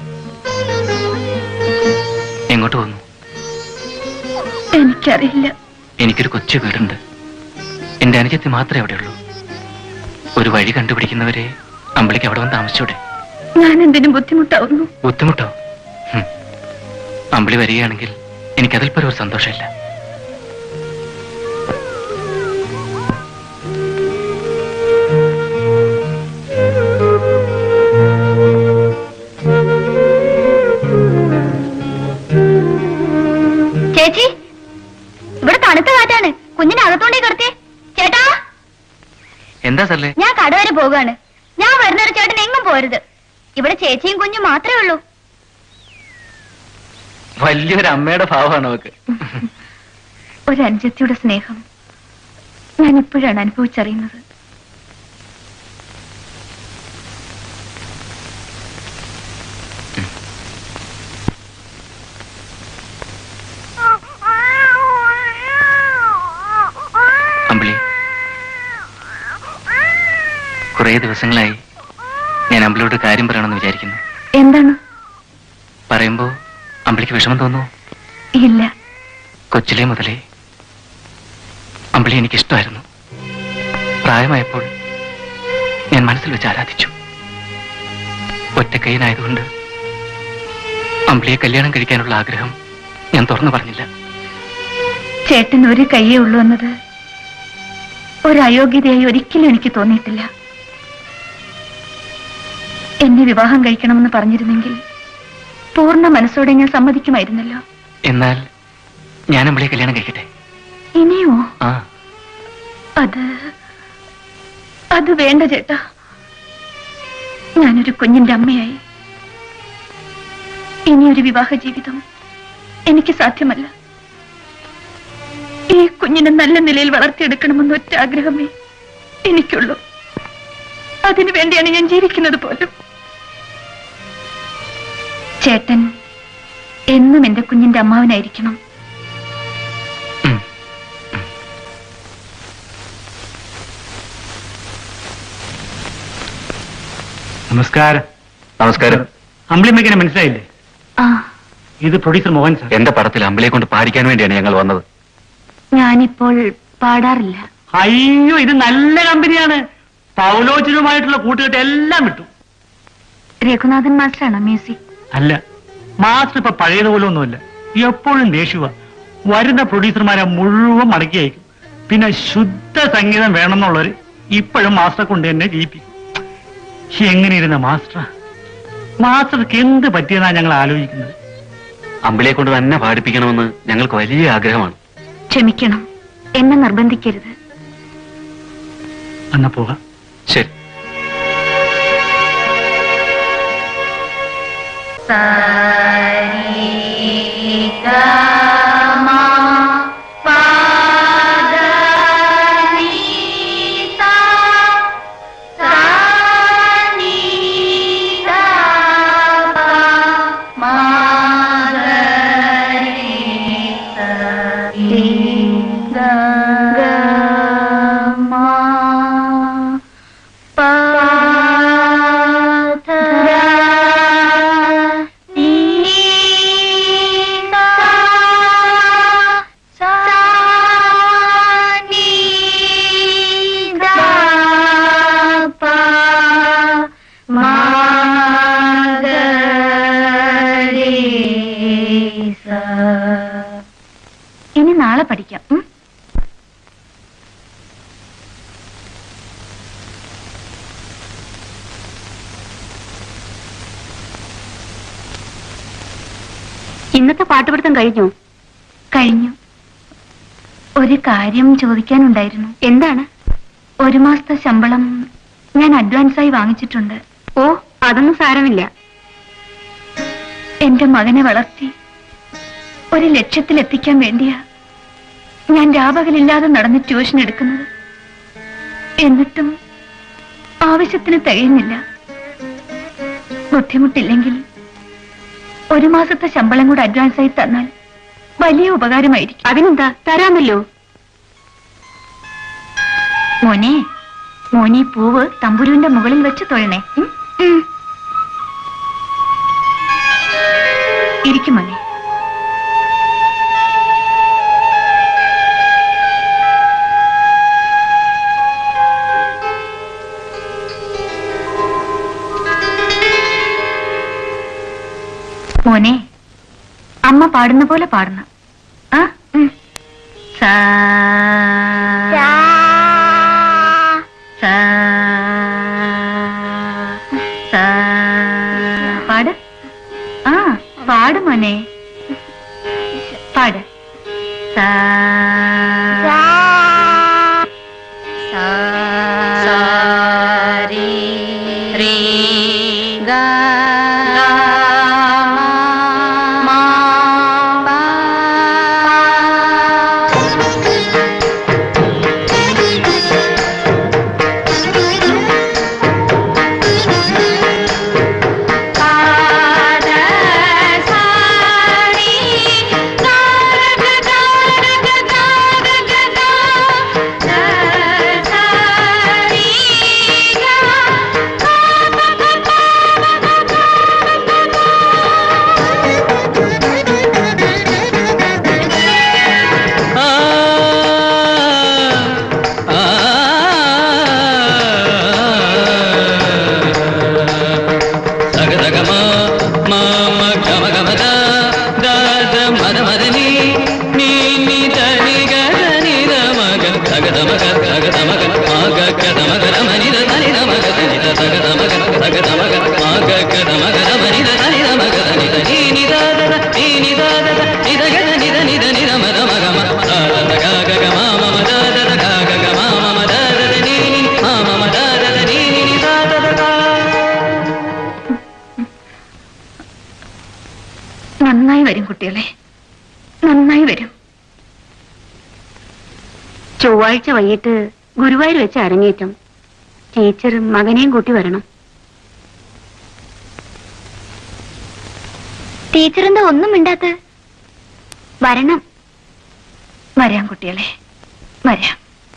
എങ്ങോട്ട് പോകുന്നു എനിക്കറിയില്ല എനിക്കൊരു കൊച്ചു വീടുണ്ട് എന്റെ അനുജത്തി മാത്രമേ അവിടെയുള്ളൂ ഒരു വഴി കണ്ടുപിടിക്കുന്നവരെ അമ്പിളിക്ക് അവിടെ വന്ന് താമസിച്ചൂടെ ഞാൻ എന്തിനും ബുദ്ധിമുട്ടാവുന്നു ബുദ്ധിമുട്ടോ ഹും. അമ്പിളി വരികയാണെങ്കിൽ എനിക്കതിൽ പരം ഒരു സന്തോഷമില്ല ചേച്ചി ഇവിടെ തണുത്ത കാറ്റാണ് കുഞ്ഞിനെ അകത്തോണ്ടേ കിടത്തിയേ ചേട്ടാ എന്താ സല്ലേ ഞാൻ കട വരെ പോകാണ് ഞാൻ വരുന്നൊരു ചേട്ടൻ എങ്ങും പോരുത് ഇവിടെ ചേച്ചിയും കുഞ്ഞും മാത്രമേ ഉള്ളൂ വലിയൊരു അമ്മയുടെ ഭാവമാണ് അവക്ക് ഒരു അനുജത്തിയുടെ സ്നേഹം ഞാൻ ഇപ്പോഴാണ് അനുഭവിച്ചറിയുന്നത് അമ്പിളി കുറേ ദിവസങ്ങളായി ഞാൻ അമ്പിളിയോട് കാര്യം പറയണമെന്ന് വിചാരിക്കുന്നു എന്താണ് പറയുമ്പോ അമ്പിളിക്ക് വിഷമം തോന്നുന്നു ഇല്ല കൊച്ചിലെ മുതലേ അമ്പിളി എനിക്കിഷ്ടമായിരുന്നു പ്രായമായപ്പോൾ ഞാൻ മനസ്സിൽ വെച്ച് ആരാധിച്ചു ഒറ്റക്കൈനായതുകൊണ്ട് അമ്പിളിയെ കല്യാണം കഴിക്കാനുള്ള ആഗ്രഹം ഞാൻ തുറന്നു പറഞ്ഞില്ല ചേട്ടൻ ഒരു കയ്യേ ഉള്ളൂ എന്നത് ഒരു അയോഗ്യതയായി ഒരിക്കലും എനിക്ക് തോന്നിയിട്ടില്ല എന്നെ വിവാഹം കഴിക്കണമെന്ന് പറഞ്ഞിരുന്നെങ്കിൽ പൂർണ്ണ മനസ്സോടെ ഞാൻ സമ്മതിക്കുമായിരുന്നല്ലോ എന്നാൽ ഞാൻ അമ്പിളിയെ കല്യാണം കഴിക്കട്ടെ ഇനിയോ ആ അത് അത് വേണ്ട ചേട്ടാ ഞാനൊരു കുഞ്ഞിന്റെ അമ്മയായി ഇനിയൊരു വിവാഹ ജീവിതം എനിക്ക് സാധ്യമല്ല ഈ കുഞ്ഞിനെ നല്ല നിലയിൽ വളർത്തിയെടുക്കണമെന്ന് ഒറ്റ ആഗ്രഹമേ എനിക്കുള്ളൂ അതിനു വേണ്ടിയാണ് ഞാൻ ജീവിക്കുന്നത് പോലും ചേട്ടൻ എന്നും എന്റെ കുഞ്ഞിന്റെ അമ്മാവനായിരിക്കണം നമസ്കാരം നമസ്കാരം അമ്പിളിമ്മയ്ക്കിനെ മനസ്സിലായില്ലേ ആ ഇത് പ്രൊഡ്യൂസർ മോഹൻ സാർ എന്റെ പടത്തിൽ അമ്പിളിയെ കൊണ്ട് പാടിക്കാൻ വേണ്ടിയാണ് ഞങ്ങൾ വന്നത് ഞാനിപ്പോൾ പാടാറില്ല അയ്യോ ഇത് നല്ല കമ്പനിയാണ് പൗലോചനുമായിട്ടുള്ള കൂട്ടുകെട്ട് എല്ലാം വിട്ടു രഘുനാഥൻ മാസ്റ്ററാണോ മ്യൂസിക് അല്ല മാസ്റ്റർ ഇപ്പൊ പഴയതുപോലെ ഒന്നുമല്ല എപ്പോഴും ദേഷ്യവ വരുന്ന പ്രൊഡ്യൂസർമാരെ മുഴുവൻ മടക്കി അയക്കും പിന്നെ ശുദ്ധ സംഗീതം വേണമെന്നുള്ളവര് ഇപ്പോഴും മാസ്റ്ററെ കൊണ്ട് തന്നെ ജയിപ്പിക്കും എങ്ങനെ ഇരുന്ന മാസ്റ്റർ മാസ്റ്റർക്ക് എന്ത് പറ്റിയെന്നാ ഞങ്ങൾ ആലോചിക്കുന്നത് അമ്പിളിയെ കൊണ്ട് തന്നെ പാടിപ്പിക്കണമെന്ന് ഞങ്ങൾക്ക് വലിയ ആഗ്രഹമാണ് ക്ഷമിക്കണം എന്നെ നിർബന്ധിക്കരുത് എന്നാ പോകാം ശരി ഇനി നാളെ പഠിക്കാം ഉം? ഇന്നത്തെ പാട്ടുപിടുത്തം കഴിഞ്ഞു കഴിഞ്ഞു ഒരു കാര്യം ചോദിക്കാനുണ്ടായിരുന്നു എന്താണ് ഒരു മാസത്തെ ശമ്പളം ഞാൻ അഡ്വാൻസായി വാങ്ങിച്ചിട്ടുണ്ട് ഓ അതൊന്നും സാരമില്ല എന്റെ മകനെ വളർത്തി ഒരു ലക്ഷ്യത്തിലെത്തിക്കാൻ വേണ്ടിയാ ഞാൻ രാപകലില്ലാതെ നടന്ന് ട്യൂഷൻ എടുക്കുന്നത് എന്നിട്ടും ആവശ്യത്തിന് തികയുന്നില്ല ബുദ്ധിമുട്ടില്ലെങ്കിൽ ഒരു മാസത്തെ ശമ്പളം കൂടെ അഡ്വാൻസായി തന്നാൽ വലിയ ഉപകാരമായിരിക്കും അതിനെന്താ തരാമല്ലോ മോനെ മോനെ പൂവ് തമ്പുരുവിന്റെ മുകളിൽ വെച്ച് തൊഴണേ ഉം? ഉം. ഇരിക്കും മോനെ മോനെ അമ്മ പാടുന്ന പോലെ പാടണം ആ ഉം. സാ സാ സാ പാട് ആ പാട് മോനെ പാട് സാ സാരി റീ ഗാ മാ പാ നന്നായി വരും കുട്ടികളെ നന്നായി വരും ചൊവ്വാഴ്ച വൈകിട്ട് ഗുരുവായൂർ വെച്ച് അരങ്ങേറ്റം ടീച്ചറും മകനെയും കൂട്ടി വരണം ടീച്ചറെന്താ ഒന്നും മിണ്ടാത്ത വരണം വരാം കുട്ടികളെ വരാം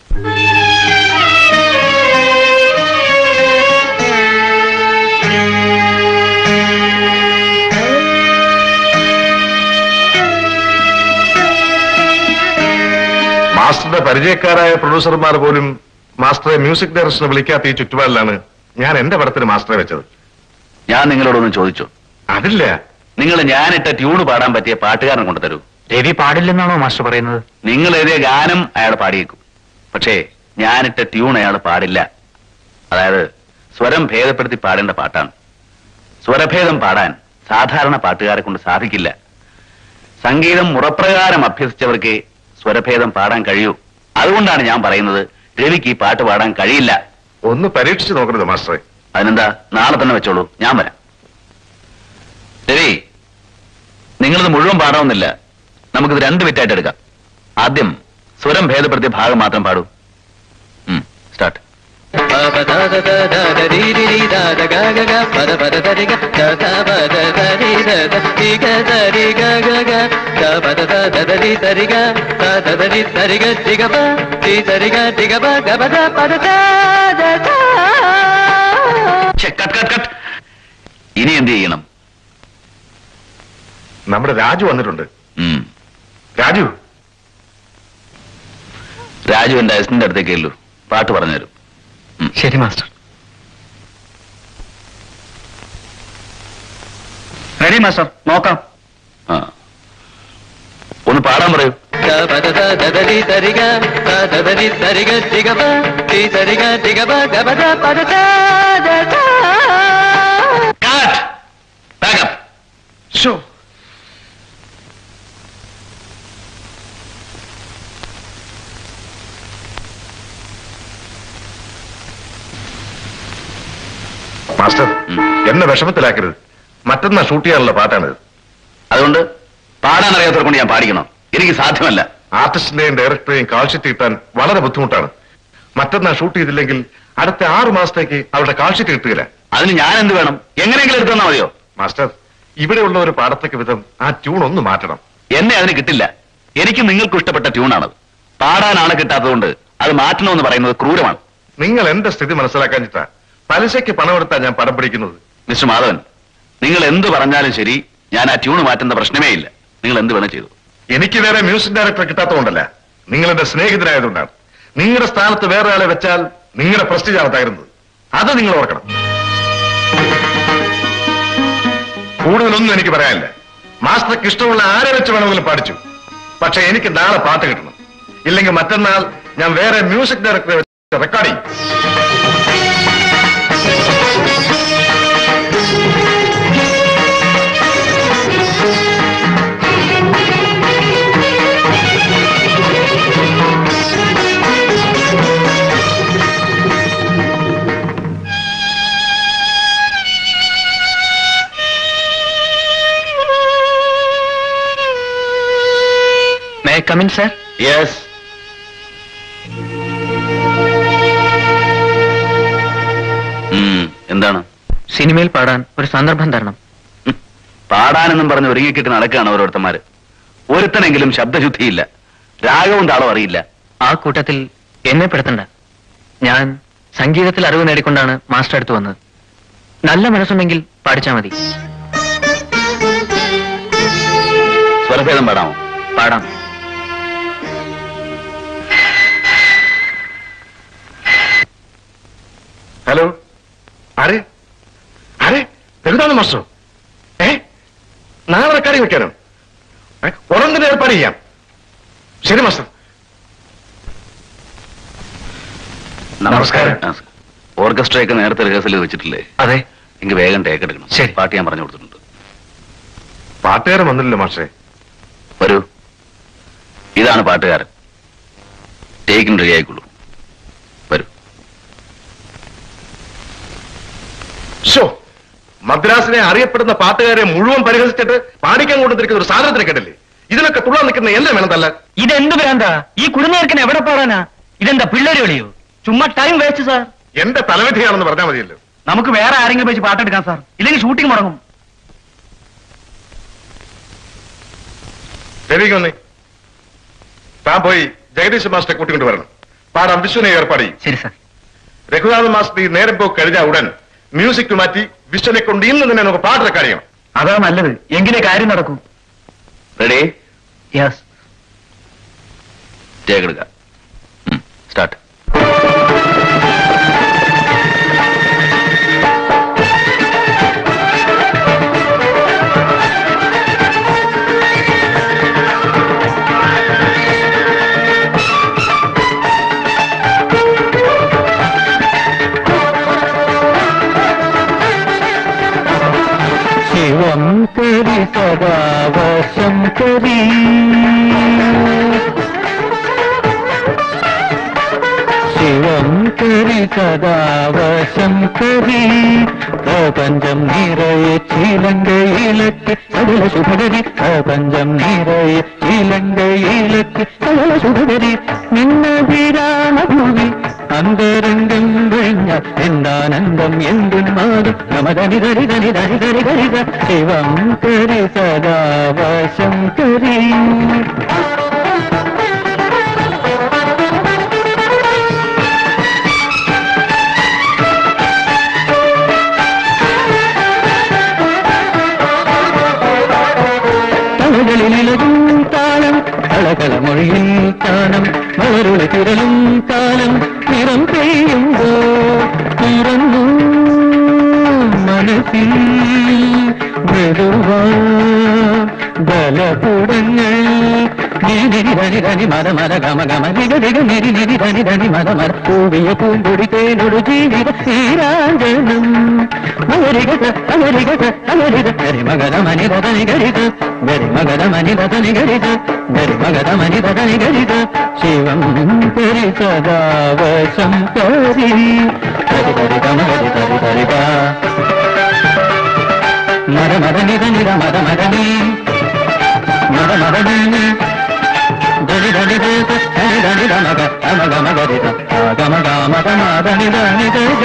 മാസ്റ്ററുടെ പരിചയക്കാരായ പ്രൊഡ്യൂസർമാർ പോലും മാസ്റ്ററെ മ്യൂസിക് ഡയറക്ഷന് വിളിക്കാത്ത ഈ ചുറ്റുപാടിലാണ് ഞാൻ എന്റെ പടത്തിന് മാസ്റ്ററെ വെച്ചത് ഞാൻ നിങ്ങളോടൊന്നും ചോദിച്ചു അതില്ല നിങ്ങൾ ഞാനിട്ട ട്യൂണ് പാടാൻ പറ്റിയ പാട്ടുകാരൻ കൊണ്ടു തരൂ രവി പാടില്ലെന്നാണോ മാസ്റ്റർ പറയുന്നത് നിങ്ങൾ എഴുതിയ ഗാനം അയാൾ പാടിയേക്കും പക്ഷേ ഞാനിട്ട ട്യൂൺ അയാൾ പാടില്ല അതായത് സ്വരം ഭേദപ്പെടുത്തി പാടേണ്ട പാട്ടാണ് സ്വരഭേദം പാടാൻ സാധാരണ പാട്ടുകാരെ കൊണ്ട് സാധിക്കില്ല സംഗീതം മുറപ്രകാരം അഭ്യസിച്ചവർക്ക് സ്വരഭേദം പാടാൻ കഴിയൂ അതുകൊണ്ടാണ് ഞാൻ പറയുന്നത് രവിക്ക് ഈ പാട്ട് പാടാൻ കഴിയില്ല ഒന്ന് പരീക്ഷിച്ച് നോക്കരുത് മാസ്റ്ററെ അതിനെന്താ നാളെ തന്നെ വെച്ചോളൂ ഞാൻ വരാം രവി നിങ്ങളിത് മുഴുവൻ പാടാവുന്നില്ല നമുക്കിത് രണ്ട് വിറ്റായിട്ട് എടുക്കാം ആദ്യം സ്വരം ഭേദപ്പെടുത്തിയ ഭാഗം മാത്രം പാടൂ സ്റ്റാർട്ട് ഇനി എന്ത് ചെയ്യണം നമ്മുടെ രാജു വന്നിട്ടുണ്ട് ഉം. രാജു രാജു എന്റെ അസിന്റെ അടുത്തേക്ക് ഉള്ളൂ പാട്ട് പറഞ്ഞുതരും ശരി മാസ്റ്റർ റെഡി മാസ്റ്റർ നോക്കാം ആ ഒന്ന് പാടാൻ പറയൂ മാസ്റ്റർ എന്നെ വിഷമത്തിലാക്കരുത് മറ്റന്നാ ഷൂട്ട് ചെയ്യാനുള്ള പാട്ടാണിത് അതുകൊണ്ട് പാടാൻ അറിയാത്തവർ കൊണ്ട് ഞാൻ പാടിക്കണം എനിക്ക് സാധ്യമല്ല ആർട്ടിസ്റ്റിന്റെയും ഡയറക്ടറെയും കാൾഷീറ്റ് കിട്ടാൻ വളരെ ബുദ്ധിമുട്ടാണ് മറ്റന്നാ ഷൂട്ട് ചെയ്തില്ലെങ്കിൽ അടുത്ത ആറ് മാസത്തേക്ക് അവരുടെ കാൾഷീറ്റ് കിട്ടുകയില്ല അതിന് ഞാൻ എന്ത് വേണം എങ്ങനെയെങ്കിലും എടുത്തു തന്നാ മതിയോ മാസ്റ്റർ ഇവിടെയുള്ള ഒരു പാടത്തേക്ക് വിധം ആ ട്യൂൺ ഒന്ന് മാറ്റണം എന്നെ അതിന് കിട്ടില്ല എനിക്ക് നിങ്ങൾക്ക് ഇഷ്ടപ്പെട്ട ട്യൂണാണത് പാടാൻ ആളെ കിട്ടാത്തതുകൊണ്ട് അത് മാറ്റണമെന്ന് പറയുന്നത് ക്രൂരമാണ് നിങ്ങൾ എന്റെ സ്ഥിതി മനസ്സിലാക്കാൻ ചിട്ടാ പലിശയ്ക്ക് പണമെടുത്താ ഞാൻ പടം പിടിക്കുന്നത് മിസ്റ്റർ മാധവൻ നിങ്ങൾ എന്ത് പറഞ്ഞാലും ശരി ഞാൻ ആ ട്യൂണ് മാറ്റുന്ന പ്രശ്നമേ ഇല്ല നിങ്ങൾ എന്ത് വേണം ചെയ്തു എനിക്ക് വേറെ മ്യൂസിക് ഡയറക്ടറെ കിട്ടാത്തതുകൊണ്ടല്ല നിങ്ങൾ എന്റെ സ്നേഹിതരായതുകൊണ്ടാണ് നിങ്ങളുടെ സ്ഥാനത്ത് വേറെ ആളെ വെച്ചാൽ നിങ്ങളുടെ പ്രസ്റ്റീജാണ് തകരുന്നത് അത് നിങ്ങൾ ഓർക്കണം കൂടുതലൊന്നും എനിക്ക് പറയാനില്ല മാസ്റ്റർക്ക് ഇഷ്ടമുള്ള ആരെ വെച്ച് വേണമെങ്കിലും പാടിച്ചു പക്ഷെ എനിക്ക് നാളെ പാട്ട് കിട്ടണം ഇല്ലെങ്കിൽ മറ്റന്നാൾ ഞാൻ വേറെ മ്യൂസിക് ഡയറക്ടറെ വെച്ച് റെക്കോർഡ് ചെയ്യും മേ കമിൻ സർ യെസ് എന്താണ് സിനിമയിൽ പാടാൻ ഒരു സന്ദർഭം തരണം ഉം. പാടാനെന്നും പറഞ്ഞ് ഒരുങ്ങിക്കിട്ട് നടക്കുകയാണ് ഓരോരുത്തന്മാര് ഒരുത്തനെങ്കിലും ശബ്ദശുദ്ധിയില്ല രാഗവും താളവും അറിയില്ല ആ കൂട്ടത്തിൽ എന്നെ പെടുത്തണ്ട ഞാൻ സംഗീതത്തിൽ അറിവ് നേടിക്കൊണ്ടാണ് മാസ്റ്റർ അടുത്ത് വന്നത് നല്ല മനസ്സുണ്ടെങ്കിൽ പാടിച്ചാ മതി സ്വരഭേദം പാടാമോ പാടാം ഹലോ ആരെ ആരെ എന്താണ് മാസ്റ്റർ ഏ നാളെ റെക്കോർഡിംഗ് വെക്കാനോ ഏ, ഉടൻ തന്നെ ഏർപ്പാട് ചെയ്യാം ശരി മാസ്റ്റർ നമസ്കാരം ഓർക്കസ്ട്രയൊക്കെ നേരത്തെ റിഹേഴ്സൽ വെച്ചിട്ടില്ലേ അതെ എനിക്ക് വേഗം ടേക്ക് എടുക്കണം ശരി. പാട്ട് ഞാൻ പറഞ്ഞു കൊടുത്തിട്ടുണ്ട് പാട്ടുകാരൻ വന്നില്ലല്ലോ മാസ്റ്ററെ വരൂ ഇതാണ് പാട്ടുകാരൻ ടേക്കിന് റെഡി ആയിക്കോളൂ വരൂ ഷോ മദ്രാസിനെ അറിയപ്പെടുന്ന പാട്ടുകാരെ മുഴുവൻ പരിഹസിച്ചിട്ട് പാടിക്കാൻ കൊണ്ടുവന്നിരിക്കുന്ന ഒരു സാധനത്തിനെ കേട്ടില്ലേ ഇതിനൊക്കെ തുള്ളാൻ നിൽക്കുന്ന എന്നെ വേണം തല്ല ഇതെന്ത് ഭ്രാന്താ ഈ കുടുംബർക്കൻ എവിടെ പാടാനാ ഇതെന്താ പിള്ളേര് കളിയോ ചുമ്മാ ടൈം വേസ്റ്റ് സാർ എന്റെ തലവിധിയാണെന്ന് പറഞ്ഞാൽ മതിയല്ലോ നമുക്ക് വേറെ ആരെങ്കിലും വെച്ച് പാട്ടെടുക്കാം സാർ ഇല്ലെങ്കിൽ ഷൂട്ടിംഗ് മുടങ്ങും രവികൊന്നേ താൻ പോയി ജഗദീശ് മാസ്റ്ററെ കൂട്ടിക്കൊണ്ട് വരണം പാടാൻ വിശ്വനെ ഏർപ്പാട് ചെയ്യും ശരി സാർ രഘുനാഥ് മാസ്റ്റർ ഈ നേരം പോക്ക് കഴിഞ്ഞ ഉടൻ മ്യൂസിക് മാറ്റി വിശ്വനെ കൊണ്ട് ഇന്ന് തന്നെ നമുക്ക് പാട്ട് റെക്കോർഡ് ചെയ്യണം അതാ നല്ലത് എങ്കിലേ കാര്യം നടക്കൂ റെഡി യെസ് ടേക്ക് എടുക്കാം സ്റ്റാർട്ട് ശിവം കരി സദാവശം കരി ശിവം കരി സദാവശം കരി പ്രപഞ്ചം നിറയെ ചിലങ്കയിലക്കി സകല ശുഭകരി പ്രപഞ്ചം നിറയെ ചിലങ്കയിലക്കി സകല ശുഭകരി നിന്ന വിരാമഭൂമി അന്തരംഗം കഴിഞ്ഞ എന്താനന്ദം എന്തുന്മാതും നമതനിതരിതനിതരിതരിതരിത ശിവം കരി സദാവശം കരി തലകളിലിലകും താളം കളകള മൊഴിയിൽ താനം വളരുളി തിരളും കാലം നിറം പെയ്യുമ്പോ തുറന്നു മനസ്സിൽ മൃദുവാ ബലപുടങ്ങൾ നിരി നിരി ധനി ധനി മത മത ഗമ ഗമ നിഗ നിഗ നിരി നിരി ധനി ധനി മത മത പൂവിയ പൂമ്പൊടി തേനൊടു ജീവിത ശ്രീരാജനം മകരിക മകരിക മകരിക ഗരി മഗത മനിത ധനി ഗരിത ഗരി മഗത മനിത ധനി ഗരിത ഗരി മഗത മനിത ധനി ഗരിത ശിവം കരി സദാ വശം കരി ഹരി ഹരി ഗമ ഹരി ഹരി ഹരി ഗ മര മര നിധ നിധ മര മരണി മര മരണി ധനി ധനി ധനി ധനി ധനി ധമക ധമക മകരിത ഗമ ഗമ ഗമ ധനി ധനി ധ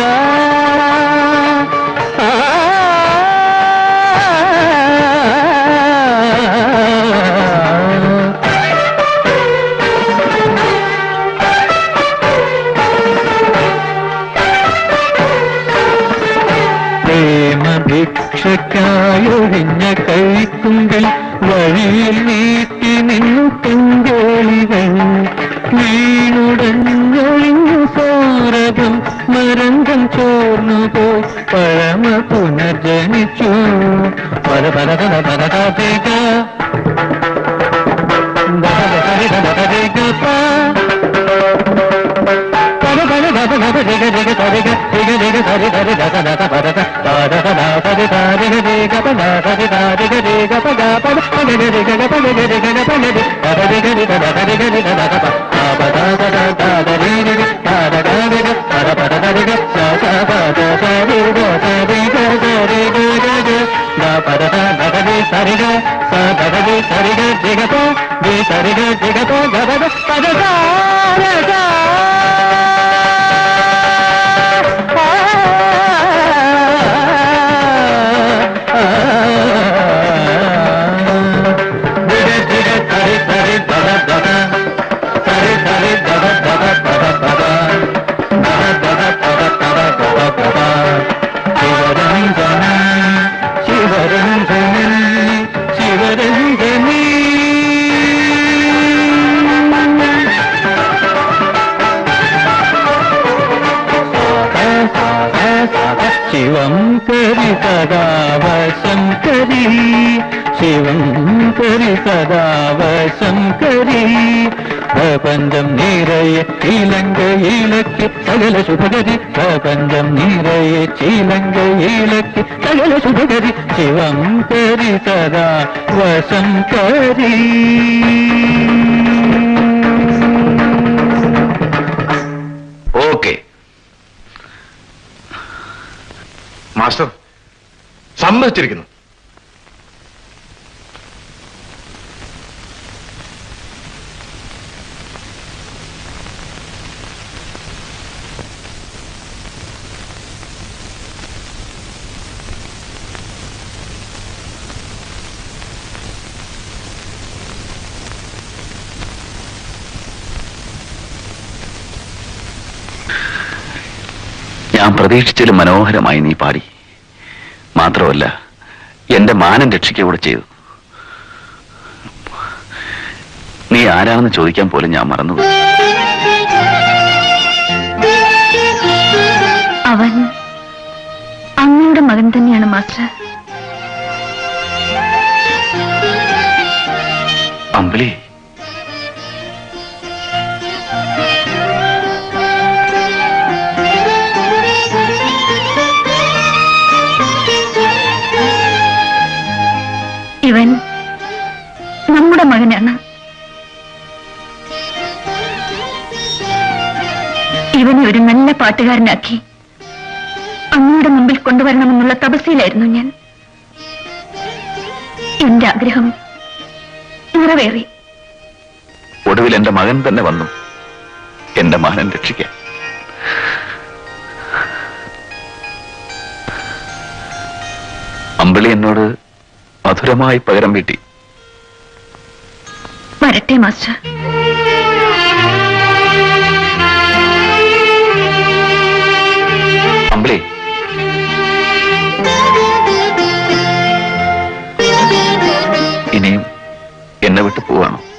പ്രേമഭിക്ഷയ്ക്കായൊഴിഞ്ഞ കൈക്കുമ്പിൽ വഴിയിൽ നീട്ടി നിന്നു പെങ്കേളികൾ വീണുടഞ്ഞൊഴിഞ്ഞു സൗരഭം മരന്തം ചോർന്നുപോയി പഴമ പുനർജനിച്ചു പല പല പല പല കാതേക പല പല പല പല രിഗ രിഗ തരിക രിഗ രിഗ തരി തരി ദക ദക പദക ദാദക ദാസരി ദാരിഗ രിഗ പദ സരി ദാരിഗ രിഗ പദ പദ പദ രിഗ ഗ പദ രിഗ ഗ പദ രി പദ രിഗ രി ദക ദക രിഗ രി ദക പ ആ പദ ദക ദാദ രി രി ദാദ ഗ രി ഗ പദ പദ ദ രിഗ സ സ പദ സ രി ഗ സ രി ഗ ഗ രി ഗ ഗ ഗ ദ പദ ദ ദക രി സരി ഗ സ ദക രി സരി ഗ രിഗ പ രി സരി ഗ രിഗ പ ഗ പദ പദ സ ര സ ശിവം കരി സദാ വശം കരി ശിവം കരി സദാ വശം കരി പ്രപഞ്ചം നിറയെ ചീലങ്കയിലക്ക് സകല ശുഭകരി പ്രപഞ്ചം നിറയെ ചീലങ്കയിലക്ക് സകല ശുഭകരി ശിവം കരി സദാ വശം കരി ഓക്കെ മാസ്റ്റർ സമ്മതിച്ചിരിക്കുന്നു ഞാൻ പ്രതീക്ഷിച്ചതിലും മനോഹരമായി നീ പാടി മാത്രമല്ല എന്റെ മാനം രക്ഷിക്കുക ചെയ്തു നീ ആരാണെന്ന് ചോദിക്കാൻ പോലും ഞാൻ മറന്നുപോയി അവൻ അങ്ങയുടെ മകൻ തന്നെയാണ് മാസ്റ്റർ അമ്പിളി ഇവൻ നമ്മുടെ മകനാണ് ഇവനെ ഒരു നല്ല പാട്ടുകാരനാക്കി അങ്ങയുടെ മുമ്പിൽ കൊണ്ടുവരണമെന്നുള്ള തപസ്യയിലായിരുന്നു ഞാൻ എന്റെ ആഗ്രഹം നിറവേറി ഒടുവിൽ എന്റെ മകൻ തന്നെ വന്നു എന്റെ മാനം രക്ഷിക്കാൻ അമ്പിളി എന്നോട് മധുരമായി പകരം വീട്ടി വരട്ടെ മാസ്റ്റർ അമ്പിളി ഇനിയും എന്നെ വിട്ട് പോവാണോ